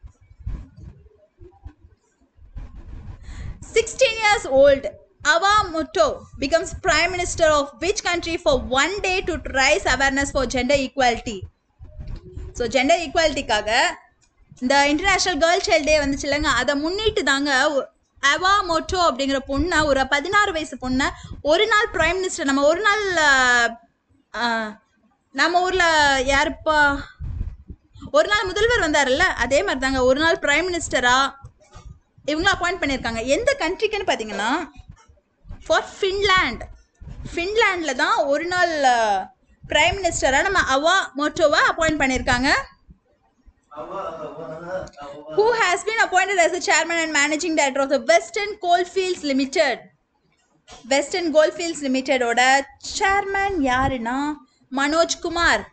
sixteen years old Aava Murto becomes prime minister of which country for one day to raise awareness for gender equality so gender ஈக்குவாலிட்டிக்காக இந்த international girl child டே வந்துச்சு இல்லைங்க அதை முன்னிட்டு தாங்க அவா மோட்டோ அப்படிங்கிற பொண்ணை ஒரு பதினாறு வயசு பொண்ணை ஒரு நாள் பிரைம் மினிஸ்டர் நம்ம ஒரு நாள் அஹ், அஹ், நம்ம ஊரில் யாருப்பா ஒரு நாள் முதல்வர் வந்தார்ல அதே மாதிரி தாங்க ஒரு நாள் பிரைம் மினிஸ்டரா இவங்கள அப்பாயிண்ட் பண்ணியிருக்காங்க எந்த கண்ட்ரிக்குன்னு பார்த்தீங்கன்னா ஃபார் ஃபின்லாண்ட் ஃபின்லாண்டில் தான் ஒரு நாள் பிரைம் மினிஸ்டராக நம்ம அவா மோட்டோவை அப்பாயிண்ட் பண்ணியிருக்காங்க who has been appointed as the chairman and managing director of the Western Coalfields Limited. Western Coalfields Limited ஓட chairman யாருன்னா Manoj Kumar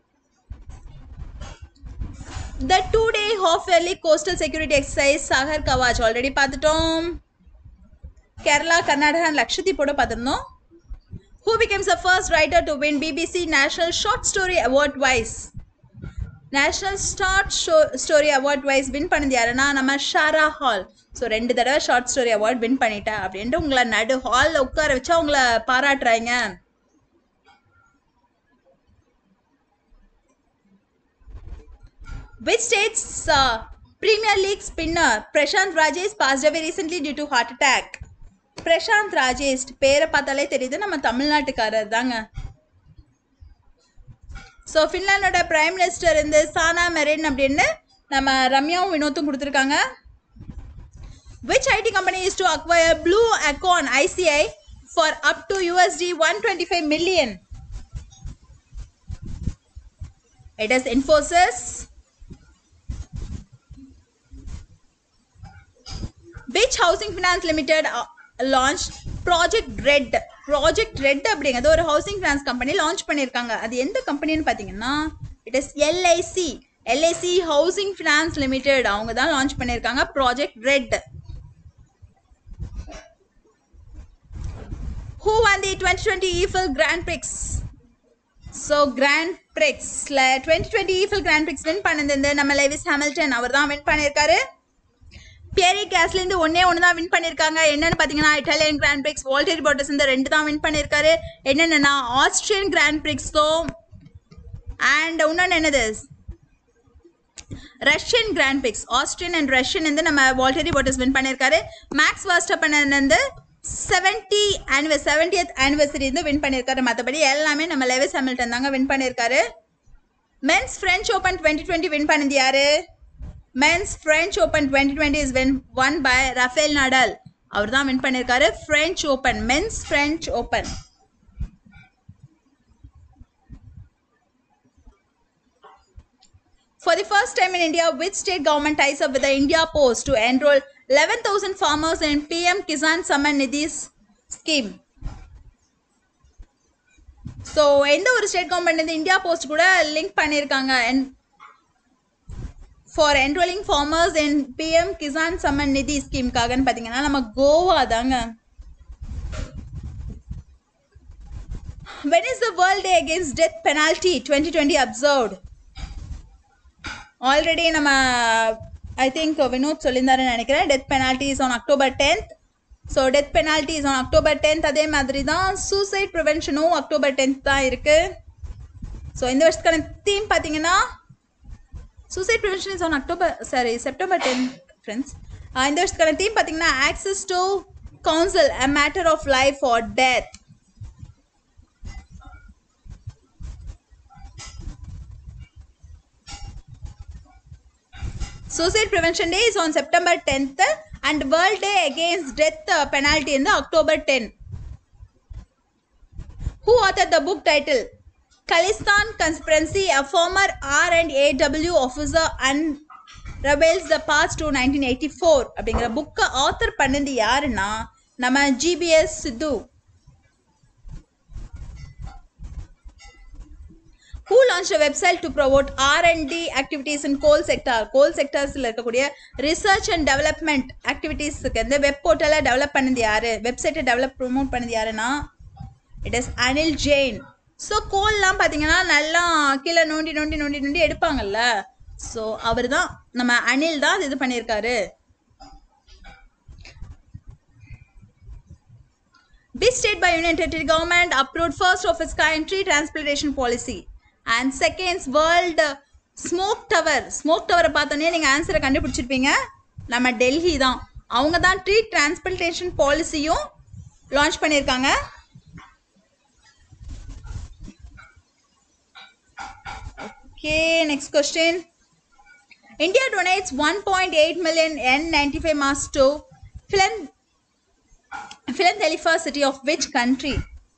The two day half yearly coastal security exercise Sagar Kavach already பார்த்துட்டோம் Kerala Karnataka and லக்ஷதீப்போட பார்த்துருந்தோம் Who becomes the first writer to win BBC National Short Story Award twice? National short show story award twice win பண்ணது யாருன்னா நம்ம ஷாரா hall so ரெண்டு தடவை short story award win பண்ணிட்டேன் அப்படின்ட்டு உங்களை நடு ஹாலில் உட்கார வச்சா உங்களை பாராட்டுறாங்க Which state's uh, Premier League spinner Prashant Rajesh passed away recently due to heart attack? Prashanth Rajesh பேரை பார்த்தாலே தெரியுது நம்ம தமிழ்நாட்டுக்காரர் தாங்க ஸோ ஃபின்லாண்டோட பிரைம் மினிஸ்டர் இருந்து சானா மெரின் அப்படின்னு நம்ம ரம்யாவும் வினோத்தும் கொடுத்துருக்காங்க Which IT company is to acquire Blue Acorn ICI for up to USD 125 million? It is Infosys. Which Housing Finance Limited uh, launched Project Red? Project Red அப்படிங்கிறது ஒரு housing finance company launch பண்ணியிருக்காங்க அது எந்த கம்பெனின்னு பார்த்தீங்கன்னா it is LIC LIC housing finance limited அவங்க தான் launch பண்ணியிருக்காங்க project red Who won the 2020 EFL Grand Prix? So grand பிரிக்ஸில் twenty twenty Eifel grand prix win பண்ணது நம்ம லெவிஸ் ஹாமில்டன் அவர் தான் வின் பண்ணியிருக்காரு பியரி கேஸ்லேருந்து ஒன்னே ஒன்று தான் வின் பண்ணியிருக்காங்க என்னன்னு பார்த்தீங்கன்னா Italian grand prix Valtteri Bottas இந்த ரெண்டு தான் வின் பண்ணியிருக்காரு என்னென்னா ஆஸ்திரியன் கிராண்ட் பிரிக்ஸும் அண்ட் இன்னொன்று என்னது Russian grand prix Austrian and Russian வந்து நம்ம வால்டரி பாட்டஸ் வின் பண்ணியிருக்காரு மேக்ஸ் வாஸ்டப்பன் வந்து செவன்டி ஆனிவர்ஸ் செவன்டியத் ஆனிவர்சரி வந்து வின் பண்ணியிருக்காரு மற்றபடி எல்லாமே நம்ம லெவிஸ் ஹாமில்டன் தாங்க வின் பண்ணியிருக்காரு men's French open twenty twenty win பண்ணது யாரு men's French open twenty twenty is win won by Rafael Nadal அவர் தான் வின் பண்ணியிருக்காரு French open men's French open For the first time in India, which state government ties up with the India Post to enroll 11,000 farmers in PM Kisan Samman Nidhi scheme? So எந்த ஒரு state government வந்து India post கூட link பண்ணியிருக்காங்க for enrolling farmers in PM Kisan Samman Nidhi ஸ்கீம்காகன்னு பார்த்தீங்கன்னா நம்ம கோவா தாங்க When is the World Day Against Death Penalty 2020 observed? Already நம்ம ஐ திங்க் வினோத் சொல்லியிருந்தாருன்னு நினைக்கிறேன் death penalty is on October tenth so death penalty is on October tenth அதே மாதிரி தான் சூசைட் ப்ரிவென்ஷனும் அக்டோபர் டென்த் தான் இருக்குது ஸோ இந்த வருஷத்துக்கான தீம் பார்த்தீங்கன்னா suicide prevention is on October sorry September tenth friends இந்த வருஷத்துக்கான தீம் பார்த்தீங்கன்னா access to counsel a matter of life or death Suicide Prevention Day is on September 10th and World Day Against Death uh, Penalty in the October 10. Who authored the book title? Khalistan Conspiracy, a former R&AW officer unravels the past to 1984 அப்படிங்கிற புக்கை author பண்ணது யாருன்னா நம்ம GPS Sidhu who launched a website to promote R&D activities in coal sector coal sectorsல இருக்கக்கூடிய research and development activitiesக்கு இந்த web போர்ட்டலை develop பண்ணது யாரு வெப்சைட்டை டெவலப் ப்ரொமோட் பண்ணது யாருன்னா it is Anil Jain so கோல்லாம் பார்த்தீங்கன்னா நல்லா கீழே நோண்டி நோண்டி நோண்டி நோண்டி எடுப்பாங்கல்ல ஸோ அவர் தான் நம்ம அனில் தான் இது பண்ணியிருக்காரு Which state by Union Territory government approved first of its kind tree transplantation policy? And seconds world smoke tower smoke டவரை பார்த்தோன்னே நீங்கள் ஆன்சரை கண்டுபிடிச்சிருப்பீங்க நம்ம டெல்லி தான் அவங்க தான் ட்ரீ டிரான்ஸ்பிளேஷன் பாலிசியும் லான்ச் பண்ணியிருக்காங்க okay next question India donates one point eight million N ninety five masks to ஃபிலன் philadelphia city of which country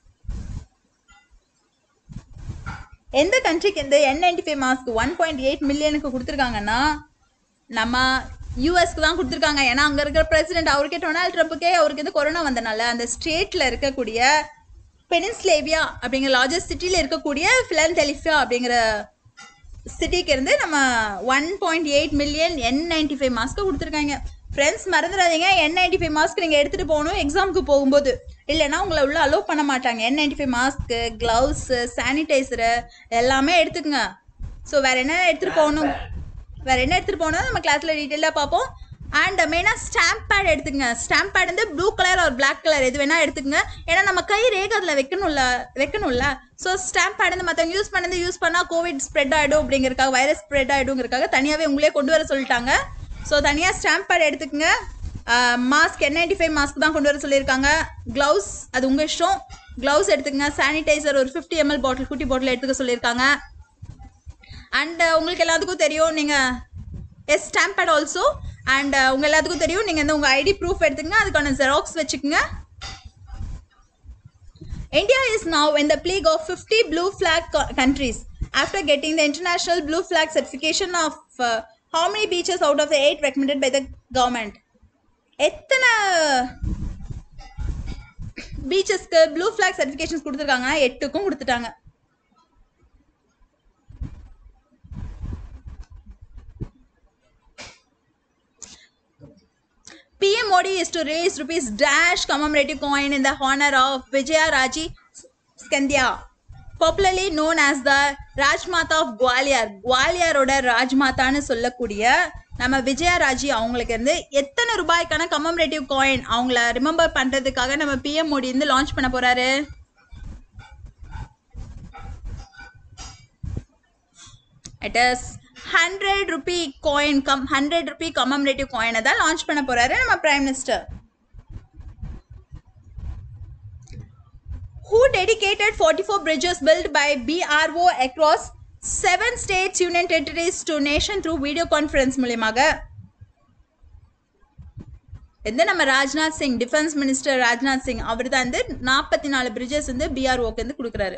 எந்த கண்ட்ரிக்கு இந்த N ninety five mask one point eight மில்லியனுக்கு கொடுத்துருக்காங்கன்னா நம்ம யூஎஸ்க்கு தான் கொடுத்துருக்காங்க ஏன்னா அங்கே இருக்கிற பிரசிடென்ட் அவருக்கே டொனால்ட் ட்ரம்ப்புக்கே அவருக்கு வந்து கொரோனா வந்தனால அந்த ஸ்டேட்டில் இருக்கக்கூடிய பெனின்ஸ்லேவியா அப்படிங்கிற லார்ஜஸ்ட் சிட்டியில் இருக்கக்கூடிய ஃபிலன்டெலிஃபியா அப்படிங்கிற சிட்டிக்கு இருந்து நம்ம one point eight million N ninety five மாஸ்க்கு கொடுத்துருக்காங்க ஃப்ரெண்ட்ஸ் மறந்துடாதீங்க என் நைன்டி ஃபைவ் மாஸ்க் நீங்கள் எடுத்துகிட்டு போகணும் எக்ஸாமுக்கு போகும்போது இல்லைன்னா உங்களை உள்ள அலோவ் பண்ண மாட்டாங்க என் நைன்டி ஃபைவ் மாஸ்க்கு க்ளவுஸு சானிடைசரு எல்லாமே எடுத்துக்கங்க ஸோ வேறு என்ன எடுத்துகிட்டு போகணும் வேறு என்ன எடுத்துகிட்டு போகணும் நம்ம கிளாஸில் டீட்டெயிலாக பார்ப்போம் அண்ட் மெயினாக ஸ்டாம்ப் பேட் எடுத்துக்கங்க ஸ்டாம்ப் பேட் வந்து ப்ளூ கலர் ஒரு பிளாக் கலர் எது வேணால் எடுத்துக்கங்க ஏன்னா நம்ம கை ரேகை அதில் வைக்கணும்ல வைக்கணும்ல ஸோ ஸ்டாம்ப் பேட் வந்து மற்றவங்க யூஸ் பண்ணது யூஸ் பண்ணால் கோவிட் ஸ்ப்ரெட் ஆகிடும் அப்படிங்கிறக்காக வைரஸ் ஸ்ப்ரெட் ஆகிடுங்கிறக்காக தனியாகவே உங்களே கொண்டு வர சொல்லிட்டாங்க ஸோ தனியாக ஸ்டாம்ப் பேட் எடுத்துக்கங்க mask N ninety five mask தான் கொண்டு வர சொல்லியிருக்காங்க க்ளவுஸ் அது உங்கள் இஷ்டம் க்ளவுஸ் எடுத்துக்கங்க சானிடைசர் ஒரு ஃபிஃப்டி எம்எல் பாட்டில் குட்டி பாட்டில் எடுத்துக்க சொல்லியிருக்காங்க அண்ட் உங்களுக்கு எல்லாத்துக்கும் தெரியும் நீங்கள் எஸ் ஸ்டாம்பட் ஆல்சோ அண்ட் உங்கள் எல்லாத்துக்கும் தெரியும் நீங்கள் வந்து உங்கள் ஐடி ப்ரூஃப் எடுத்துங்க அதுக்கான ஜெராக்ஸ் வச்சுக்கோங்க India is now in the plague of 50 blue flag co- countries after getting the international blue flag certification of uh, how many beaches out of the eight recommended by the government எத்தனை பீச்சஸ்க்கு blue flag certifications கொடுத்துருக்காங்கன்னா எட்டுக்கும் கொடுத்துட்டாங்க PM Modi is to raise rupees dash commemorative coin in the honor of Vijaya Raji Skandia, popularly known as the Rajmata of Gwalior குவாலியரோட ராஜ்மாதான்னு சொல்லக்கூடிய நம்ம விஜயராஜி அவங்களுக்கு இருந்து எத்தனை ரூபாய்க்கான கமமரேட்டிவ் காயின் அவங்கள ரிமெம்பர் பண்றதுக்காக நம்ம பிஎம் மோடி வந்து லான்ச் பண்ண போறாரு it is hundred rupee coin கம் ஹண்ட்ரட் ருபி கமமரேட்டிவ் காயினை தான் லான்ச் பண்ண போறாரு நம்ம prime minister who dedicated 44 bridges built by BRO across seven states, union territories to nation through video conference மூலியமாக இந்த நம்ம ராஜ்நாத் சிங் டிஃபென்ஸ் மினிஸ்டர் ராஜ்நாத் சிங் அவர் தான் வந்து நாற்பத்தி நாலு பிரிட்ஜஸ் வந்து பிஆர்ஓக்கு வந்து கொடுக்குறாரு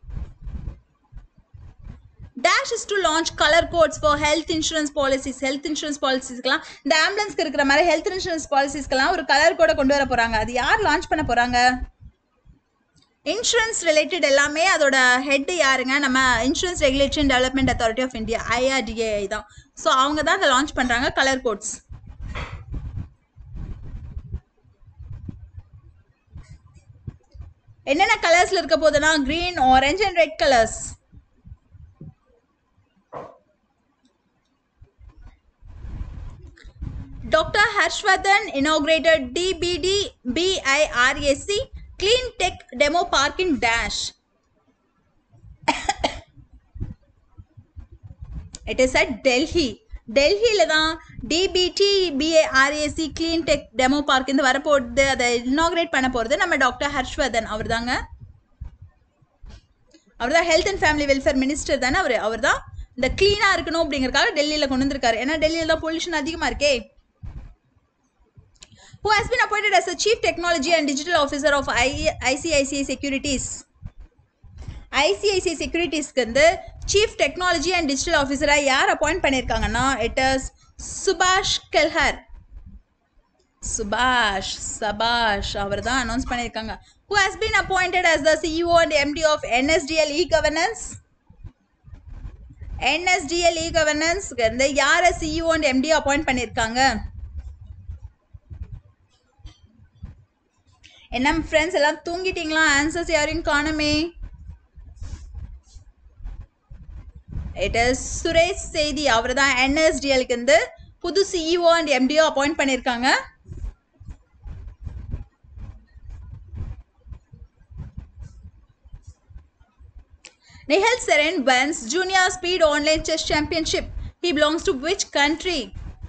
dash is to launch colour codes for health insurance policies health insurance பாலிசிஸ்க்கெல்லாம் இந்த ஆம்புலன்ஸ்க்கு இருக்கிற மாதிரி ஹெல்த் இன்சூரன்ஸ் பாலிசிஸ்க்கெல்லாம் ஒரு கலர் கோடை கொண்டு வர போறாங்க அது யார் லான்ச் பண்ண போறாங்க இன்சூரன்ஸ் ரிலேட்டட் எல்லாமே அதோட ஹெட் யாருங்க நம்ம insurance regulatory and development authority of India IRDAI தான் ஸோ அவங்க தான் அதை லான்ச் பண்ணுறாங்க கலர் கோட்ஸ் என்னென்ன கலர்ஸ்ல இருக்க போகுதுன்னா green orange and red colours Dr. Harshvardhan inaugurated DBD BIRAC Clean Tech Demo Park in Dash. It is at Delhi. டெல்லியில தான் DBT BIRAC clean tech demo park இந்த வரப்போகுது அதை இனாகிரேட் பண்ண போகிறது நம்ம டாக்டர் ஹர்ஷ்வர்தன் அவர் தாங்க அவர் தான் health and family welfare minister தானே அவர் அவர் தான் இந்த க்ளீனாக இருக்கணும் அப்படிங்கறதுக்காக டெல்லியில் கொண்டு வந்திருக்காரு ஏன்னா டெல்லியில் தான் பொல்யூஷன் அதிகமாக இருக்கே who has been appointed as the Chief Technology and Digital Officer of I ICICI Securities. ICICI செக்யூரிட்டிஸ்க்கு வந்து சீஃப் டெக்னாலஜி அண்ட் டிஜிட்டல் ஆஃபீஸராக யார் அப்பாயிண்ட் பண்ணியிருக்காங்கன்னா இட் இஸ் சுபாஷ் கெல்ஹர் சுபாஷ் சபாஷ் அவர் தான் அனௌன்ஸ் பண்ணியிருக்காங்க who has been appointed as the CEO and MD of NSDL e governance NSDL e கவர்னன்ஸ்க்கு வந்து யாரை சிஇஓ அண்ட் எம்டி அப்பாயிண்ட் பண்ணியிருக்காங்க என்ன ஃப்ரெண்ட்ஸ் எல்லாம் தூங்கிட்டீங்களா ஆன்சர்ஸ் யாரையும் காணுமே இட் இஸ் சுரேஷ் செய்தி அவர் தான் என்எஸ்டிஎலுக்கு வந்து புது சிஇஓ அண்ட் எம்டிஓ அப்பாயிண்ட் பண்ணியிருக்காங்க Nihal Seren wins Junior Speed Online Chess Championship. He belongs to which country?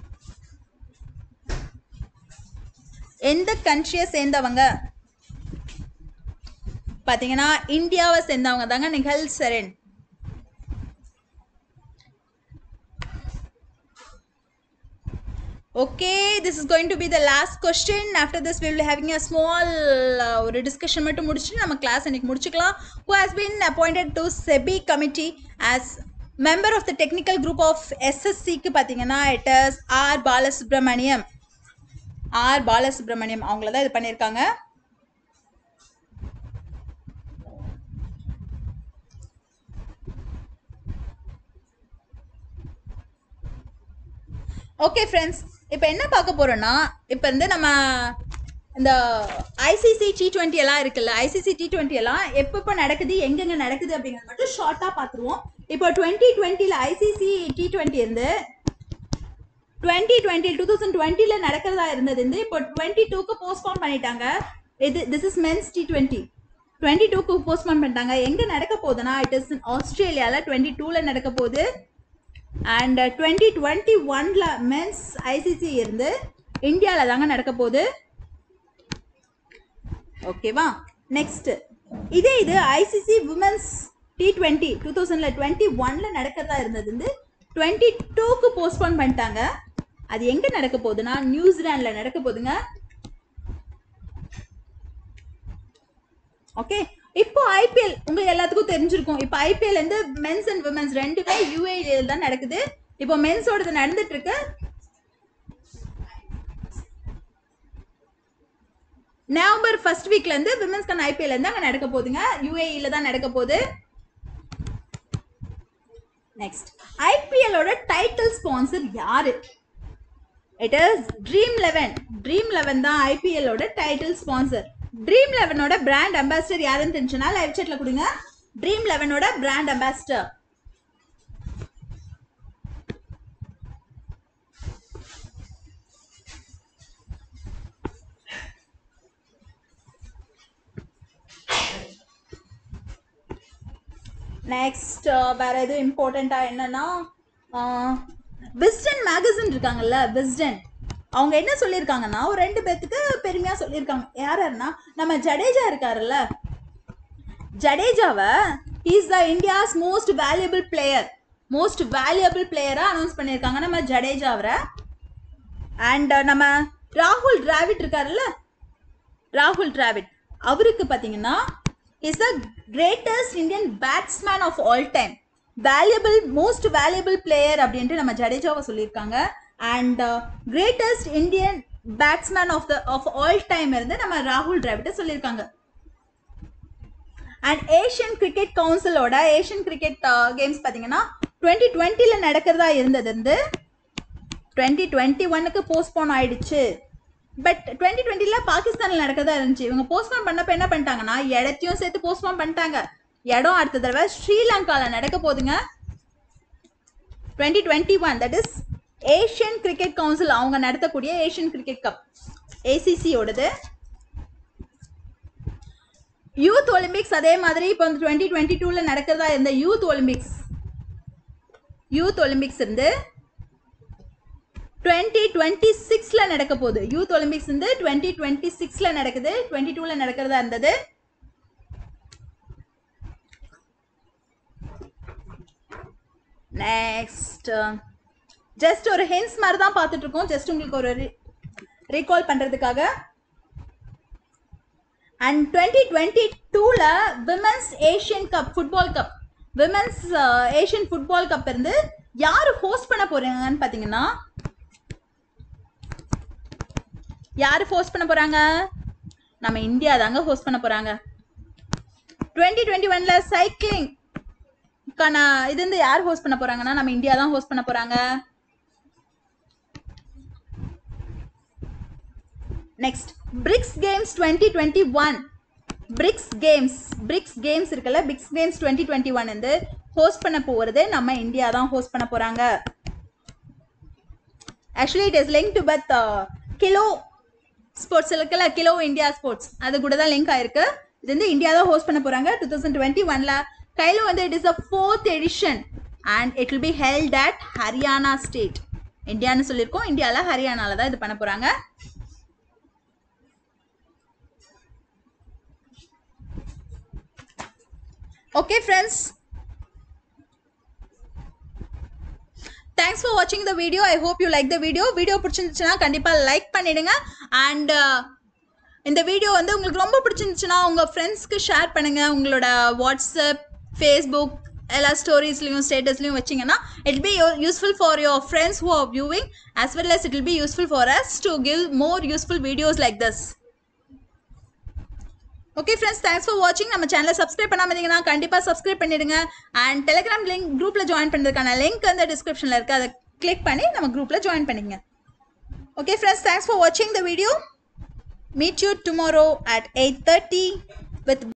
எந்த கண்ட்ரியை சேர்ந்தவங்க பார்த்தீங்கன்னா இந்தியாவை சேர்ந்தவங்க தாங்க Nihal Seren okay this is going to be the last question after this will having a small ஒரு discussion மட்டும் முடிச்சுட்டு நம்ம கிளாஸ் இன்னைக்கு முடிச்சுக்கலாம் who has been appointed to SEBI committee as member of the technical group of எஸ்எஸ்சிக்கு பார்த்தீங்கன்னா it is R Balasubramaniam R Balasubramaniam அவங்கள தான் இது பண்ணியிருக்காங்க ஓகே ஃப்ரெண்ட்ஸ் இப்போ என்ன பார்க்க போறோம்னா இப்போ வந்து நம்ம இந்த ஐசிசி டி டுவெண்ட்டி எல்லாம் இருக்குல்ல ஐசிசி டி டுவெண்ட்டி எல்லாம் எப்பப்போ நடக்குது எங்கெங்க நடக்குது அப்படிங்கிறது மட்டும் ஷார்ட்டாக பார்த்துருவோம் இப்போ டுவெண்ட்டி டுவெண்ட்டியில் ஐசிசி டி டுவெண்ட்டி இருந்து டுவெண்ட்டி டுவெண்ட்டி டூ தௌசண்ட் டுவெண்ட்டியில் நடக்கிறதா இருந்தது வந்து இப்போ டுவெண்ட்டி டூக்கு போஸ்ட்போன் பண்ணிட்டாங்க இது this is men's T twenty twenty டூக்கு போஸ்ட்போன் பண்ணிட்டாங்க எங்கே நடக்க போகுதுன்னா இட் இஸ் ஆஸ்திரேலியாவில் டுவெண்ட்டி டூவில் நடக்க போகுது அண்ட் டுவெண்ட்டி டுவெண்ட்டி ஒன்ல மென்ஸ் ஐசிசி இருந்து இந்தியாவில் தாங்க நடக்க போகுது ஓகேவா நெக்ஸ்ட் இதே இது ICC women's T twenty two தௌசண்ட்ல டுவெண்ட்டி ஒன்ல நடக்கிறதா இருந்தது வந்து டுவெண்ட்டி டூக்கு போஸ்ட்போன் பண்ணிட்டாங்க அது எங்க நடக்க போகுதுன்னா நியூசிலாந்துல நடக்க போகுதுங்க ஓகே இப்போ ஐபிஎல் உங்களுக்கு எல்லாத்துக்கும் தெரிஞ்சிருக்கும் இப்போ ஐபிஎல் வந்து மென்ஸ் அண்ட் விமென்ஸ் ரெண்டுமே யூஏஇல தான் நடக்குது இப்போ மென்ஸோடது நடந்துட்டு இருக்கு நவம்பர் ஃபர்ஸ்ட் வீக்ல இருந்து விமென்ஸ்க்கான ஐபிஎல் இருந்து அங்க நடக்க போகுதுங்க யூஏஇல தான் நடக்க போகுது நெக்ஸ்ட் ஐபிஎல்லோட டைட்டில் ஸ்பான்சர் யாரு it is dream eleven dream eleven தான் ஐபிஎல்லோட டைட்டில் ஸ்பான்சர் ட்ரீம் லெவனோட பிராண்ட் அம்பாசிடர் யாருன்னு தெரிஞ்சுன்னா லைவ் chatல கொடுங்க ட்ரீம் லெவனோட பிராண்ட் அம்பாசிடர் நெக்ஸ்ட் வேற எதுவும் இம்பார்ட்டண்டா என்னன்னா விஸ்டன் மேகசின் இருக்காங்கல்ல விஸ்டன் அவங்க என்ன சொல்லியிருக்காங்கன்னா ஒரு ரெண்டு பேர்த்துக்கு பெருமையா சொல்லியிருக்காங்க யார் யாருன்னா நம்ம ஜடேஜா இருக்காருல்ல ஜடேஜாவை is the India's most valuable player most valuable பிளேயரா அனௌன்ஸ் பண்ணியிருக்காங்க நம்ம ஜடேஜாவரை அண்ட் நம்ம ராகுல் டிராவிட் இருக்காருல்ல ராகுல் டிராவிட் அவருக்கு பார்த்தீங்கன்னா is the greatest Indian batsman of all time valuable most valuable player அப்படின்ட்டு நம்ம ஜடேஜாவை சொல்லியிருக்காங்க and greatest Indian batsman of the of all time இருந்து நம்ம ராகுல் டிராவிட்டை சொல்லியிருக்காங்க அண்ட் ஏஷியன் கிரிக்கெட் கவுன்சிலோட ஏஷியன் கிரிக்கெட் கேம்ஸ் பார்த்தீங்கன்னா டுவெண்ட்டி டுவெண்ட்டியில் நடக்கிறதா இருந்தது வந்து டுவெண்ட்டி டுவெண்ட்டி ஒன்னுக்கு போஸ்ட்போன் ஆயிடுச்சு பட் டுவெண்ட்டி டுவெண்ட்டில பாகிஸ்தானில் நடக்கிறதா இருந்துச்சு இவங்க போஸ்ட்போன் பண்ணப்ப என்ன பண்ணிட்டாங்கன்னா இடத்தையும் சேர்த்து போஸ்ட்போன் பண்ணிட்டாங்க இடம் அடுத்த தடவை ஸ்ரீலங்காவில் நடக்க போகுதுங்க twenty twenty one that is Asian cricket council அவங்க நடத்தக்கூடிய ஏஷியன் கிரிக்கெட் கப் ஏசிசியோடது யூத் ஒலிம்பிக்ஸ் அதே மாதிரி இப்போ வந்து டுவெண்ட்டி டுவெண்ட்டி டூவில் நடக்கிறதா இருந்த யூத் ஒலிம்பிக்ஸ் யூத் ஒலிம்பிக்ஸ் இருந்து டுவெண்ட்டி டுவெண்ட்டி சிக்ஸில் நடக்க போகுது யூத் ஒலிம்பிக்ஸ் வந்து டுவெண்ட்டி டுவெண்ட்டி சிக்ஸில் நடக்குது டுவெண்ட்டி டூவில் நடக்கிறதா இருந்தது நெக்ஸ்ட் ஜஸ்ட் ஒரு ஹென்ஸ் மாதிரி தான் பார்த்துட்டு இருக்கோம் ஜஸ்ட் உங்களுக்கு ஒரு ரீகால் பண்ணுறதுக்காக அண்ட் டுவெண்ட்டி டுவெண்ட்டி டூவில் women's Asian cup football cup women's Asian football cup இருந்து யார் ஹோஸ்ட் பண்ண போறாங்கன்னு பார்த்தீங்கன்னா யார் ஹோஸ்ட் பண்ண போறாங்க நம்ம இந்தியா தாங்க ஹோஸ்ட் பண்ண போறாங்க டுவெண்ட்டி டுவெண்ட்டி ஒன்ல சைக்கிளிங் இது வந்து யார் ஹோஸ்ட் பண்ண போறாங்கன்னா நம்ம இந்தியா தான் ஹோஸ்ட் பண்ண போறாங்க next BRICS games twenty twenty one BRICS games BRICS games இருக்குல்ல BRICS games twenty twenty one வந்து ஹோஸ்ட் பண்ண போகிறது நம்ம இந்தியா தான் ஹோஸ்ட் பண்ண போகிறாங்க actually it is link to both Khelo sports இருக்குல்ல கிலோ இந்தியா ஸ்போர்ட்ஸ் அது கூட தான் லிங்க் ஆயிருக்கு இது வந்து இந்தியா தான் ஹோஸ்ட் பண்ண போகிறாங்க டூ தௌசண்ட் டுவெண்ட்டி ஒனில் கையில் வந்து it is a fourth edition and it will be held at Haryana state இந்தியான்னு சொல்லியிருக்கோம் இந்தியாவில் ஹரியானாவில் தான் இது பண்ண போகிறாங்க okay friends தேங்க்ஸ் ஃபார் வாட்சிங் the video I hope you like the video video பிடிச்சிருந்துச்சுன்னா கண்டிப்பாக லைக் பண்ணிடுங்க அண்ட் இந்த வீடியோ வந்து உங்களுக்கு ரொம்ப பிடிச்சிருந்துச்சுன்னா உங்கள் ஃப்ரெண்ட்ஸ்க்கு ஷேர் பண்ணுங்கள் உங்களோட வாட்ஸ்அப் ஃபேஸ்புக் எல்லா ஸ்டோரிஸ்லையும் ஸ்டேட்டஸ்லையும் வச்சிங்கன்னா it be useful for your friends who are viewing as well as it will be useful for us to give more useful videos like this okay friends thanks for வாட்சிங் நம்ம சேனலை subscribe பண்ணாம இருந்தீங்கன்னா கண்டிப்பாக சப்ஸ்கிரைப் பண்ணிடுங்க and Telegram link குரூப்பில் join பண்ணுறதுக்கான link வந்து டிஸ்கிரிப்ஷனில் இருக்குது அதை கிளிக் பண்ணி நம்ம குரூப்பில் ஜாயின் பண்ணிங்க ஓகே ஃப்ரெண்ட்ஸ் தேங்க்ஸ் ஃபார் வாட்சிங் the video meet you tomorrow at eight thirty with